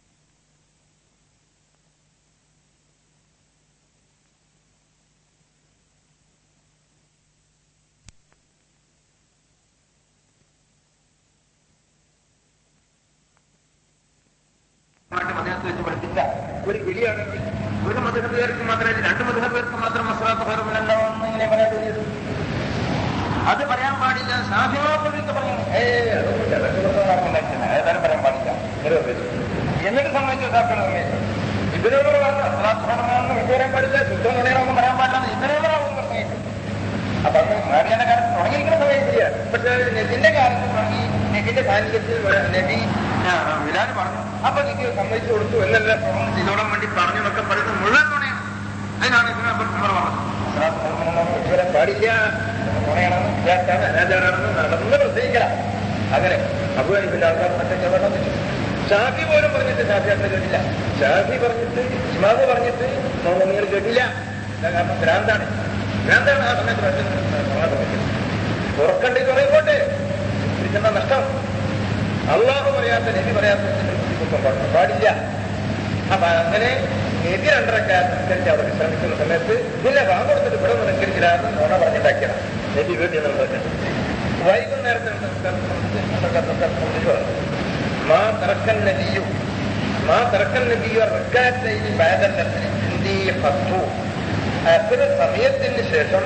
മദീനത്ത് വെച്ച് പഠിപ്പിച്ച ഒരു വിളിയാണെങ്കിൽ ഒരു മധുഹബേർക്ക് മാത്രമല്ല രണ്ട് മധുഹബേർക്ക് മാത്രം മസറാത്ത് ഹൈറുമിനല്ലോ എന്ന് ഇങ്ങനെ പറയാൻ തോന്നിയത് അത് പറയാൻ പാടില്ല സാധ്യമാക്കുന്നൊക്കെ പറയണം ഏ അതൊന്നുമില്ല അതൊക്കെ വെറുതെ നടക്കുന്നുണ്ടായിരിക്കുന്നത്. ഏതായാലും പറയാൻ പാടില്ല നിരവധി എന്നിട്ട് സംബന്ധിച്ച് ഇതാക്കണം ഇതിനോട് പറഞ്ഞു അസറാത്ത് ഹൈറുമിനെന്ന് വിട്ടു പറയാൻ പാടില്ല ശുദ്ധം നുണയണമെന്ന് പറയാൻ പാടില്ല ഇതിനോടാവും പ്രസംഗിച്ചു അപ്പൊ അന്ന് മാറിയുടെ കാലത്ത് തുടങ്ങിയിരിക്കുന്ന സമയം ശരിയാണ് പക്ഷെ നെബിന്റെ കാലത്ത് തുടങ്ങി നെബിന്റെ സാന്നിധ്യത്തിൽ നബി വിലാല് പറഞ്ഞു അപ്പൊ എനിക്ക് സമ്മതിച്ചു കൊടുത്തു എന്നല്ല പ്രവൃത്തി ചെയ്തോളാൻ വേണ്ടി പറഞ്ഞു എന്നൊക്കെ പറയുന്നത് മുഴുവൻ നുണയാണ് അതിനാണ് ഇതിനെ നമ്മൾ പറഞ്ഞത് വിട്ടുവരാൻ പാടില്ല നുണയാണെന്ന് വിചാരിച്ചാണ് അനാചാരാണെന്ന് നടന്ന് പ്രസംഗിക്കണം അങ്ങനെ അഭിമാനിപ്പില്ല ആൾക്കാർ മറ്റൊക്കെ പറഞ്ഞു ഷാഫി പോലും പറഞ്ഞിട്ട് ഷാഫി അത്ര കേട്ടില്ല ഷാഫി പറഞ്ഞിട്ട് ഇമാമ് പറഞ്ഞിട്ട് നിങ്ങൾ കേട്ടില്ല എന്താ കാരണം ഭ്രാന്താണ് ഭ്രാന്താണ് ആ സമയത്ത് പറഞ്ഞത് ഉറക്കണ്ടി കുറയുമ്പോട്ടെ തിരിച്ചെന്ന നഷ്ടം അള്ളാഹു പറയാത്ത നബി പറയാത്ത കുറ്റം പാടില്ല. പാടില്ല അപ്പൊ അങ്ങനെ നബി രണ്ടരക്കാരനുസരിച്ച് അവിടെ വിശ്രമിക്കുന്ന സമയത്ത് ഇല്ല വാങ്ങ കൊടുത്തിട്ട് ഇവിടെ നിന്ന് നിൽക്കില്ലാന്ന് നോണ പറഞ്ഞിട്ടാക്കിയതാണ് നബി വീട്ടിൽ നിന്ന് പറഞ്ഞത് വൈകുന്നേരത്തെ മാ തറക്കൻ നബിയു മാ തറക്കൻ നബിയു റക്കാറ്റൈനി ബാദല്ലത്തിന് ഹിന്ദി ഫത്തു അത്ര സമയത്തിന് ശേഷം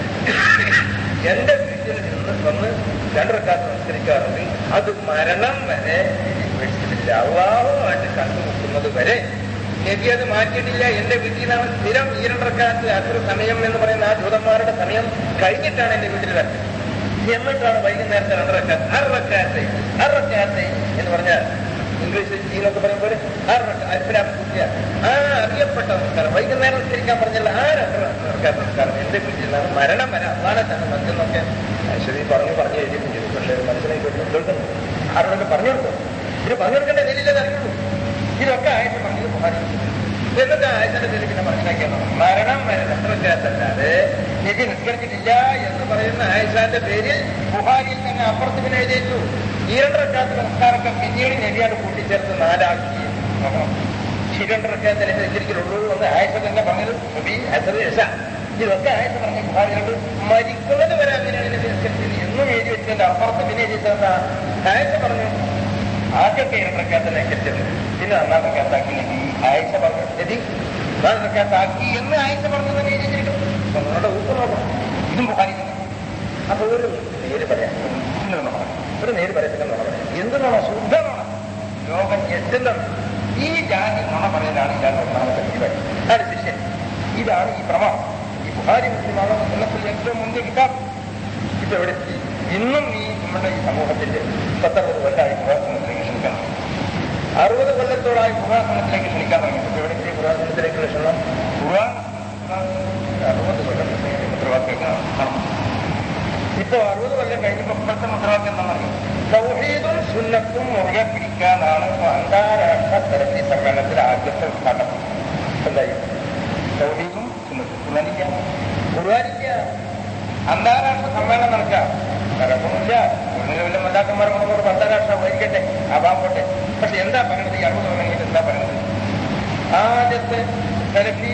എന്റെ വീട്ടിൽ നിന്ന് വന്ന് രണ്ടരക്കാലത്ത് നമസ്കരിക്കാറുണ്ട് അത് മരണം വരെ ഉപേക്ഷിച്ചിട്ടില്ല അള്ളാഹുമായിട്ട് കണ്ടുമുട്ടുന്നത് വരെ നബി അത് മാറ്റിയിട്ടില്ല എന്റെ വീട്ടിൽ നിന്നാണ് സ്ഥിരം ഈ രണ്ടരക്കാലത്ത് അത്ര സമയം എന്ന് പറയുന്ന ആ ജൂതന്മാരുടെ സമയം കഴിഞ്ഞിട്ടാണ് എന്റെ വീട്ടിൽ വരുന്നത് എന്നിട്ടാണ് വൈകുന്നേരത്തെ രണ്ടരക്കാലത്ത് അറക്കാത്തെ അറക്കാത്തെ എന്ന് പറഞ്ഞാൽ ഇംഗ്ലീഷ് ജീനൊക്കെ പറയും പോലെ അൽഫലാം കൂട്ടിയ ആ അറിയപ്പെട്ട നമസ്കാരം വൈകുന്നേരം നിസ്കരിക്കാൻ പറഞ്ഞില്ല ആ രണ്ടരക്കാത്ത നമസ്കാരം എന്റെ വീട്ടിൽ നിന്നാണ് മരണം വരെ അള്ളാനത്താണ് മറ്റൊന്നൊക്കെ ശരി പറഞ്ഞു പറഞ്ഞു എഴുതിയിട്ടും ചെയ്തു പക്ഷേ മനസ്സിലായി കേൾക്കുന്നു ആരോടൊക്കെ പറഞ്ഞു കൊടുത്തു ഇത് പറഞ്ഞു കൊടുക്കേണ്ട നിലയിലത് അറിയുള്ളൂ ഇതൊക്കെ ആഴ്ച പറഞ്ഞത് ബുഹാരി എന്നിട്ട് ആഴ്ചയുടെ പേര് പിന്നെ മനസ്സിലാക്കിയാണ് മരണം വരെ രണ്ടരക്കാത്തല്ലാതെ നബി നിസ്കരിച്ചിട്ടില്ല എന്ന് പറയുന്ന ആയിഷാന്റെ പേരിൽ ബുഹാരിയിൽ തന്നെ അപ്പുറത്ത് പിന്നെ എഴുതിയിട്ടു ഈ രണ്ടരക്കാത്ത നമസ്കാരമൊക്കെ പിന്നീട് നബിയാണ് കൂട്ടിച്ചേർത്ത് നാലാക്കി നോക്കണം ഈ രണ്ടരക്കാത്ത നിസ്കരിക്കലുള്ളൂ എന്ന് ആയിഷ തന്നെ പറഞ്ഞത് നബി അസറ് യശ ഇതൊക്കെ ആയിഷ പറഞ്ഞ ബുഹാരിയോട് മരിക്കുന്നത് വരെ അങ്ങനെയാണ് നബി നിസ്കരിച്ചത് എന്നും എഴുതി വെച്ചതിന്റെ അപ്പുറത്ത് പിന്നെ എഴുതിച്ചെന്താ ആയിഷ പറഞ്ഞു ആദ്യമൊക്കെ രണ്ടരക്കാത്ത നിസ്കരിച്ചത് പിന്നെ ഒന്നാം റക്കാത്താക്കി നബി ആയിഷ പറഞ്ഞു നബി ഒന്നാം റക്കാത്താക്കി എന്ന് ആയിഷ പറഞ്ഞു തന്നെ എഴുതിയിരിക്കും അപ്പൊ നിങ്ങളുടെ ഊപ്പ് നോക്കണം ഇതും ബുഹാരി തന്നെ അപ്പൊ ഒരു നേര് പറയാം ഇന്നൊന്ന് പറയാം ഒരു നേര് പറയത്തില്ല നുണ പറയാം എന്ത് നുണ ശുദ്ധമാണ് ലോകം എത്തുന്നത് ഈ ജാതി നുണ പറയലാണ് ഇയാളുടെ ഒന്നാമത്തെ പരിപാടി അതാണ് ശിഷ്യൻ ഇതാണ് ഈ പ്രമാണം ഈ ബുഹാരി മുസ്ലിമാണ് മുന്നത്തിൽ ഏറ്റവും മുന്തിയ കിതാബ് ഇപ്പൊ എവിടെ എത്തി ഇന്നും ഈ നമ്മുടെ ഈ സമൂഹത്തിന്റെ പത്തറുപത് കൊല്ലമായി പുരാസനത്തിലേക്ക് ക്ഷണിക്കണം അറുപത് കൊല്ലത്തോളായി പുരാസനത്തിലേക്ക് ക്ഷണിക്കാൻ തുടങ്ങി ഇപ്പൊ എവിടെ എത്തി പുരാസനത്തിലേക്കുള്ള ക്ഷണം ഖുർആൻ അറുപത് കൊല്ലം മുദ്രവാക്യം ഇപ്പൊ അറുപത് കൊല്ലം കഴിഞ്ഞപ്പോ ഇപ്പോഴത്തെ മുദ്രാവാക്യം എന്താണെന്നറിയോ സൗഹീദും സുന്നത്തും മുറുകെ പിടിക്കാനാണ് ഇപ്പൊ അന്താരാഷ്ട്ര തെരഞ്ഞി സമ്മേളനത്തിൽ ആദ്യത്തെ ഉദ്ഘാടനം എന്തായി സൗഹീദും സുന്നത്തും സുന്നലില്ല ഖുർആാനില്ല അന്താരാഷ്ട്ര സമ്മേളനം നടക്കാം കുഴപ്പമൊന്നുമില്ല ഒരു വല്ല മല്ലാക്കന്മാർ കൊണ്ടുകൊണ്ട് അന്താരാഷ്ട്ര വഹിക്കട്ടെ ആവാൻ പക്ഷെ എന്താ പറയുന്നത് ഈ അറുപത് കൊല്ലം കഴിഞ്ഞിട്ട് എന്താ പറയുന്നത് ആദ്യത്തെ സെലഫി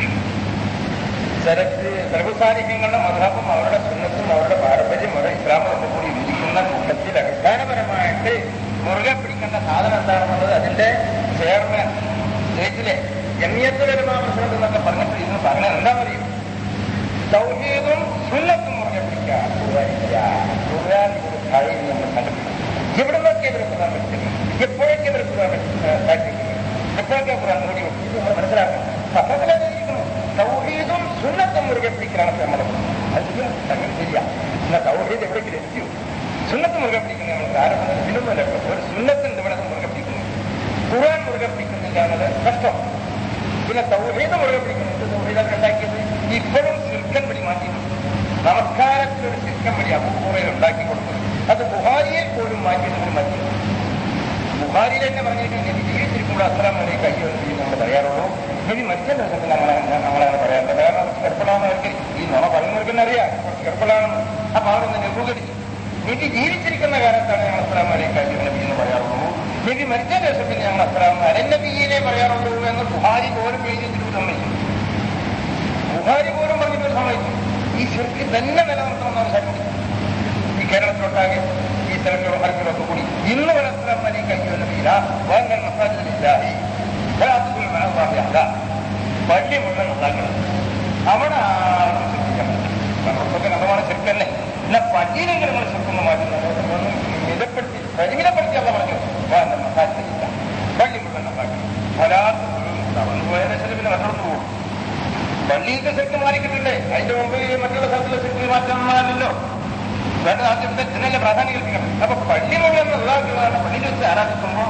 സർവസാന്നിധ്യങ്ങളുടെ മതം അവരുടെ സുന്നത്തും അവരുടെ പാരമ്പര്യം അവരുടെ ഇസ്ലാമൊക്കെ കൂടി വിധിക്കുന്ന കൂട്ടത്തിൽ അടിസ്ഥാനപരമായിട്ട് മുറുകെ പിടിക്കേണ്ട സാധനം എന്താണെന്നുള്ളത് അതിന്റെ ചെയർമാൻ സ്റ്റേറ്റിലെ ജമിയത്തുലരുമാ പ്രസിഡന്റ് എന്നൊക്കെ പറഞ്ഞിട്ട് ഇന്ന് പറഞ്ഞത് എന്താ പറയും സൗഹീദും സുന്നത്തും മുറുകെ പിടിക്കുക ഖുർആനില്ല. ഖുർആൻ ഒരു കഴിവ് നമ്മൾ കണ്ടുപിടിക്കും എവിടെ നോക്കി ഇവരെ പ്രധാനമന്ത്രി എപ്പോഴും എത്തിയോ സുന്നത്ത് മുറുകെ പിടിക്കുന്ന നമ്മൾ ആരോപണം ഇതിനൊന്നുമല്ല ഒരു സുന്നത്തിന്റെ ഇവിടെ മുറുകെ പിടിക്കുന്നു ഖുർആൻ മുറുകെ പിടിക്കുന്നില്ല എന്നത് കഷ്ടം പിന്നെ തൗഹീദ് മുറുകെ പിടിക്കുന്നുണ്ട് തൗഹീദൊക്കെ ഉണ്ടാക്കിയത് ഇപ്പോഴും ശിർക്കൻ പിടി മാറ്റിയിട്ടുണ്ട് നമസ്കാരത്തിലൊരു ശിർക്കൻ പിടി അപൂർവയിൽ ഉണ്ടാക്കി കൊടുക്കുന്നത് അത് ബുഹാരിയെ പോലും മാറ്റിയതിന് മതി ബുഹാരിയിൽ തന്നെ പറഞ്ഞിട്ട് നബി ജീവിച്ചിരിക്കുമ്പോൾ അസ്ലാം വലൈക്ക് അയ്യോ എന്ന് നമ്മൾ പറയാറുള്ളൂ നബി മറ്റേ ദിവസത്തിൽ നമ്മളെ നമ്മളങ്ങനെ പറയാറുണ്ട് കാരണം കുറച്ച് കിടപ്പടാന്നവർക്ക് ഈ നുണ പറയുന്നവർക്ക് അറിയാം കുറച്ച് കിടപ്പടാണെന്ന് അപ്പൊ അവരൊന്ന് ലഘൂകരിച്ചു നബി ജീവിച്ചിരിക്കുന്ന കാലത്താണ് ഞങ്ങൾ അസ്ലാം വലൈക്ക് അയ്യോ നബി എന്ന് പറയാറുള്ളൂ നബി മരിച്ച ദിവസത്തിൽ ഞങ്ങൾ അസ്ലാം അരനബിയെ പറയാറുള്ളൂ എന്ന് ബുഹാരി പോലും എഴുതിയിട്ട് സമ്മതിച്ചു ബുഹാരി പോലും പറഞ്ഞിട്ട് സമ്മതിച്ചു ഈ ശരിക്ക് തന്നെ നിലനിർത്തണമെന്നാണ് ശരിക്കും ഈ കേരളത്തിലൊട്ടാകെ ഈ സ്ഥലങ്ങളും മരങ്ങളൊക്കെ കൂടി ഇന്ന് വരെ അസ്ലാം വലൈക്ക് അയ്യോ നബിയില വാങ്ങൽ മസാജില്ലാഹി പള്ളി മുഴുവൻ ഉണ്ടാക്കണം അവിടെ ആണ് ശ്രദ്ധിക്കണം നമുക്കൊക്കെ നമ്മളാണ് ശരിക്കല്ലേ എന്നാ പള്ളിയിലെങ്കിലും നമ്മൾ ശരിക്കൊന്ന് മാറ്റുന്നത് ഒന്ന് മിതപ്പെടുത്തി പരിമിതപ്പെടുത്തി അല്ല പറഞ്ഞു വാങ്ങൽ മസാജില്ല പള്ളി മുഴുവൻ ഉണ്ടാക്കണം പലാത്ത് മുഴുവൻ അവന്ന് പോയതിനു ശേഷം പിന്നെ മറ്റൊന്ന് പോകും പള്ളിയിലത്തെ ശരിക്കും മാറിക്കിട്ടില്ലേ അതിന്റെ മുമ്പ് ഈ മറ്റുള്ള സ്ഥലത്തിലെ ശരിക്കും മാറ്റാമല്ലോ വേണ്ട ആദ്യം ഇതിനല്ലേ പ്രാധാന്യം കൽപ്പിക്കണം അപ്പൊ പള്ളി മുഴുവൻ ഉള്ളതാണ് പള്ളിയിൽ വെച്ച് ആരാധിക്കുമ്പോ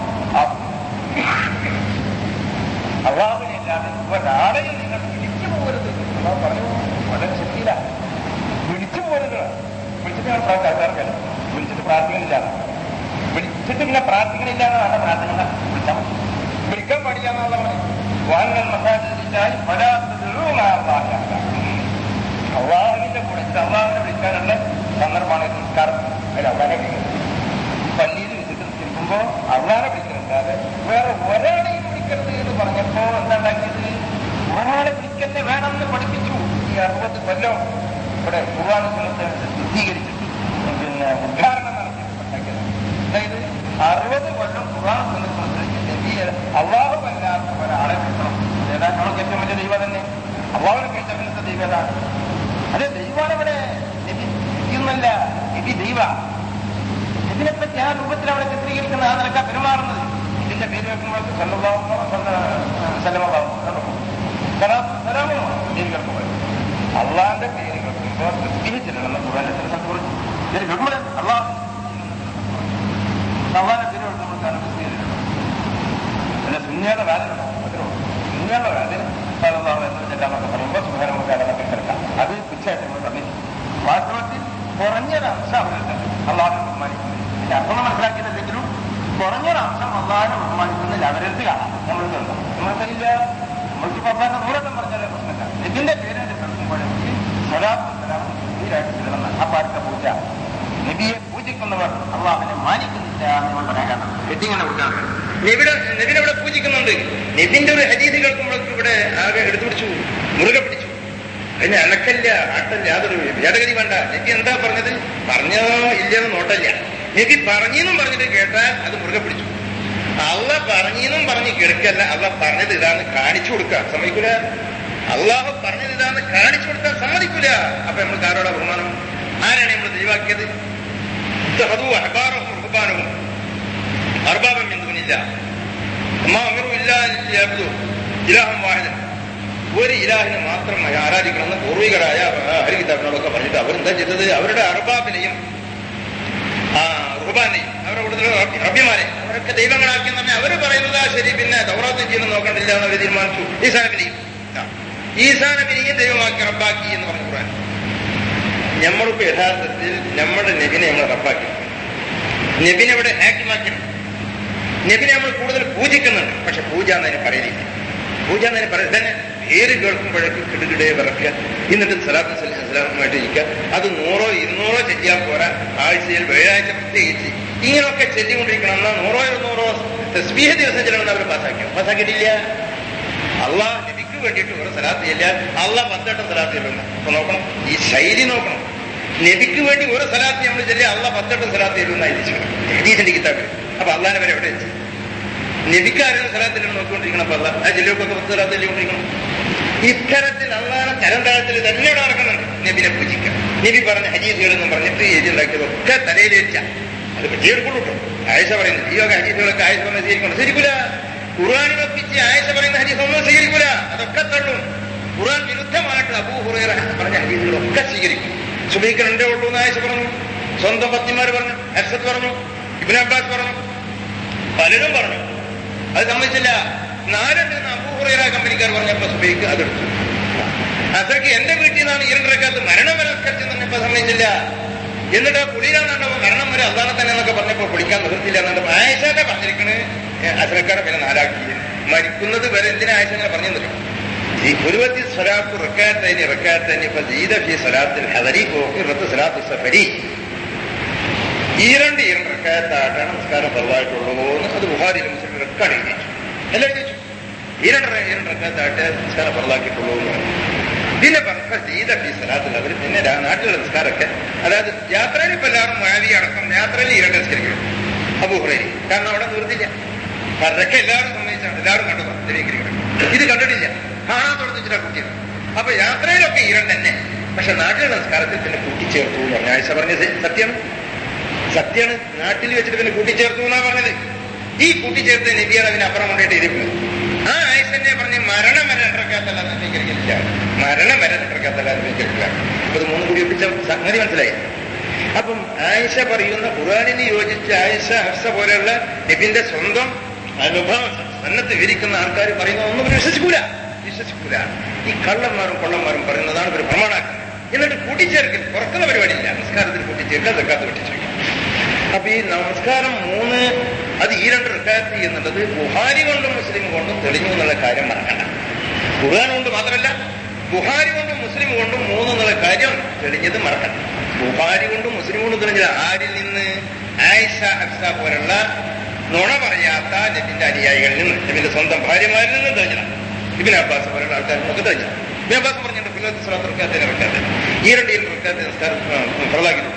അള്ളാഹുവിനില്ലാതെ ഒരാളെയും നിങ്ങൾ പിടിച്ചു പോകരുത് അള്ളാഹ് പറഞ്ഞു വളരെ ശക്തിയില്ല പിടിച്ചു പോകരുത് വിളിച്ചിട്ട് ഞങ്ങൾ പ്രാർത്ഥിക്കാർക്കല്ല വിളിച്ചിട്ട് പ്രാർത്ഥിക്കണില്ല വിളിച്ചിട്ട് പിന്നെ പ്രാർത്ഥിക്കണില്ല എന്നാണ് പ്രാർത്ഥന വിളിച്ചാൽ മതി വിളിക്കാൻ പാടില്ല എന്നുള്ള പറഞ്ഞു വാങ്ങൽ മസാജിച്ചാൽ അള്ളാഹുവിന്റെ കൂടെ ഇത് അള്ളാഹുവിനെ വിളിക്കാനുള്ള സന്ദർഭമാണ് ഇത് നിസ്കാരം അതിൽ അള്ളാഹെ വിളിക്കുന്നത് പള്ളിയിൽ വിസിറ്റ് നിൽക്കുമ്പോ അള്ളാഹെ വിളിക്കുന്നുണ്ടാതെ വേറെ ഒരാളെയും വിളിക്കരുത് എന്ന് പറഞ്ഞപ്പോ എന്താ ഉണ്ടാക്കിയത് ഒരാളെ വിളിക്കന്നെ വേണമെന്ന് പഠിപ്പിച്ചു ഈ അറുപത് കൊല്ലം ഇവിടെ ഖുർആൻ സ്ഥലത്തെ ശുദ്ധീകരിച്ചിട്ട് പിന്നെ ഉദ്ഘാടനം നടത്തി ഉണ്ടാക്കിയത് അതായത് അറുപത് കൊല്ലം ഖുർആൻ സ്ഥലത്തെ അള്ളാഹു അല്ലാത്ത ഒരാളെ വിളിക്കണം ഏതാ നമുക്ക് ഏറ്റവും വലിയ ദൈവം തന്നെ അള്ളാഹുനെ കേട്ട ദൈവം ഏതാണ് അതെ ദൈവമാണ് ഇവിടെ നബി എന്നല്ല നബി ദൈവ ഇതിനെപ്പറ്റി ആ രൂപത്തിൽ അവിടെ ചിത്രീകരിക്കുന്ന ആ നിലക്ക പെരുമാറുന്നത് ഇതിന്റെ പേര് വെക്കുമ്പോൾ അള്ളാന്റെ പേര് വെക്കുമ്പോൾ തിരിച്ചിടണം ഖുറാന്റെ ചില സ്ഥലത്ത് പറഞ്ഞു പേര് വെക്കുമ്പോൾ അള്ളാഹ് അള്ളാന്റെ പേര് വെക്കുമ്പോഴാണ് പിന്നെ സുന്യയുടെ വേദന സുന്യയുടെ വേദന അള്ളാഹു എന്ന് ചെല്ലാന്നൊക്കെ പറയുമ്പോൾ സുഖനമൊക്കെ അതൊക്കെ കിടക്കാം അത് തീർച്ചയായിട്ടും നമ്മൾ പറഞ്ഞു വാസ്തവത്തിൽ കുറഞ്ഞൊരംശം അവരുടെ അള്ളാഹിനെ ബഹുമാനിക്കുന്നത് ഇതിന്റെ അർത്ഥം മനസ്സിലാക്കിയതല്ലെങ്കിലും കുറഞ്ഞൊരംശം അള്ളാഹിനെ ബഹുമാനിക്കുന്നതിൽ അവരെടുത്ത് കാണാം നമ്മൾ കണ്ടോ നമ്മൾക്കില്ല നമ്മൾക്ക് പപ്പാന്റെ നൂറെണ്ണം പറഞ്ഞാലേ പ്രശ്നമില്ല ഇതിന്റെ പേരിന്റെ കേൾക്കുമ്പോഴേക്ക് സ്വലാത്തും സലാമും ഗംഭീരമായിട്ട് ചെല്ലണം ആ പാടുത്ത പൂജ നബിയെ പൂജിക്കുന്നവർ അള്ളാഹിനെ മാനിക്കുന്നില്ല എന്ന് നമ്മൾ പറയാൻ കാരണം ഹെഡിങ്ങനെ കൊടുക്കാൻ നബിയുടെ നബിനെ ഇവിടെ പൂജിക്കുന്നുണ്ട് നബിന്റെ ഒരു ഹരീതി കേൾക്കുമ്പോഴേക്ക് ഇവിടെ ആകെ എടുത്തു പിടിച്ചു മുറുകെ പിടിച്ചു അതിന് അനക്കല്ല ആട്ടല്ല യാതൊരു ഭേദഗതി വേണ്ട നബി എന്താ പറഞ്ഞത് പറഞ്ഞോ ഇല്ലെന്ന് നോട്ടല്ല നബി പറഞ്ഞെന്നും പറഞ്ഞിട്ട് കേട്ടാൽ അത് മുറുകെ പിടിച്ചു അള്ള പറഞ്ഞെന്നും പറഞ്ഞ് കേൾക്കല്ല അള്ള പറഞ്ഞത് ഇതാന്ന് കാണിച്ചു കൊടുക്കുക സമ്മതിക്കൂല അള്ളാഹു പറഞ്ഞത് ഇതാന്ന് കാണിച്ചു കൊടുക്കാൻ സമ്മതിക്കൂല അപ്പൊ നമ്മൾ ആരോടാ ബഹുമാനം ആരാണ് നമ്മൾ ദൈവാക്കിയത് അഹബാറും റുഹബാനവും അർബാബം എന്തുമില്ല അമ്മ അമറുമില്ല ഇലാഹം വാഹിദൻ ഒരു ഇലാഹിനെ മാത്രം ആരാധിക്കണമെന്ന് പൂർവികരായ ഹരികിതാബിനോടൊക്കെ പറഞ്ഞിട്ട് അവരെന്താ ചെയ്തത് അവരുടെ അർബാബിനെയും ആ റുബാനെയും അവരുടെ കൂടുതൽ റബ്യമാരെ അവരൊക്കെ ദൈവങ്ങളാക്കി തന്നെ അവർ പറയുന്നതാ ശരി പിന്നെ ദൗറാത്തും ചെയ്യണം നോക്കണ്ടില്ല എന്ന് അവർ തീരുമാനിച്ചു ഈസാനബിനെയും ഈസാനബിനെയും ദൈവമാക്കി റബ്ബാക്കി എന്ന് പറഞ്ഞു ഖുർആൻ നമ്മളിപ്പോ യഥാർത്ഥത്തിൽ നമ്മുടെ നബിനെ നമ്മൾ റബ്ബാക്കി നബിനെ ഇവിടെ ഹാക്കിമാക്കിയിട്ടുണ്ട് നബിനെ നമ്മൾ കൂടുതൽ പൂജിക്കുന്നുണ്ട് പക്ഷെ പൂജ എന്നതിന് പറയലില്ല പൂജ എന്നതിന് പറയുന്നത് തന്നെ പേര് കേൾക്കുമ്പോഴേക്ക് കിടുകിടയെ വിറക്കുക എന്നിട്ട് സലാത്ത് സലാമുമായിട്ട് ഇരിക്കുക അത് നൂറോ ഇരുന്നൂറോ ചെല്ലിയാൽ പോരാ ആഴ്ചയിൽ വ്യാഴാഴ്ച പ്രത്യേകിച്ച് ഇങ്ങനെയൊക്കെ ചെല്ലിക്കൊണ്ടിരിക്കണം എന്നാൽ നൂറോ ഇരുന്നൂറോ തസ്ബീഹ ദിവസം ചെല്ലണമെന്ന് അവർ പാസ്സാക്കിയോ പാസ്സാക്കിയിട്ടില്ല അള്ളാഹ് നബിക്ക് വേണ്ടിയിട്ട് ഒരു സലാത്ത് ചെല്ലിയാൽ അള്ളാഹ് പത്തെട്ടം സലാത്ത് ചെല്ലുന്നു അപ്പൊ നോക്കണം ഈ ശൈലി നോക്കണം നബിക്ക് വേണ്ടി ഒരു സലാത്ത് നമ്മൾ ചെല്ലിയ അള്ളാഹ് പത്തെട്ടം സലാത്ത് ചെല്ലുന്നായി ഹദീസിന്റെ കിതാബിൽ അപ്പൊ അള്ളാഹിനെ വരെ എവിടെ വെച്ച് നബിക്കാരും സലാത്തിൽ നോക്കിക്കൊണ്ടിരിക്കണം അപ്പൊ അള്ളാഹ് ആ ജില്ലയൊക്കെ പത്ത് സലാത്ത് ചെല്ലിക്കൊണ്ടിരിക്കണം ഇത്തരത്തിൽ അള്ളാഹ് തരംതാഴത്തിൽ തന്നെ ഇവിടെ നടക്കുന്നുണ്ട് നബിനെ പൂജിക്കാം നബി പറഞ്ഞ ഹദീസുകളെന്നും പറഞ്ഞിട്ട് എഴുതി ഉണ്ടാക്കിയതൊക്കെ തലയിൽ വെച്ച അത് പറ്റിയെടുക്കുള്ളൂ കേട്ടോ ആയിഷ പറയുന്നത് ഈ വക ഹദീസുകളൊക്കെ ആയിഷ പറഞ്ഞ സ്വീകരിക്കണം ശരിക്കൂല ഖുർആാനിനൊപ്പിച്ച് ആയിഷ പറയുന്ന ഹദീസൊന്നും സ്വീകരിക്കൂല അതൊക്കെ തള്ളും ഖുർആൻ വിരുദ്ധമായിട്ട് അബൂ ഹുറൈറ പറഞ്ഞ ഹദീസുകളൊക്കെ സ്വീകരിക്കും സുബൈക്ക് രണ്ടേ ഉള്ളൂ എന്ന് ആയിഷ പറഞ്ഞു സ്വന്തം പത്നിമാർ പറഞ്ഞു ഹർഷത്ത് പറഞ്ഞു ഇബിൻ അബ്ബാസ് പറഞ്ഞു പലരും പറഞ്ഞു അത് സമ്മതിച്ചില്ല നാലുണ്ട് അബൂഹുറൈറ കമ്പനിക്കാർ പറഞ്ഞപ്പോ സുബൈക്ക് അതെടുത്തു അത്രയ്ക്ക് എന്റെ വീട്ടിൽ നിന്നാണ് ഈരണ്ടരക്കാലത്ത് മരണം വരെ നിസ്കരിച്ചു പറഞ്ഞപ്പോ സമ്മതിച്ചില്ല എന്നിട്ട് ആ കുളിയിലാണോ മരണം വരെ അതാണ് തന്നെ എന്നൊക്കെ പറഞ്ഞപ്പോ കുളിക്കാൻ നിർത്തില്ല എന്നുണ്ട് ആയിഷാന്റെ പറഞ്ഞിരിക്കണ് അസലക്കാരെ പിന്നെ നാലാക്കി മരിക്കുന്നത് വരെ എന്തിനാ ആയിഷ അങ്ങനെ പറഞ്ഞു തരും ഈ ഒരുപത്തി സ്വലാത്ത് റക്കാത്തനി റക്കാത്തനി ഇപ്പൊ ജീത ഫി സ്വലാത്തിൽ ഹദരി പോക്ക് റത്ത് സ്വലാത്ത് സഫരി ഈ രണ്ട് ഈ രണ്ട് റക്കാത്തായിട്ടാണ് നമസ്കാരം പതിവായിട്ടുള്ളൂ എന്ന് അത് ബുഹാരിയിലും മുസ്ലിം റെക്കാർഡ് എഴുതി എല്ലാം ചോദിച്ചു ഈ രണ്ട് ഈ രണ്ട് റക്കാത്തായിട്ട് നമസ്കാരം പതിവാക്കിയിട്ടുള്ളൂ എന്ന് പറഞ്ഞു പിന്നെ പറഞ്ഞ ജീത ഫി സ്വലാത്തിൽ അവർ പിന്നെ രാ- നാട്ടിലുള്ള നമസ്കാരമൊക്കെ അതായത് യാത്രയിൽ ഇപ്പൊ എല്ലാവരും മഴവി അടക്കം യാത്രയിൽ ഈ രണ്ട് നിസ്കരിക്കണം അബൂഹുറേരി കാരണം അവിടെ നിർത്തില്ല പരക്കെ എല്ലാവരും സമ്മതിച്ചാണ് എല്ലാവരും കണ്ടതാണ് സ്ഥിരീകരിക്കണം ഇത് കണ്ടിട്ടില്ല കാണാത്തോടത്ത് വെച്ചിട്ടാ കുട്ടിയത് അപ്പൊ യാത്രയിലൊക്കെ ഈരൻ തന്നെ പക്ഷെ നാട്ടിലെ നമസ്കാരത്തിൽ പിന്നെ കൂട്ടിച്ചേർത്തു എന്ന് പറഞ്ഞു ആഴ്ച പറഞ്ഞത് സത്യമാണ് സത്യമാണ് നാട്ടിൽ വെച്ചിട്ട് പിന്നെ കൂട്ടിച്ചേർത്തു എന്നാ പറഞ്ഞത് ഈ കൂട്ടിച്ചേർത്ത് നബിയാണ് അതിന് അപ്പുറം കൊണ്ടിട്ട് ഇരിക്കുന്നത് ആ ആഴ്ച തന്നെ പറഞ്ഞ് മരണം വരെ രണ്ടരക്കാത്തല്ല സ്വീകരിക്കില്ല മരണം വരെ രണ്ടരക്കാത്തല്ല സ്വീകരിക്കില്ല അപ്പൊ ഇത് മൂന്നും കൂടി ഒപ്പിച്ച സംഗതി മനസ്സിലായി അപ്പം ആയിഷ പറയുന്ന ഖുറാനിന് യോജിച്ച ആയിഷ ഹഫ്സ പോലെയുള്ള നബിന്റെ സ്വന്തം അനുഭവം സന്നത്ത് വിരിക്കുന്ന ആൾക്കാർ പറയുന്ന ഒന്നും ഇവര് വിശ്വസിക്കൂല വിശ്വസിക്കൂല ഈ കള്ളന്മാരും കൊള്ളന്മാരും പറയുന്നതാണ് ഇവർ പ്രമാണാക്കുന്നത് എന്നിട്ട് കൂട്ടിച്ചേർക്കൽ പുറക്കുന്ന പരിപാടിയില്ല നമസ്കാരത്തിൽ കൂട്ടിച്ചേർക്കുക സക്കാത്ത് കൂട്ടിച്ചേർക്കുക അപ്പൊ ഈ നമസ്കാരം മൂന്ന് അത് ഈ രണ്ട് റക്കാത്ത് എന്നുള്ളത് ബുഹാരി കൊണ്ടും മുസ്ലിം കൊണ്ടും തെളിഞ്ഞു എന്നുള്ള കാര്യം മറക്കണ്ട ഖുർആൻ കൊണ്ട് മാത്രമല്ല ബുഹാരി കൊണ്ടും മുസ്ലിം കൊണ്ടും മൂന്ന് എന്നുള്ള കാര്യം തെളിഞ്ഞത് മറക്കണ്ട ബുഹാരി കൊണ്ടും മുസ്ലിം കൊണ്ടും തെളിഞ്ഞത് ആരിൽ നിന്ന് ആയിഷ ഹഫ്സ പോലുള്ള നുണ പറയാത്ത നബിന്റെ അനുയായികളിൽ നിന്ന് നബിന്റെ സ്വന്തം ഭാര്യമാരിൽ നിന്ന് തെളിഞ്ഞതാണ് ഇബിൻ അബ്ബാസ് പോലുള്ള ആൾക്കാരിൽ നിന്നൊക്കെ തെളിഞ്ഞത് ഇബിൻ അബ്ബാസ് പറഞ്ഞിട്ടുണ്ട് പിള്ളേർക്ക് സ്വലാത്ത് റക്കാത്തിന് റക്കാത്ത് ഈ രണ്ട് ഈ രണ്ട് റക്കാത്ത് നിസ്കാരം പ്രളാക്കിയിട്ടുണ്ട്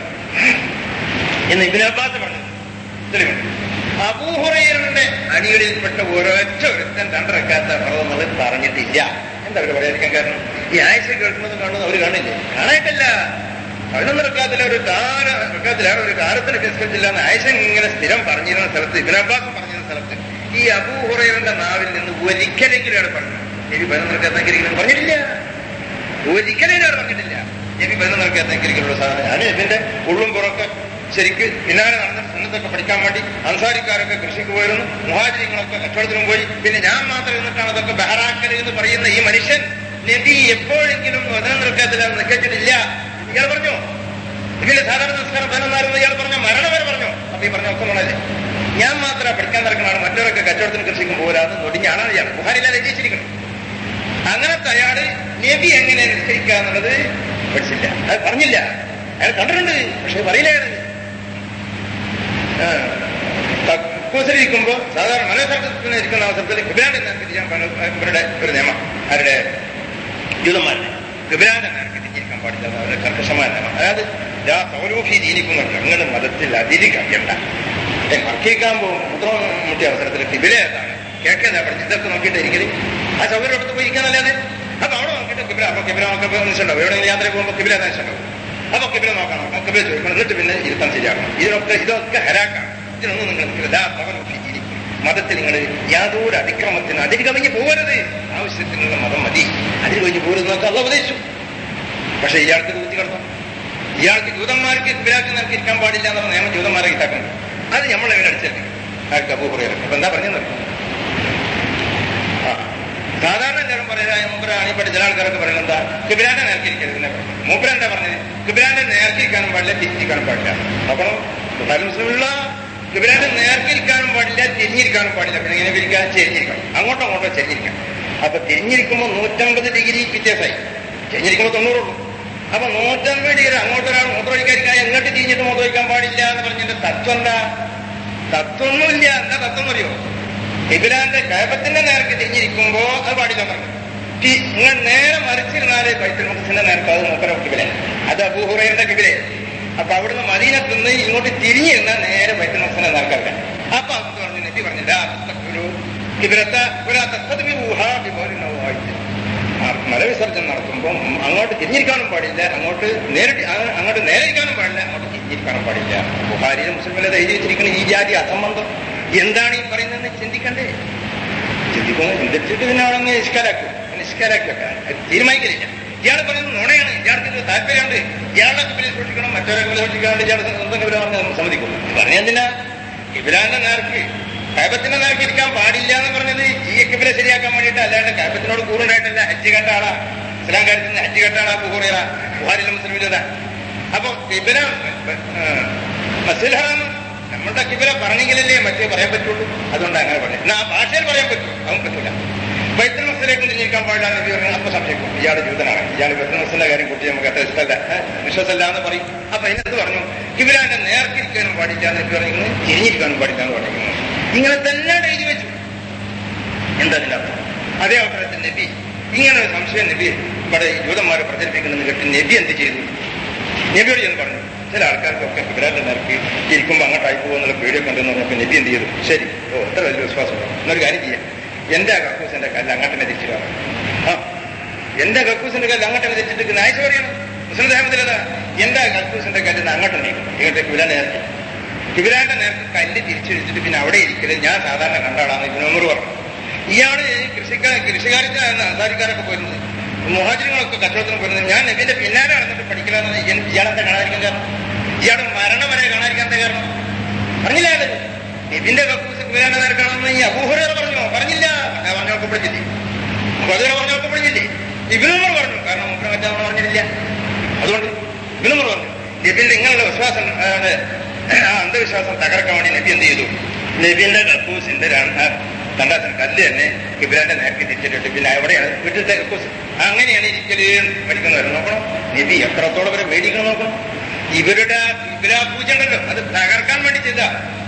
എന്ന് ഇബിൻ അബ്ബാസ് പറഞ്ഞു തെളിവുണ്ട് അബൂഹുറയുടെ അണികളിൽപ്പെട്ട ഒരൊറ്റ ഒരുത്തൻ രണ്ടരക്കാത്ത പ്രവെന്നുള്ളത് പറഞ്ഞിട്ടില്ല എന്താ അവര് പറയാതിരിക്കാൻ കാരണം ഈ ആഴ്ച കേൾക്കുന്നതും കാണുന്നത് അവര് കാണില്ലേ കാണായിട്ടല്ല പതിനൊന്ന് റക്കാത്തിലെ ഒരു കാല റക്കാത്തിലാണ് ഒരു കാലത്തിന് നിസ്കരിച്ചില്ല എന്ന് ആയിഷ ഇങ്ങനെ സ്ഥിരം പറഞ്ഞിരുന്ന സ്ഥലത്ത് ഇബിൻ അബ്ബാസ് പറഞ്ഞിരുന്ന സ്ഥലത്ത് ഈ അബൂഹുറയുടെ നാവിൽ നിന്ന് ഒരിക്കലെങ്കിലും അവിടെ പറഞ്ഞു നബി പതിനൊന്ന് റക്കാത്തെങ്കിലും പറഞ്ഞിട്ടില്ല ഒരിക്കലും അവിടെ പറഞ്ഞിട്ടില്ല നബി പതിനൊന്ന് റക്കാത്തെങ്കിലും സാധനം ഞാൻ ഇതിന്റെ ഉള്ളും പുറമൊക്കെ ശരിക്ക് പിന്നാലെ നടന്ന് സുന്നത്തൊക്കെ പഠിക്കാൻ വേണ്ടി അൻസാരിക്കാരൊക്കെ കൃഷിക്ക് പോയിരുന്നു മുഹാചര്യങ്ങളൊക്കെ കച്ചവടത്തിനും പോയി പിന്നെ ഞാൻ മാത്രം എന്നിട്ടാണ് അതൊക്കെ ബഹറാക്കൽ എന്ന് പറയുന്ന ഈ മനുഷ്യൻ നബി എപ്പോഴെങ്കിലും പതിനൊന്നിറക്കത്തിൽ നിൽക്കിച്ചിട്ടില്ല ഇയാൾ പറഞ്ഞു ഇതിന്റെ സാധാരണ നമസ്കാരം പതിനൊന്നായിരുന്നു ഇയാൾ പറഞ്ഞു മരണം വരെ പറഞ്ഞു അപ്പൊ ഈ പറഞ്ഞ ഒക്കെ വളരെ ഞാൻ മാത്രം പഠിക്കാൻ നടക്കണമാണ് മറ്റവരൊക്കെ കച്ചവടത്തിന് കൃഷിക്കും പോരാന്ന് നൊടിഞ്ഞാണ് ഇയാൾ ബുഹാരില്ലാതെ രചിച്ചിരിക്കണം അങ്ങനത്തെ അയാള് നബി എങ്ങനെ നിസ്കരിക്കുക എന്നുള്ളത് പഠിച്ചില്ല അത് പറഞ്ഞില്ല അയാൾ കണ്ടിട്ടുണ്ട് പക്ഷെ പറയില്ല അയാള് കക്കൂസിലിരിക്കുമ്പോ സാധാരണ മനഃശാസ്ത്രത്തിന് ഇരിക്കുന്ന അവസരത്തിൽ ഗിബിലാന്റെ നേർക്ക് ചെയ്യാൻ ഇവരുടെ ഒരു നിയമം ആരുടെ ജൂതന്മാരുടെ ഗിബിലാന്റെ നേർക്ക് തിരിച്ചിരിക്കാൻ പാടില്ല അവരുടെ കർക്കശമായ നിയമം അതായത് ആ സൗരോഫി ദീനിക്കുന്നുണ്ട് അങ്ങനെ മതത്തിൽ അതിരി കഴിയണ്ട മറക്കിക്കാൻ പോകും മൂത്രം മുട്ടിയ അവസരത്തിൽ കിബില ഏതാണ് കേൾക്കാതെ അവിടെ ഇതൊക്കെ നോക്കിയിട്ട് ഇരിക്കല് ആ സൗകര്യം എടുത്ത് പോയി ഇരിക്കാന്നല്ലാതെ അപ്പൊ അവിടെ നോക്കിയിട്ട് കിബില അപ്പൊ കിബില നോക്കുമ്പോൾ നിശ്ചയുണ്ടാവും എവിടെ യാത്ര പോകുമ്പോൾ കിബില നിശ്ചയുണ്ടാവും അപ്പൊ കിബില നോക്കാൻ നോക്കാം കിബില ചോദിക്കണം എന്നിട്ട് പിന്നെ ഇരുത്താൻ ശരിയാക്കണം ഇതിനൊക്കെ ഇതൊക്കെ ഹരാക്കാണ് ഇതിനൊന്നും നിങ്ങൾ നിൽക്കില്ല മതത്തിൽ നിങ്ങൾ യാതൊരു അതിക്രമത്തിന് അതിര് കവിഞ്ഞ് പോകരുത് ആവശ്യത്തിനുള്ള മതം മതി അതിര് കഴിഞ്ഞ് പോരുത് എന്നൊക്കെ അള്ള ഉപദേശിച്ചു പക്ഷെ ഇയാൾക്ക് ഇത് കുത്തി കിടന്നു ഇയാൾക്ക് ജൂതന്മാർക്ക് കിബിലാക്ക് നിനക്ക് ഇരിക്കാൻ പാടില്ല എന്നുള്ള നിയമം ജൂതന്മാരെ കിട്ടാക്കുന്നുണ്ട് അത് നമ്മളെ ഇവിടെ അടിച്ചേക്കും ആർക്ക് അബൂ പറയാറ് അപ്പൊ എന്താ പറഞ്ഞത് ആ സാധാരണ എല്ലാവരും പറയുക മൂപ്പരാണ് ഇപ്പൊ ചില ആൾക്കാരൊക്കെ പറയുന്നത് എന്താ കിബിലാന്റെ നേർക്കിരിക്കരുത് എന്നെ പറഞ്ഞു മൂപ്പര എന്താ പറഞ്ഞത് കിബിലാന്റെ നേർക്കിരിക്കാനും പാടില്ല തിരിച്ചിരിക്കാനും പാടില്ല അപ്പോൾ ബുഹാരി മുസ്ലിമുള്ള കിബിലാന്റെ നേർക്കിരിക്കാനും പാടില്ല തിരിഞ്ഞിരിക്കാനും പാടില്ല പിന്നെ ഇങ്ങനെ ഇരിക്കാൻ ചെരിഞ്ഞിരിക്കണം അങ്ങോട്ടോ അങ്ങോട്ടോ ചെരിഞ്ഞിരിക്കണം അപ്പൊ തിരിഞ്ഞിരിക്കുമ്പോൾ നൂറ്റമ്പത് ഡിഗ്രി വ്യത്യാസമായി ചെരിഞ്ഞിരിക്കുമ്പോൾ തൊണ്ണൂറുള്ളൂ അപ്പൊ നൂറ്റമ്പത് ഡിഗ്രി അങ്ങോട്ട് ഒരാൾ മൂത്രമൊഴിക്കാൻ എങ്ങോട്ട് തിരിഞ്ഞിട്ട് മൂത്രമൊഴിക്കാൻ പാടില്ല എന്ന് പറഞ്ഞിട്ട് തത്വം എന്താ തത്വമൊന്നുമില്ല എന്താ തത്വം അറിയോ ഇബിലാന്റെ കയപ്പത്തിന്റെ നേർക്ക് തിരിഞ്ഞിരിക്കുമ്പോ അത് പാടില്ല പറഞ്ഞു നിങ്ങൾ നേരെ മറിച്ചിരുന്നാലേ ബൈത്തുൽ മുഖത്തിന്റെ നേർക്ക് അത് മൂപ്പര കിബില അത് അബൂഹുറയുടെ കിബിലെ അപ്പൊ അവിടുന്ന് മദീനത്തുനിന്ന് ഇങ്ങോട്ട് തിരിഞ്ഞിരുന്ന നേരെ ബൈത്തുൽ മുഖത്തിന്റെ നേർക്കല്ല അപ്പൊ അത് പറഞ്ഞു നബി പറഞ്ഞില്ല ഒരു കിബിലത്തെ ഒരു മലവിസർജനം നടത്തുമ്പോൾ അങ്ങോട്ട് തിരിഞ്ഞിരിക്കാനും പാടില്ല അങ്ങോട്ട് നേരിട്ട് അങ്ങോട്ട് നേരെ ഇരിക്കാനും പാടില്ല അങ്ങോട്ട് തിരിഞ്ഞിരിക്കാനും പാടില്ല ബുഹാരിയിലെ മുസ്ലിമിലെ എഴുതി വെച്ചിരിക്കുന്ന ഈ ജാതി അസംബന്ധം എന്താണ് ഈ പറയുന്നതെന്ന് ചിന്തിക്കണ്ടേ ചിന്തിക്കുന്നു ചിന്തിച്ചിട്ട് പിന്നെ അവിടെ നിന്ന് നിഷ്കാരാക്കും നിഷ്കാരാക്കി വെക്കാൻ തീരുമാനിക്കലില്ല ഇയാൾ പറയുന്നത് നുണയാണ് ഇയാൾക്ക് ഇത് താല്പര്യമുണ്ട് ഇയാളുടെ കിബിലെ സൂക്ഷിക്കണം മറ്റൊരു കിബിലെ സൂക്ഷിക്കാണ്ട് ഇയാൾ സ്വന്തം കിബില പറഞ്ഞ് നമ്മൾ സമ്മതിക്കും പറഞ്ഞ എന്തിനാ കിബിലാന്റെ നേർക്ക് കാബത്തിന്റെ നേർക്ക് ഇരിക്കാൻ പാടില്ല എന്ന് പറഞ്ഞത് ഈ കിബിലെ ശരിയാക്കാൻ വേണ്ടിയിട്ട് അല്ലാണ്ട് കാബത്തിനോട് കൂറുണ്ടായിട്ടല്ല ഹജ്ജ് കണ്ട ആളാ ഇസ്ലാം കാര്യത്തിൽ നിന്ന് ഹജ്ജ് കണ്ട ആളാ ബുഹൂറിയ ബുഹാരിലെ മുസ്ലിമിലതാ അപ്പൊ കിബില മസ്ജിദ് ഹറാം നമ്മളുടെ കിബില പറഞ്ഞെങ്കിലല്ലേ മറ്റേ പറയാൻ പറ്റുള്ളൂ അതുകൊണ്ട് അങ്ങനെ പറയാം എന്നാ ആ ഭാഷയിൽ പറയാൻ പറ്റും അതും പറ്റൂല ബൈത്തുൽ മസ്ജിലേക്ക് തിരിഞ്ഞിരിക്കാൻ പാടില്ല എന്ന് പറഞ്ഞാൽ അപ്പൊ സംശയിക്കും ഇയാൾ ജൂതനാണ് ഇയാൾ ബൈത്തുൽ മസ്ജിന്റെ കാര്യം കുട്ടി നമുക്ക് അത്ര ഇഷ്ടമല്ല ഏ, വിശ്വാസമല്ല എന്ന് പറയും അപ്പൊ അതിനകത്ത് പറഞ്ഞു കിബിലാന്റെ നേർക്കിരിക്കാനും പാടില്ല എന്ന് പറയുന്നത് തിരിഞ്ഞിരിക്കാനും പാടില്ല എന്ന് പറയുന്നു ഇങ്ങനെ തന്നെ എഴുതി വെച്ചു എന്താ അതിന്റെ അർത്ഥം അതേ അവസരത്തിൽ നബി ഇങ്ങനെ ഒരു സംശയം നബി ഇവിടെ ജൂതന്മാരെ പ്രചരിപ്പിക്കണമെന്ന് കേട്ട് നബി എന്ത് ചെയ്തു നബിയോട് ചെന്ന് പറഞ്ഞു ചില ആൾക്കാർക്കൊക്കെ കിബിലാന്റെ നേർക്ക് ഇരിക്കുമ്പോൾ അങ്ങോട്ടായി പോകുന്നുള്ള പേടിയൊക്കെ ഉണ്ടെന്ന് പറഞ്ഞപ്പോൾ നബി എന്ത് ചെയ്തു ശരി ഓ അത്ര വലിയ വിശ്വാസം എന്നൊരു കാര്യം ചെയ്യാം എന്റെ കക്കൂസിന്റെ കല്ല് അങ്ങോട്ട് തന്നെ തിരിച്ചിടാം ആ എന്റെ കക്കൂസിന്റെ കല്ല് അങ്ങോട്ട് തന്നെ തിരിച്ചിട്ട് നായിച്ച് പറയണം മുസ്ലിം ദേഹത്തിലതാ എന്റെ കക്കൂസിന്റെ കല്ല് അങ്ങോട്ട് നീക്കും ഇങ്ങോട്ട് കിബിലാന്റെ നേർക്ക് കിബിലാന്റെ നേർക്ക് കല്ല് തിരിച്ചെടുത്തിട്ട് പിന്നെ അവിടെ ഇരിക്കല് ഞാൻ സാധാരണ കണ്ടാളാന്ന് ഇബിനോമർ പറഞ്ഞു ഇയാള് കൃഷിക്കാർ കൃഷിക്കാരത്തിനാണ് അസാരിക്കാരൊക്കെ പോയിരുന്നത് മുഹാജിരങ്ങളൊക്കെ കച്ചവടത്തിന് പോയിരുന്നത് ഞാൻ നബിന്റെ പിന്നാലെ നടന്നിട്ട് പഠിക്കലാന്ന് ഇയാളെന്താ കാണാതിരിക്കാൻ കാരണം ഇയാളുടെ മരണം വരെ കാണാതിരിക്കാൻ എന്താ കാരണം പറഞ്ഞില്ല അയാള് നബിന്റെ കക്കൂസ് കിബിലാന്റെ നേർക്കാണെന്ന് ഈ അബൂഹുറ പറഞ്ഞോ പറഞ്ഞില്ല ഞാൻ പറഞ്ഞൊക്കെ പഠിച്ചില്ലേ ബദുറ പറഞ്ഞൊക്കെ പഠിച്ചില്ലേ ഇബിനുമർ പറഞ്ഞു കാരണം മുഖ്യ മറ്റാ പറഞ്ഞിട്ടില്ല അതുകൊണ്ട് ഇബിനുമർ പറഞ്ഞു നബിന്റെ ഇങ്ങനെയുള്ള വിശ്വാസം ആ, ആ അന്ധവിശ്വാസം തകർക്കാൻ വേണ്ടി നബി എന്ത് ചെയ്തു നബിന്റെ കക്കൂസിന്റെ രണ്ടാമത്തെ കല്ല് തന്നെ കിബിലാന്റെ നേരത്തെ തിരിച്ചിട്ട് പിന്നെ എവിടെയാണ് വീട്ടിലത്തെ കക്കൂസ് അങ്ങനെയാണ് ഇരിക്കല് പഠിക്കുന്നവർ നോക്കണം നബി എത്രത്തോളം വരെ മേടിക്കണം നോക്കണം ഇവരുടെ കിബിലാ പൂജ ഉണ്ടല്ലോ അത് തകർക്കാൻ വേണ്ടി ചെയ്ത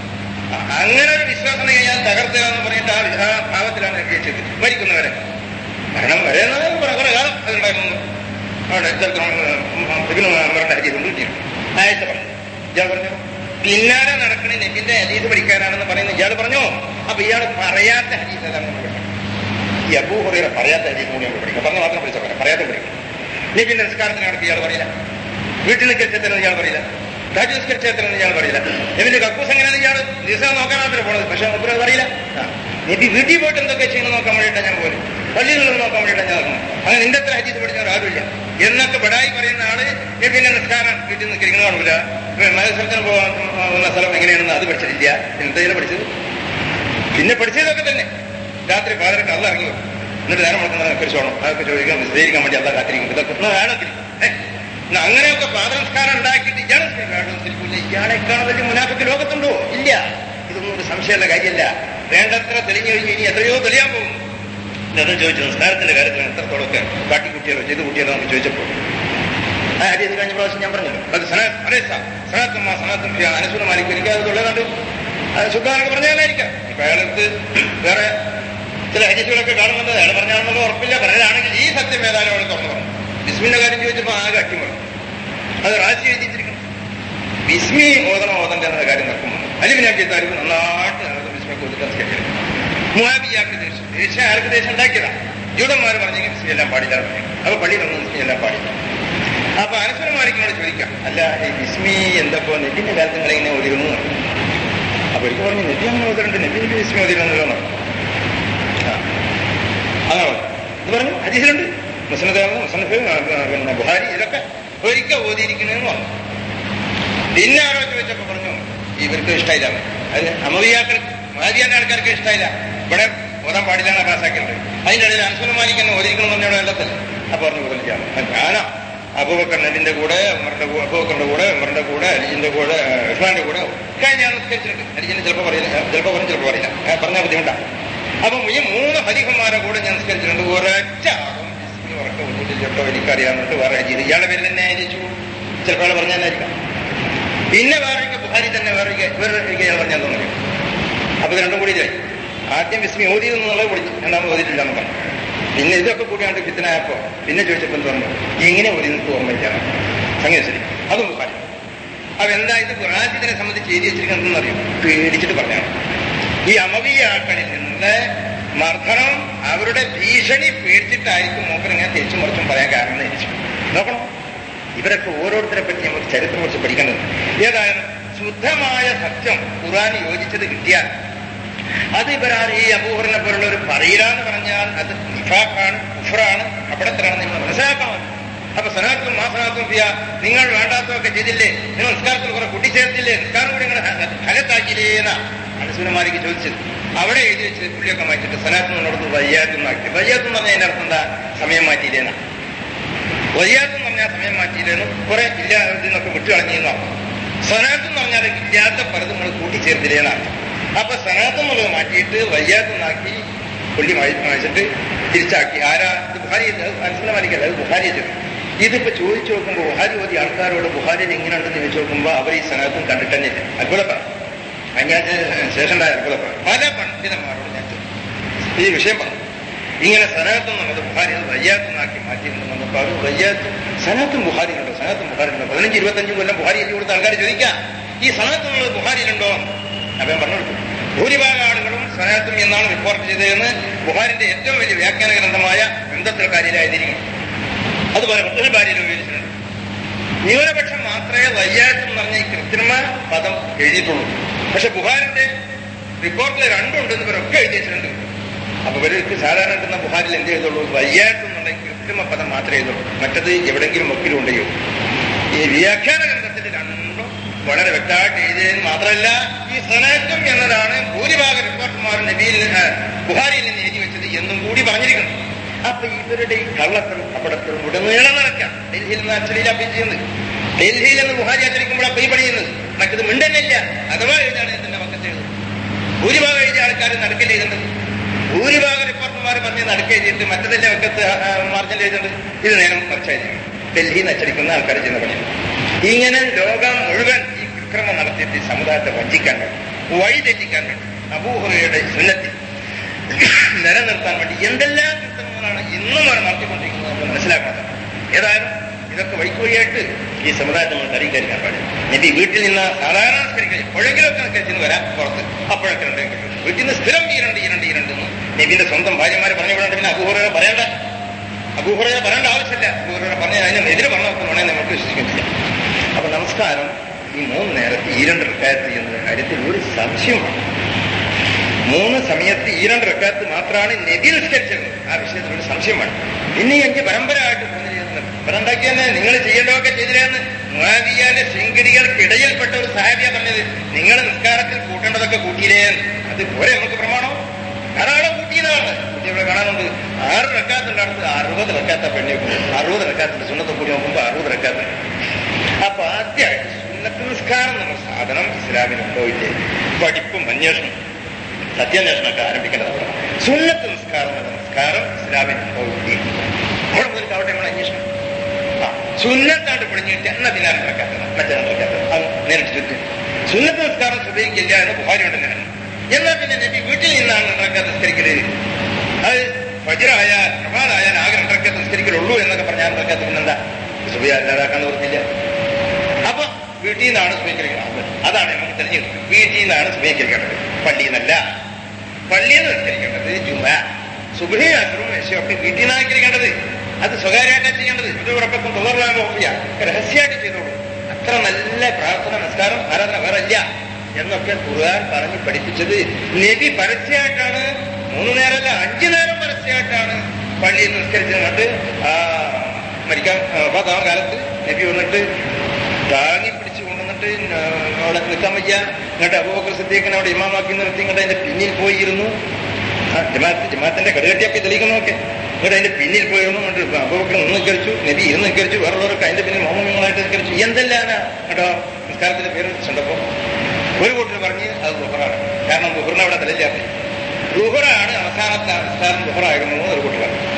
അങ്ങനെ ഒരു വിശ്വാസം ഞാൻ തകർത്തുക എന്ന് പറഞ്ഞിട്ട് ആ ആ ഭാവത്തിലാണ് നബി ചെയ്തത് മരിക്കുന്നവരെ മരണം വരെ എന്ന് കുറെ കുറെ കാലം അതുണ്ടായിരുന്നു അവിടെ ഇതിന് അവരുടെ ഹരീത് കൊണ്ട് കിട്ടിയിരുന്നു ആയത്തെ പറഞ്ഞു ഇയാൾ പറഞ്ഞു പിന്നാലെ നടക്കണ നബിന്റെ ഹരീത് പഠിക്കാനാണെന്ന് പറയുന്നത് ഇയാൾ പറഞ്ഞു അപ്പൊ ഇയാൾ പറയാത്ത ഹരീത് ഏതാണെന്ന് നമ്മൾ പഠിക്കണം ഈ അബൂഹുറയുടെ പറയാത്ത ഹരീത് കൂടി നമ്മൾ പഠിക്കണം പറഞ്ഞ മാത്രം പഠിച്ചാൽ പറയാം പറയാത്ത പഠിക്കണം നബിന്റെ നിസ്കാരത്തിന് നടത്തി ഇയാൾ പറയില്ല വീട്ടിൽ നിൽക്കരുതെന്ന് ഇയാൾ പറയില്ല രാജു നിസ്കരിച്ചെന്ന് ഇയാൾ പറയില്ല നബിന്റെ കക്കൂസ് എങ്ങനെയാണ് ഇയാൾ ദിവസം നോക്കാൻ മാത്രമേ പോണത് പക്ഷെ മുപ്പര് പറയില്ല ആ. നബി വീട്ടിൽ പോയിട്ട് എന്തൊക്കെ ചെയ്യണം നോക്കാൻ വേണ്ടിയിട്ടാണ് ഞാൻ പോലും പള്ളിയിൽ നിന്ന് നോക്കാൻ വേണ്ടിയിട്ടാണ് ഞാൻ നോക്കുന്നത് അങ്ങനെ നിന്റെ അത്ര ഹരീത് പഠിച്ചവർ ആരുമില്ല എന്നൊക്കെ ബടായി പറയുന്ന ആള് നബിന്റെ നിസ്കാരം വീട്ടിൽ നിൽക്കുന്ന കാണൂല മത്സരത്തിന് പോകാൻ വന്ന സ്ഥലം എങ്ങനെയാണെന്ന് അത് പഠിച്ചിട്ടില്ല എന്തെങ്കിലും പഠിച്ചത് പിന്നെ പഠിച്ചതൊക്കെ തന്നെ രാത്രി പാതിരക്ക് അല്ല ഇറങ്ങി വരും. എന്നിട്ട് നേരം മുടക്കുന്നത് കുറിച്ചോണം അതൊക്കെ ചോദിക്കാൻ നിസ്കരിക്കാൻ വേണ്ടി അല്ല കാത്തിരിക്കും ഇതൊക്കെ ഒന്ന് വേണമെങ്കിൽ ഏ, എന്നാ അങ്ങനെയൊക്കെ പാദനസ്കാരം ഉണ്ടാക്കിയിട്ട് ഇയാളെ നിസ്കരിക്കില്ല ഇയാളെക്കാൾ വലിയ മുനാഫിക്ക് ലോകത്തുണ്ടോ ഇല്ല ഇതൊന്നും ഒരു സംശയമുള്ള കാര്യമല്ല വേണ്ടത്ര തെളിഞ്ഞു കഴിഞ്ഞ് ഇനി എത്രയോ തെളിയാൻ പോകും അത് ചോദിച്ചു നിസ്കാരത്തിന്റെ കാര്യത്തിൽ എത്രത്തോളമൊക്കെ കാട്ടിക്കുട്ടിയാലോ ചെയ്തു കുട്ടിയാലോ നമുക്ക് ചോദിച്ചപ്പോൾ ആ ഹരിയത് കഴിഞ്ഞ പ്രാവശ്യം ഞാൻ പറഞ്ഞു അത് സനാത്തുമ്മ സനാത്തും അനസുന മാലിക്കും എനിക്ക് അത് തൊള്ളേതാണ്ട് ശുദ്ധാനൊക്കെ പറഞ്ഞാലായിരിക്കാം ഇപ്പൊ അയാൾക്ക് വേറെ ചില ഹരിസുകളൊക്കെ കാണുന്നത് അയാൾ പറഞ്ഞാണെന്നുള്ള ഉറപ്പില്ല പറഞ്ഞതാണെങ്കിൽ ഈ സത്യം ഏതായാലും അവൾ തുറന്നു പറഞ്ഞു ബിസ്മിന്റെ കാര്യം ചോദിച്ചപ്പോൾ ആകെ അട്ടി പറഞ്ഞു അത് റാശി എഴുതിച്ചിരിക്കണം ബിസ്മി ഓതണം ഓതണ്ട എന്ന കാര്യം നടക്കുമ്പോൾ അല്ലെങ്കിൽ ഞാൻ ചെയ്താലും നന്നായിട്ട് ഞങ്ങൾക്ക് ബിസ്മിയൊക്കെ ഒതുക്കാൻ സ്കെച്ച് മുഹാബിയാക്ക് ദേശം ദേശം ആർക്ക് ദേശം ഉണ്ടാക്കിയതാ ജൂതന്മാർ പറഞ്ഞെങ്കിൽ ബിസ്മി എല്ലാം പാടില്ല എന്ന് പറയും. അപ്പൊ പള്ളിയിലൊന്നും ബിസ്മി എല്ലാം പാടില്ല അപ്പൊ അനശ്വര മാലിക്കിനോട് ചോദിക്കാം അല്ല ഈ ബിസ്മി എന്തപ്പോ നെറ്റിന്റെ കാലത്ത് നിങ്ങൾ ഇങ്ങനെ ഒതിരുന്നു എന്ന് പറഞ്ഞു. അപ്പൊ എനിക്ക് പറഞ്ഞു നെറ്റി അങ്ങനെ ഒതിരുണ്ട് നെറ്റി എനിക്ക് ബിസ്മി ഒതിരുന്നല്ലോ എന്ന് പറഞ്ഞു. ആ. അങ്ങനെ പറഞ്ഞു. ഇത് പറഞ്ഞു ഹദീസിലുണ്ട് മുസ്ലിം ദേവന് മുസ്ലിഫ് പിന്നെ ബുഹാരി ഇതൊക്കെ ഒരിക്കൽ ഓതിയിരിക്കണെന്ന് പറഞ്ഞു പിന്നെ ആരോ ചോദിച്ചപ്പോ പറഞ്ഞു ഇവർക്ക് ഇഷ്ടമില്ല അത് അമവിയാക്കൾ മാതിയാന്റെ ആൾക്കാർക്ക് ഇഷ്ടമില്ല ഇവിടെ ഓതാൻ പാടില്ലാണ് പാസ്സാക്കിയിട്ടുണ്ട് അതിന്റെ ഇടയിൽ അൻസുൽ മാലിക് എന്നെ ഓതിരിക്കണം എന്ന് പറഞ്ഞ വെള്ളത്തിൽ അപ്പൊ പറഞ്ഞു ബദലിച്ചാണ് ഞാനാ അബൂബക്കർ നബിന്റെ കൂടെ ഉമറിന്റെ കൂടെ അബൂബക്കറിന്റെ കൂടെ ഉമറിന്റെ കൂടെ അലിജിന്റെ കൂടെ ഉസ്മാന്റെ കൂടെ ഒക്കെ ഞാൻ നിസ്കരിച്ചിട്ടുണ്ട് അലിജിന് ചിലപ്പോൾ പറയില്ല ചിലപ്പോൾ പറയും ചിലപ്പോൾ പറയില്ല ഏ, പറഞ്ഞാൽ ബുദ്ധിമുട്ടാണ് അപ്പൊ ഈ മൂന്ന് ഹരിഹന്മാരെ കൂടെ ഞാൻ നിസ്കരിച്ചിട്ടുണ്ട് ഒരൊറ്റ ആളും ബിസ്മി ഉറക്കം ഒന്നുമില്ല കേട്ടോ എനിക്കറിയാമെന്നിട്ട് വേറെ ചെയ്ത് ഇയാളുടെ പേരിൽ തന്നെ അയച്ചു ചിലപ്പോൾ അയാൾ പറഞ്ഞാലായിരിക്കാം പിന്നെ വേറെ ബുഹാരി തന്നെ വേറെ വേറെ ഇയാൾ പറഞ്ഞാൽ തോന്നുന്നു അപ്പൊ ഇത് രണ്ടും കൂടി ഇതായി ആദ്യം വിസ്മി ഓതിയെന്നുള്ളത് പൊളിച്ചു രണ്ടാമത് ഓതിയിട്ടില്ല എന്ന് പറഞ്ഞു പിന്നെ ഇതൊക്കെ കൂടിയാണ്ട് ഫിത്തനായപ്പോ പിന്നെ ചോദിച്ചപ്പോൾ എന്ത് പറഞ്ഞു ഇങ്ങനെ ഓതി നിനക്ക് ഓർമ്മയില്ലാണ് സംഗതി ശരി അതും ബുഹാരി അപ്പൊ എന്താ ഇത് ഖുറാജിനെ സംബന്ധിച്ച് എഴുതി വെച്ചിരിക്കുന്നതെന്ന് അറിയും പേടിച്ചിട്ട് പറഞ്ഞാണ് ഈ അമവിയാക്കളിൽ നിന്ന് മർദ്ദനം അവരുടെ ഭീഷണി പേടിച്ചിട്ടായിരിക്കും മൂപ്പൻ ഇങ്ങനെ തിരിച്ചും മറിച്ചും പറയാൻ കാരണം എന്ന് ചോദിച്ചു നോക്കണം ഇവരൊക്കെ ഓരോരുത്തരെ പറ്റി നമുക്ക് ചരിത്രം കുറിച്ച് പഠിക്കേണ്ടത് ഏതായാലും ശുദ്ധമായ സത്യം ഖുറാൻ യോജിച്ചത് കിട്ടിയാൽ അത് ഇവരാണ് ഈ അബൂഹറിനെ പോലുള്ളവർ പറയില്ല എന്ന് പറഞ്ഞാൽ അത് നിഫാഖാണ് കുഫറാണ് അവിടത്തിലാണ് നിങ്ങൾ മനസ്സിലാക്കണം അപ്പൊ സനാത്തും മാസനാത്തും ഫിയ നിങ്ങൾ വേണ്ടാത്തതൊക്കെ ചെയ്തില്ലേ നിങ്ങൾ നിസ്കാരത്തിൽ കുറെ കൂട്ടിച്ചേർത്തില്ലേ നിസ്കാരം കൂടി നിങ്ങൾ ഹലത്താക്കിയില്ലേ എന്നാ അനസുരമാലിക്ക് ചോദിച്ചത് അവിടെ എഴുതി വെച്ച് പുള്ളിയൊക്കെ മാറ്റിട്ട് സനാത്ത് നിന്നോടത്ത് വയ്യാത്തുന്നാക്കി വയ്യാത്തെന്ന് പറഞ്ഞാൽ അതിന്റെ അർത്ഥം എന്താ സമയം മാറ്റിയില്ലേന്നാ വയ്യാത്തെന്ന് പറഞ്ഞാൽ സമയം മാറ്റിയില്ലേന്നും കുറെ ഇല്ല ഇതിന്നൊക്കെ വിട്ടുകളഞ്ഞെന്ന് അർത്ഥം സനാത്ത് എന്ന് പറഞ്ഞാൽ ഇല്ലാത്ത പലതും നമ്മൾ കൂട്ടിച്ചേർത്തില്ലേന്നാണ് അപ്പൊ സനാത്ത് എന്നുള്ളത് മാറ്റിയിട്ട് വയ്യാത്തെന്നാക്കി പുള്ളി വായിച്ചിട്ട് തിരിച്ചാക്കി ആരാ ഇത് ബുഹാരി മനസ്സിലാക്കില്ല അത് ബുഹാരി ചെയ്തു ഇതിപ്പോ ചോദിച്ചു നോക്കുമ്പോൾ ബുഹാരി ഓതി ആൾക്കാരോട് ബുഹാരിയിൽ എങ്ങനെയുണ്ടെന്ന് ചോദിച്ചു നോക്കുമ്പോൾ അവർ ഈ സനാത്തും കണ്ടിട്ട് തന്നെ ഇല്ല അത്ഭുതപ്പെടാം ഞാൻ ശേഷം അത്ഭുതപ്പെടാം പല പണ്ഡിതന്മാരോട് ഞാൻ ചോദിച്ചു. ഈ വിഷയം പറഞ്ഞു ഇങ്ങനെ സനാത്തും എന്നുള്ളത് ബുഹാരി അത് വയ്യാത്തുന്നാക്കി മാറ്റിയിട്ടുണ്ടെന്നപ്പോൾ അത് വയ്യാത്തും സനാത്തും ബുഹാരിയിലുണ്ടോ സനാത്തും ബുഹാരിലുണ്ടോ പതിനഞ്ച് ഇരുപത്തഞ്ച് കൊല്ലം ബുഹാരി എഴുതി കൊടുത്ത ആൾക്കാർ ചോദിക്കാം ഈ സനാത്ത് എന്നുള്ളത് ബുഹാരിയിലുണ്ടോ അപ്പം ഞാൻ പറഞ്ഞു കൊടുത്തു. ഭൂരിഭാഗം ആളുകളും സനാത്തും എന്നാണ് റിപ്പോർട്ട് ചെയ്തതെന്ന് ബുഹാരിന്റെ ഏറ്റവും വലിയ വ്യാഖ്യാന ഗ്രന്ഥമായ ബന്ധത്തിൽക്കാരിയിലായിരിക്കും അതുപോലെ മറ്റൊരു ഭാര്യയിൽ ഉപയോഗിച്ചിട്ടുണ്ട് ന്യൂനപക്ഷം മാത്രമേ വയ്യാത്തും എന്ന് പറഞ്ഞ ഈ കൃത്രിമ പദം എഴുതിയിട്ടുള്ളൂ പക്ഷെ ബുഹാരിന്റെ റിപ്പോർട്ടിൽ രണ്ടുണ്ടെന്ന് ഇവരൊക്കെ എഴുതി വെച്ചിട്ടുണ്ട് അപ്പൊ ഇവർക്ക് സാധാരണ കിട്ടുന്ന ബുഹാരിൽ എന്ത് ചെയ്തുള്ളൂ വയ്യാത്തും എന്നുള്ള ഈ കൃത്രിമ പദം മാത്രമേ എഴുതുള്ളൂ മറ്റത് എവിടെങ്കിലും വക്കിലും ഉണ്ടെയോ ഈ വ്യാഖ്യാന ഗ്രന്ഥത്തിൽ രണ്ടും വളരെ വ്യക്തമായിട്ട് എഴുതിയതിന് മാത്രമല്ല ഈ സനാറ്റം എന്നതാണ് ഭൂരിഭാഗം റിപ്പോർട്ടർമാർ നബിയിൽ നിന്ന് ബുഹാരിയിൽ നിന്ന് എഴുതി വെച്ചത് എന്നും കൂടി പറഞ്ഞിരിക്കുന്നു അപ്പൊ ഇവരുടെ ഈ കള്ളത്തരം അപടത്തരം ഉടനീളം നടക്കാം ഡൽഹിയിൽ നിന്ന് അച്ചടിയിലാണ് ചെയ്യുന്നത് ഡൽഹിയിൽ നിന്ന് ബുഹാരി അച്ചടിക്കുമ്പോഴാണ് പൈ പണിയുന്നത് മറ്റത് മിണ്ടന്നില്ല അഥവാ എഴുതാണ് ഇതിന്റെ പക്കത്ത് എഴുതുന്നത് ഭൂരിഭാഗം എഴുതിയ ആൾക്കാർ നടക്കില്ല എഴുതുന്നത് ഭൂരിഭാഗം റിപ്പോർട്ടർമാർ പറഞ്ഞ് നടക്കുക ചെയ്തിട്ട് മറ്റതിന്റെ പക്കത്ത് മാർജിൻ എഴുതുന്നത് ഇത് നേരം മറിച്ചായിരിക്കും ഡൽഹിയിൽ നിന്ന് അച്ചടിക്കുന്ന ആൾക്കാർ ചെയ്യുന്ന പണിയാണ് ഇങ്ങനെ ലോകം മുഴുവൻ ഈ വിക്രമം നടത്തിയിട്ട് ഈ സമുദായത്തെ വഞ്ചിക്കാൻ വേണ്ടി വഴി തെറ്റിക്കാൻ വേണ്ടി അബൂഹുറയുടെ സുന്നത്തിൽ നിലനിർത്താൻ വേണ്ടി എന്തെല്ലാം കൃത്രിമങ്ങളാണ് ഇന്നും അവർ നടത്തിക്കൊണ്ടിരിക്കുന്നത് നമ്മൾ മനസ്സിലാക്കണം ഏതായാലും ഇതൊക്കെ വഴിക്കുവഴിയായിട്ട് ഈ സമുദായത്തെ നമ്മൾ തരീകരിക്കാൻ പാടില്ല നബി വീട്ടിൽ നിന്ന് സാധാരണ നിസ്കരിക്കുക എപ്പോഴെങ്കിലുമൊക്കെ നിസ്കരിച്ചെന്ന് വരാം പുറത്ത് അപ്പോഴൊക്കെ ഉണ്ട് വീട്ടിൽ നിന്ന് സ്ഥിരം ഈ രണ്ട് ഈ രണ്ട് ഈ രണ്ട് എന്ന് നബിന്റെ സ്വന്തം ഭാര്യമാരെ പറഞ്ഞു വിടേണ്ട പിന്നെ അബൂഹുറ പറയണ്ട അബൂഹുറ പറയേണ്ട ആവശ്യമില്ല അബൂഹുറ പറഞ്ഞ അതിന് എതിര് പറഞ്ഞോക്കണമെന്നേ നമുക്ക് വിശ്വസിക്കുന്നില്ല അപ്പൊ നമസ്കാരം ഈ മൂന്ന് നേരത്തെ ഈ രണ്ട് റക്കായത്ത് എന്ന കാര്യത്തിൽ ഒരു സംശയമാണ് മൂന്ന് സമയത്ത് ഈ രണ്ട് റക്കാത്ത് മാത്രമാണ് നബി നിസ്കരിച്ചത് ആ വിഷയത്തിൽ ഒരു സംശയമാണ് പിന്നെ എനിക്ക് പരമ്പരയായിട്ട് മൂന്ന് ചെയ്യുന്നത് ഇവരുണ്ടാക്കി തന്നെ നിങ്ങൾ ചെയ്യേണ്ടതൊക്കെ ചെയ്തില്ലെന്ന് മുഹാവിയാന്റെ ശൃംഖരികൾക്കിടയിൽപ്പെട്ട ഒരു സഹാബിയ പറഞ്ഞത് നിങ്ങൾ നിസ്കാരത്തിൽ കൂട്ടേണ്ടതൊക്കെ കൂട്ടിയില്ലേ അത് പോരെ നമുക്ക് പ്രമാണം ധാരാളം കൂട്ടിയതാണ് കുട്ടികളെ കാണാനുണ്ട് ആറ് റക്കാത്തിന്റെ അടുത്ത് അറുപത് റക്കാത്ത പെണ്ണി അറുപത് റക്കാത്തിന്റെ സുന്നത്തെ കൂടി നോക്കുമ്പോൾ അറുപത് റക്കാത്ത അപ്പൊ ആദ്യമായിട്ട് സുന്നത്ത് നിസ്കാരം എന്ന സാധനം ഇസ്ലാമിനുണ്ടോ ഇല്ലേ പഠിപ്പും അന്വേഷണം സത്യാന്വേഷണമൊക്കെ ആരംഭിക്കേണ്ടത് അവിടെ സുന്നത്ത് നിസ്കാരം എന്ന നിസ്കാരം ഇസ്ലാമിനുണ്ടോ ഇല്ലേ അവിടെ മുതൽ അവിടെ നമ്മൾ അന്വേഷണം ആ സുന്നത്താണ്ട് പിടിഞ്ഞിട്ട് എന്നാ പിന്നെ നടക്കാത്തത് മറ്റേ നടക്കാത്തത് അത് നേരിട്ട് ചുറ്റും സുന്നത്ത് നിസ്കാരം സുബഹിക്കില്ല എന്ന് ബുഹാരി ഉണ്ടെന്നാണ് എന്നാൽ പിന്നെ നബി വീട്ടിൽ നിന്നാണ് രണ്ടരക്ക നിസ്കരിക്കരുത് അത് ഫജറായാൽ പ്രഭാതായാൽ ആകെ രണ്ടരക്ക നിസ്കരിക്കലുള്ളൂ എന്നൊക്കെ പറഞ്ഞാൽ രണ്ടരക്കത്ത് പിന്നെന്താ സുബി അല്ലാതാക്കാൻ നിവർത്തില്ല അപ്പൊ വീട്ടിൽ നിന്നാണ് സുബീകരിക്കുന്നത് അതാണ് നമുക്ക് തെരഞ്ഞെടുത്തത് വീട്ടിൽ നിന്നാണ് സുബീകരിക്കേണ്ടത് പള്ളിയിൽ നിന്നല്ല പള്ളിയിൽ നിന്ന് നിസ്കരിക്കേണ്ടത് ജുമ സുബഹി അസുറും ഒക്കെ വീട്ടിൽ നിന്നാണ് നിസ്കരിക്കേണ്ടത് അത് സ്വകാര്യമായിട്ടാണ് ചെയ്യേണ്ടത് ഇത് ഉറപ്പൊക്കെ തുറന്നാൻ പോകില്ല രഹസ്യമായിട്ട് ചെയ്തോളൂ അത്ര നല്ല പ്രാർത്ഥന നമസ്കാരം ആരാധന വേറെ ഇല്ല എന്നൊക്കെ ഖുർആൻ പറഞ്ഞ് പഠിപ്പിച്ചത് നബി പരസ്യമായിട്ടാണ് മൂന്ന് നേരമല്ല അഞ്ചു നേരം പരസ്യമായിട്ടാണ് പള്ളിയിൽ നിസ്കരിച്ചത് കണ്ട് ആ മരിക്കാൻ പത്താം കാലത്ത് നബി വന്നിട്ട് താങ്ങി പിടിച്ച് കൊണ്ടുവന്നിട്ട് അവിടെ നിൽക്കാൻ വയ്യ ഇങ്ങോട്ട് അബൂബക്കർ സിദ്ദീഖിനെ അവിടെ ഇമാമാക്കി നിർത്തി ഇങ്ങോട്ട് അതിന്റെ പിന്നിൽ പോയിരുന്നു ആ ജമാഅത്ത് ജമാഅത്തിന്റെ കടുകട്ടിയൊക്കെ തെളിയിക്കുന്നതൊക്കെ എന്നിട്ട് അതിന്റെ പിന്നിൽ പോയിരുന്നു എന്നിട്ട് അബൂബക്കർ നിന്ന് നിൽക്കരിച്ചു നബി ഇരുന്ന് നിൽക്കരിച്ചു വേറുള്ളവർക്ക് അതിന്റെ പിന്നിൽ മോഹങ്ങളായിട്ട് നിൽക്കരിച്ചു എന്തെല്ലാം കേട്ടോ നിസ്കാരത്തിന്റെ പേര് വെച്ചിട്ടുണ്ടപ്പോ ഒരു കൂട്ടർ പറഞ്ഞ് അത് ദുഹറാണ് കാരണം ദുഹറിനെ അവിടെ തലയില്ലാത്ത ദുഹറാണ് അവസാനത്തെ നിസ്കാരം ദുഹറായിരുന്നു എന്ന് ഒരു കൂട്ടർ പറഞ്ഞു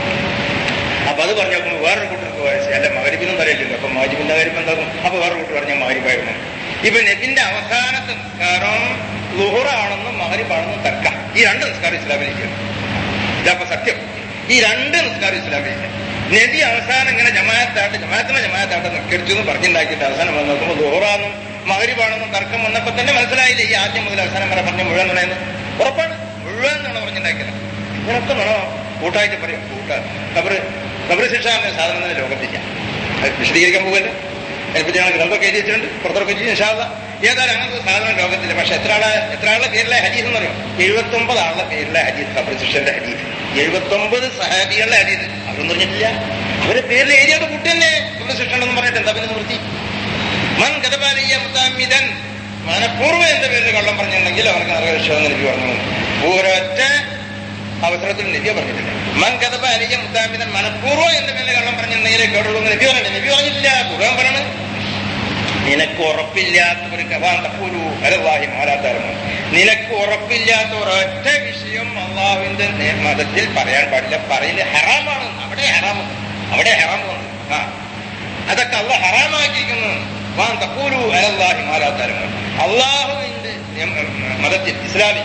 അപ്പൊ അത് പറഞ്ഞു നോക്കുമ്പോൾ വേറൊരു കൂട്ടർക്ക് വായിച്ചു അല്ല മകരിപ്പിനും തരയില്ലല്ലോ അപ്പൊ മാജിബിന്റെ കാര്യം എന്താകും അപ്പൊ വേറൊരു കൂട്ടർ പറഞ്ഞ മകരിപ്പായിരുന്നു ഇപ്പൊ നബിന്റെ അവസാനത്തെ നിസ്കാരം ലുഹറാണെന്നും മകരിപ്പാണെന്നും തർക്കം ഈ രണ്ട് നിസ്കാരം ഇസ്ലാമിലേക്ക് ഇതപ്പൊ സത്യം ഈ രണ്ട് നിസ്കാരം ഇസ്ലാമിലേക്ക് നബി അവസാനം ഇങ്ങനെ ജമാഅത്തായിട്ട് ജമാഅത്തിനെ ജമാഅത്തായിട്ട് നിൽക്കരിച്ചു എന്ന് പറഞ്ഞുണ്ടാക്കിയിട്ട് അവസാനം വന്ന് നോക്കുമ്പോൾ ലുഹറാണെന്നും മകരിപ്പാണെന്നും തർക്കം വന്നപ്പോ തന്നെ മനസ്സിലായില്ലേ ഈ ആദ്യം മുതൽ അവസാനം വരെ പറഞ്ഞ മുഴുവൻ നുണയെന്ന് ഉറപ്പാണ് മുഴുവൻ നുണ പറഞ്ഞുണ്ടാക്കിയത് ഇതിനൊക്കെ നുണ കൂട്ടായിട്ട് പറയും കൂട്ട കബറ് കബറ് ശിക്ഷ എന്ന സാധനം തന്നെ ലോകത്തില്ല അത് വിശദീകരിക്കാൻ പോകല്ലേ അതിനെപ്പറ്റി ഞങ്ങൾ ഗ്രന്ഥമൊക്കെ എഴുതി വെച്ചിട്ടുണ്ട് പുറത്തിറക്കി ചെയ്യും ഇൻഷാല്ല ഏതായാലും അങ്ങനത്തെ സാധനം ലോകത്തില്ല പക്ഷെ എത്ര ആളെ എത്ര ആളുടെ പേരിലെ ഹദീസ് എന്ന് പറയും എഴുപത്തി ഒമ്പത് ആളുടെ പേരിലെ ഹദീസ് കബർ ശിക്ഷന്റെ ഹദീസ് എഴുപത്തി ഒമ്പത് സഹാബികളുടെ ഹദീസ് അവരൊന്നും പറഞ്ഞിട്ടില്ല ഒരു പേരിൽ എഴുതിയത് കുട്ടി തന്നെ ഇവിടെ ശിക്ഷണമെന്ന് പറഞ്ഞിട്ട് എന്താ പിന്നെ നിർത്തി മൻ ഗതപാലിയ മുതാമിതൻ മനഃപൂർവ്വം എന്റെ പേരിൽ കള്ളം പറഞ്ഞിട്ടുണ്ടെങ്കിൽ അവർക്ക് നരകരക്ഷമെന്ന് നബി പറഞ്ഞു ഒരൊറ്റ അവസരത്തിൽ നബി പറഞ്ഞിട്ടില്ല മൻ ഗതപാലിയ മുതാമിതൻ മനഃപൂർവ്വം എന്റെ പേരിൽ കള്ളം പറഞ്ഞിട്ടുണ്ടെങ്കിൽ കേടുള്ളൂ എന്ന് നബി പറഞ്ഞില്ല നബി പറഞ്ഞില്ല ഖുർആൻ പറയണത് നിനക്ക് ഉറപ്പില്ലാത്തവർക്ക് അവാന്തപ്പൂരു അലവാഹി മാലാത്താരമോ നിനക്ക് ഉറപ്പില്ലാത്ത ഒരൊറ്റ വിഷയം അള്ളാഹുവിന്റെ നേ- മതത്തിൽ പറയാൻ പാടില്ല പറയില്ല ഹറാമാണ് അവിടെ ഹറാമ് അവിടെ ഹറാമ് വന്നു ആ അതൊക്കെ അള്ള ഹറാമാക്കിയിരിക്കുന്നു വാൻ തപ്പൂരു അലല്ലാഹി മാലാത്താരമോ അള്ളാഹുവിന്റെ നിയമ- മതത്തിൽ ഇസ്ലാമിൽ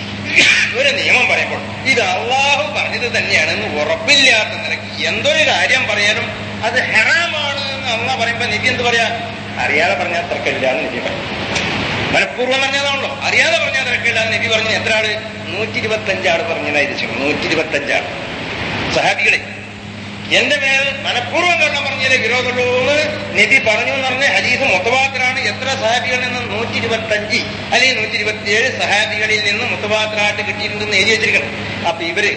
ഒരു നിയമം പറയുമ്പോൾ ഇത് അള്ളാഹു പറഞ്ഞത് തന്നെയാണെന്ന് ഉറപ്പില്ലാത്ത നിലയ്ക്ക് എന്തൊരു കാര്യം പറയാനും അത് ഹറാമാണ് എന്ന് അള്ളാഹ് പറയുമ്പോ നബി എന്ത് പറയാ അറിയാതെ പറഞ്ഞാൽ തർക്കമില്ല എന്ന് നബി പറഞ്ഞു മനഃപൂർവ്വം പറഞ്ഞതാണല്ലോ അറിയാതെ പറഞ്ഞാൽ തർക്കമില്ല എന്ന് നബി പറഞ്ഞു എത്ര ആള് നൂറ്റി ഇരുപത്തഞ്ചാള് പറഞ്ഞതായിരിക്കും നൂറ്റി ഇരുപത്തഞ്ചാള് സഹാബികളെ എന്റെ മേൽ മനഃപൂർവ്വം കള്ളം പറഞ്ഞതിലെ വിരോധമുള്ളൂ എന്ന് നബി പറഞ്ഞു എന്ന് പറഞ്ഞ ഹദീസ് മുത്തവാത്തരാണ് എത്ര സഹാബികളിൽ നിന്ന് നൂറ്റി ഇരുപത്തഞ്ച് അല്ലെങ്കിൽ നൂറ്റി ഇരുപത്തിയേഴ് സഹാബികളിൽ നിന്ന് മുത്തവാത്തരായിട്ട് കിട്ടിയിട്ടുണ്ടെന്ന് എഴുതി വെച്ചിരിക്കണം അപ്പൊ ഇവര്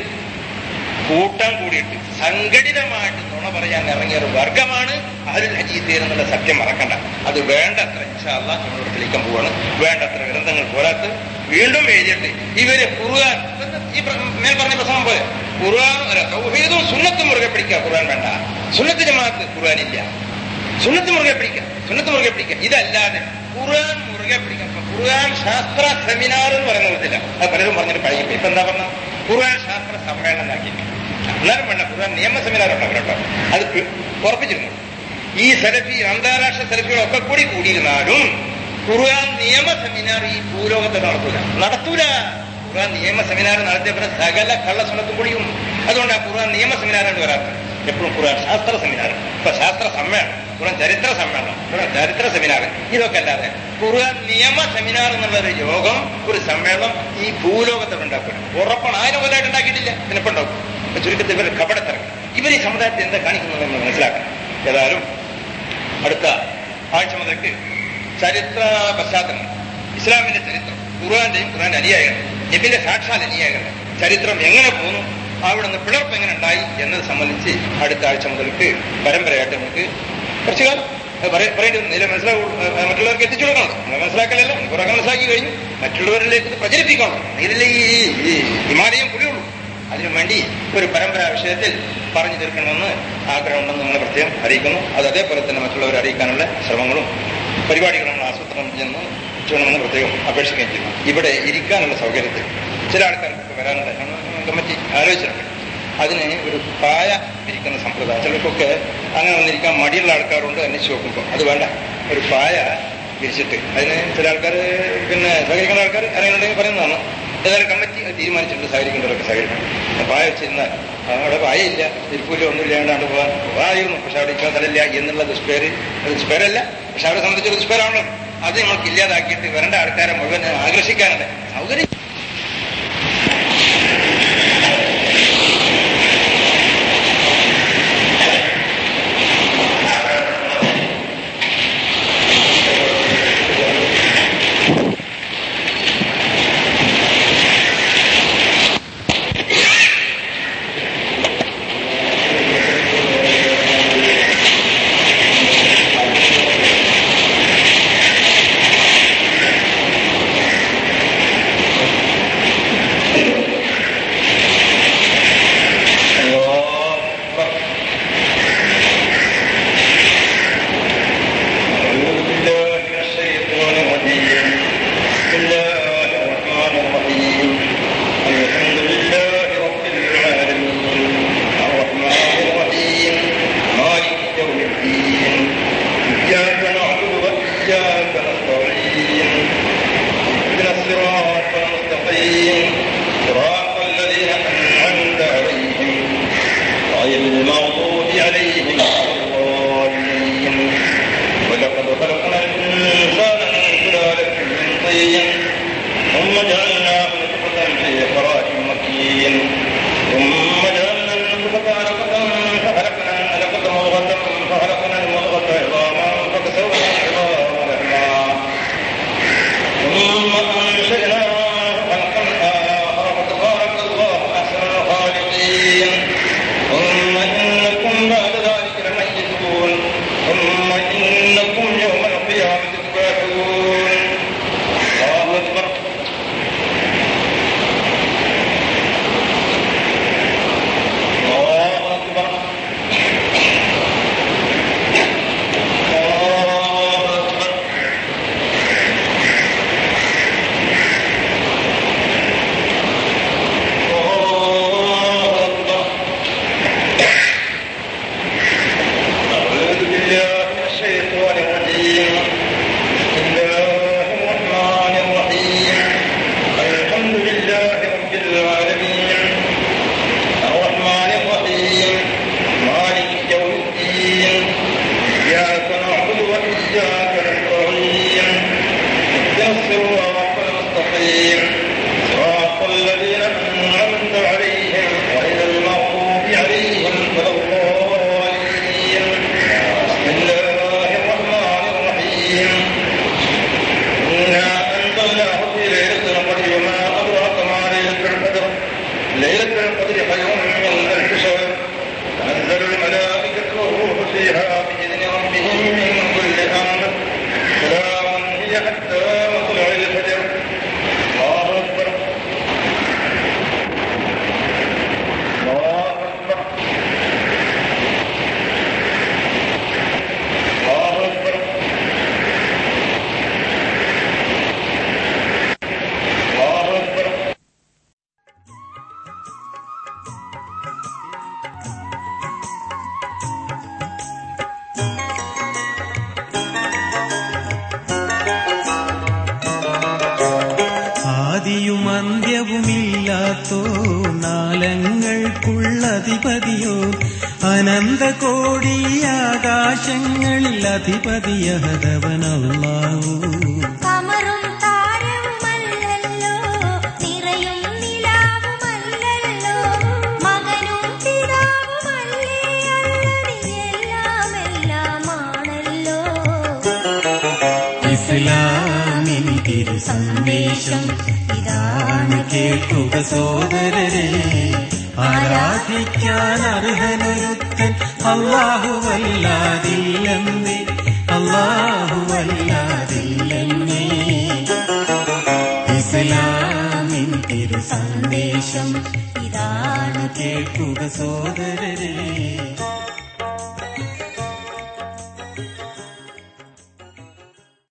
കൂട്ടം കൂടിയിട്ട് സംഘടിതമായിട്ട് നുണ പറയാൻ ഇറങ്ങിയ ഒരു വർഗമാണ് അഹുൽ ഹജീസ് എന്നുള്ള സത്യം മറക്കണ്ട അത് വേണ്ടത്ര ഇൻഷാല്ല നമ്മൾ തെളിയിക്കാൻ പോവാണ് വേണ്ടത്ര ഗ്രന്ഥങ്ങൾ പോരാത്ത് വീണ്ടും എഴുതിയിട്ട് ഇവര് ഖുർആൻ ഈ പ്ര- മേൽ പറഞ്ഞ പ്രസംഗം പോലെ ഖുർആൻ അല്ല തൗഹീദും സുന്നത്തും മുറുകെ പിടിക്കുക ഖുർആൻ വേണ്ട സുന്നത്ത് ജമാഅത്ത് ഖുർആൻ ഇല്ല സുന്നത്ത് മുറുകെ പിടിക്കുക സുന്നത്ത് മുറുകെ പിടിക്കുക ഇതല്ലാതെ ഖുർആൻ മുറുകെ പിടിക്കുക ഇപ്പൊ ഖുർആൻ ശാസ്ത്ര സെമിനാർ എന്ന് പറയുന്ന വിധത്തില്ല അത് പലരും പറഞ്ഞിട്ട് പഴകിപ്പോ ഇപ്പൊ എന്താ പറഞ്ഞ ഖുർആൻ ശാസ്ത്ര സമ്മേളനം ആക്കി എന്നാലും വേണ്ട ഖുർആൻ നിയമ സെമിനാർ ഉണ്ടാവും കേട്ടോ അത് പി- ഉറപ്പിച്ചിരുന്നു ഈ സെലഫി അന്താരാഷ്ട്ര സെലഫികളൊക്കെ കൂടി കൂടിയിരുന്നാലും ഖുർആൻ നിയമ സെമിനാർ ഈ ഭൂലോകത്ത് നടത്തൂല നടത്തൂല ഖുർആൻ നിയമ സെമിനാർ നടത്തിയപ്പോൾ സകല കള്ളസുണത്തും പൊളിയും അതുകൊണ്ട് ആ ഖുർആൻ നിയമ സെമിനാറാണ് വരാത്തത് എപ്പോഴും ഖുർആൻ ശാസ്ത്ര സെമിനാർ ഇപ്പൊ ശാസ്ത്ര സമ്മേളനം ഖുർആൻ ചരിത്ര സമ്മേളനം ഖുർആൻ ചരിത്ര സെമിനാർ ഇതൊക്കെ അല്ലാതെ ഖുർആൻ നിയമ സെമിനാർ എന്നുള്ള ഒരു യോഗം ഒരു സമ്മേളനം ഈ ഭൂലോകത്തിൽ ഉണ്ടാക്കണം ഉറപ്പാണ് ആയിരം കൊല്ലമായിട്ട് ഉണ്ടാക്കിയിട്ടില്ല ഇതിനിപ്പോ ഉണ്ടാക്കും അപ്പൊ ചുരുക്കത്തിൽ ഇവർ കപടത്തിറങ്ങി ഇവർ ഈ സമുദായത്തെ എന്താ കാണിക്കുന്നത് നമ്മൾ മനസ്സിലാക്കണം ഏതായാലും അടുത്ത ആഴ്ച മുതൽക്ക് ചരിത്ര പശ്ചാത്തലം ഇസ്ലാമിന്റെ ചരിത്രം ഖുർആന്റെയും ഖുർആന്റെ അനുയായികൾ നബിന്റെ സാക്ഷാൽ അനുയായികൾ ചരിത്രം എങ്ങനെ പോന്നു അവിടെ നിന്ന് പിളർപ്പ് എങ്ങനെ ഉണ്ടായി എന്നത് സംബന്ധിച്ച് അടുത്ത ആഴ്ച മുതൽക്ക് പരമ്പരയായിട്ട് നമുക്ക് കുറച്ചു കാലം അത് പറയ- പറയേണ്ടി വന്നു നില മനസ്സിലാവും മറ്റുള്ളവർക്ക് എത്തിച്ചു കൊടുക്കണം നമ്മൾ മനസ്സിലാക്കലല്ലോ കുറേ മനസ്സിലാക്കി കഴിഞ്ഞു മറ്റുള്ളവരിലേക്ക് ഇത് പ്രചരിപ്പിക്കണം ഇതിലെ ഈ ഈ ഹിമാലയം കുടിയുള്ളൂ അതിനു വേണ്ടി ഒരു പരമ്പരാ വിഷയത്തിൽ പറഞ്ഞു തീർക്കണമെന്ന് ആഗ്രഹമുണ്ടെന്ന് നിങ്ങളെ പ്രത്യേകം അറിയിക്കുന്നു അത് അതേപോലെ തന്നെ മറ്റുള്ളവരെ അറിയിക്കാനുള്ള ശ്രമങ്ങളും പരിപാടികളും നമ്മൾ ആസൂത്രണം ചെയ്യുന്നു ചെയ്യണമെന്ന് പ്രത്യേകം അപേക്ഷിക്കുകയും ചെയ്യുന്നു ഇവിടെ ഇരിക്കാനുള്ള സൗകര്യത്തിൽ ചില ആൾക്കാർക്ക് വരാനുള്ള കമ്മിറ്റി ആലോചിച്ചിട്ടുണ്ട് അതിന് ഒരു പായ ഇരിക്കുന്ന സമ്പ്രദായം ചിലർക്കൊക്കെ അങ്ങനെ വന്നിരിക്കാൻ മടിയുള്ള ആൾക്കാരുണ്ട് അന്വേഷിച്ച് നോക്കുമ്പോൾ അത് വേണ്ട ഒരു പായ വിരിച്ചിട്ട് അതിന് ചില ആൾക്കാർ പിന്നെ സഹകരിക്കുന്ന ആൾക്കാർ അറിയുന്നുണ്ടെങ്കിൽ പറയുന്നതാണ് ഏതായാലും കമ്മിറ്റി അത് തീരുമാനിച്ചിട്ടുണ്ട് സഹകരിക്കേണ്ടവരൊക്കെ സഹകരിക്കണം പായ വെച്ചിരുന്നാൽ അവിടെ പായയില്ല തിരുപ്പൂര് ഒന്നും ഇല്ലാണ്ടാണ്ട് പോകാൻ പോകാമായിരുന്നു പക്ഷെ അവിടെ ഇരിക്കാൻ സ്ഥലമില്ല എന്നുള്ള ദുഷ്പേര് അത് ദുഷ്പേരല്ല പക്ഷെ അവരെ സംബന്ധിച്ചൊരു ദുഷ്പേരാണല്ലോ അത് നമ്മൾക്ക് ഇല്ലാതാക്കിയിട്ട് വരേണ്ട ആൾക്കാരെ മുഴുവൻ ആകർഷിക്കാനുണ്ട് സൗകര്യം غير المغضوب عليهم ولا الضالين ولقد خلقنا الإنسان من سلالة من طين ثم جعلناه نطفة في قرار مكين ثم جعلنا النطفة علقة فخلقنا علقة مضغة فخلقنا المضغة عظاما فكسونا العظام لحما ثم أنشأناه خلقا آخر فتبارك الله أحسن الخالقين ثم إنكم بعد കാലങ്ങൾക്കുള്ളധിപതിയോ അനന്ത കോടി ആകാശങ്ങളിൽ അധിപതിയഹതവനല്ലാവൂ കമറും താരവുമല്ലല്ലോ നിറയും നിലാവുമല്ലല്ലോ മകനും പിതാവുമല്ലേ അല്ലതിയെല്ലാമെല്ലാമാണല്ലോ ഇസ്ലാമിൻ തിരു സന്ദേശം ഇതാണ് കേൾക്കുക സോദരരെ ആരാധിക്കാൻ അർഹനൊരുത്തൻ അള്ളാഹുവല്ലാതില്ലെന്നേ അള്ളാഹുവല്ലാതില്ലെന്നേ ഇസ്ലാമിൻ തിരു സന്ദേശം ഇതാണ് കേൾക്കുക സോദരരെ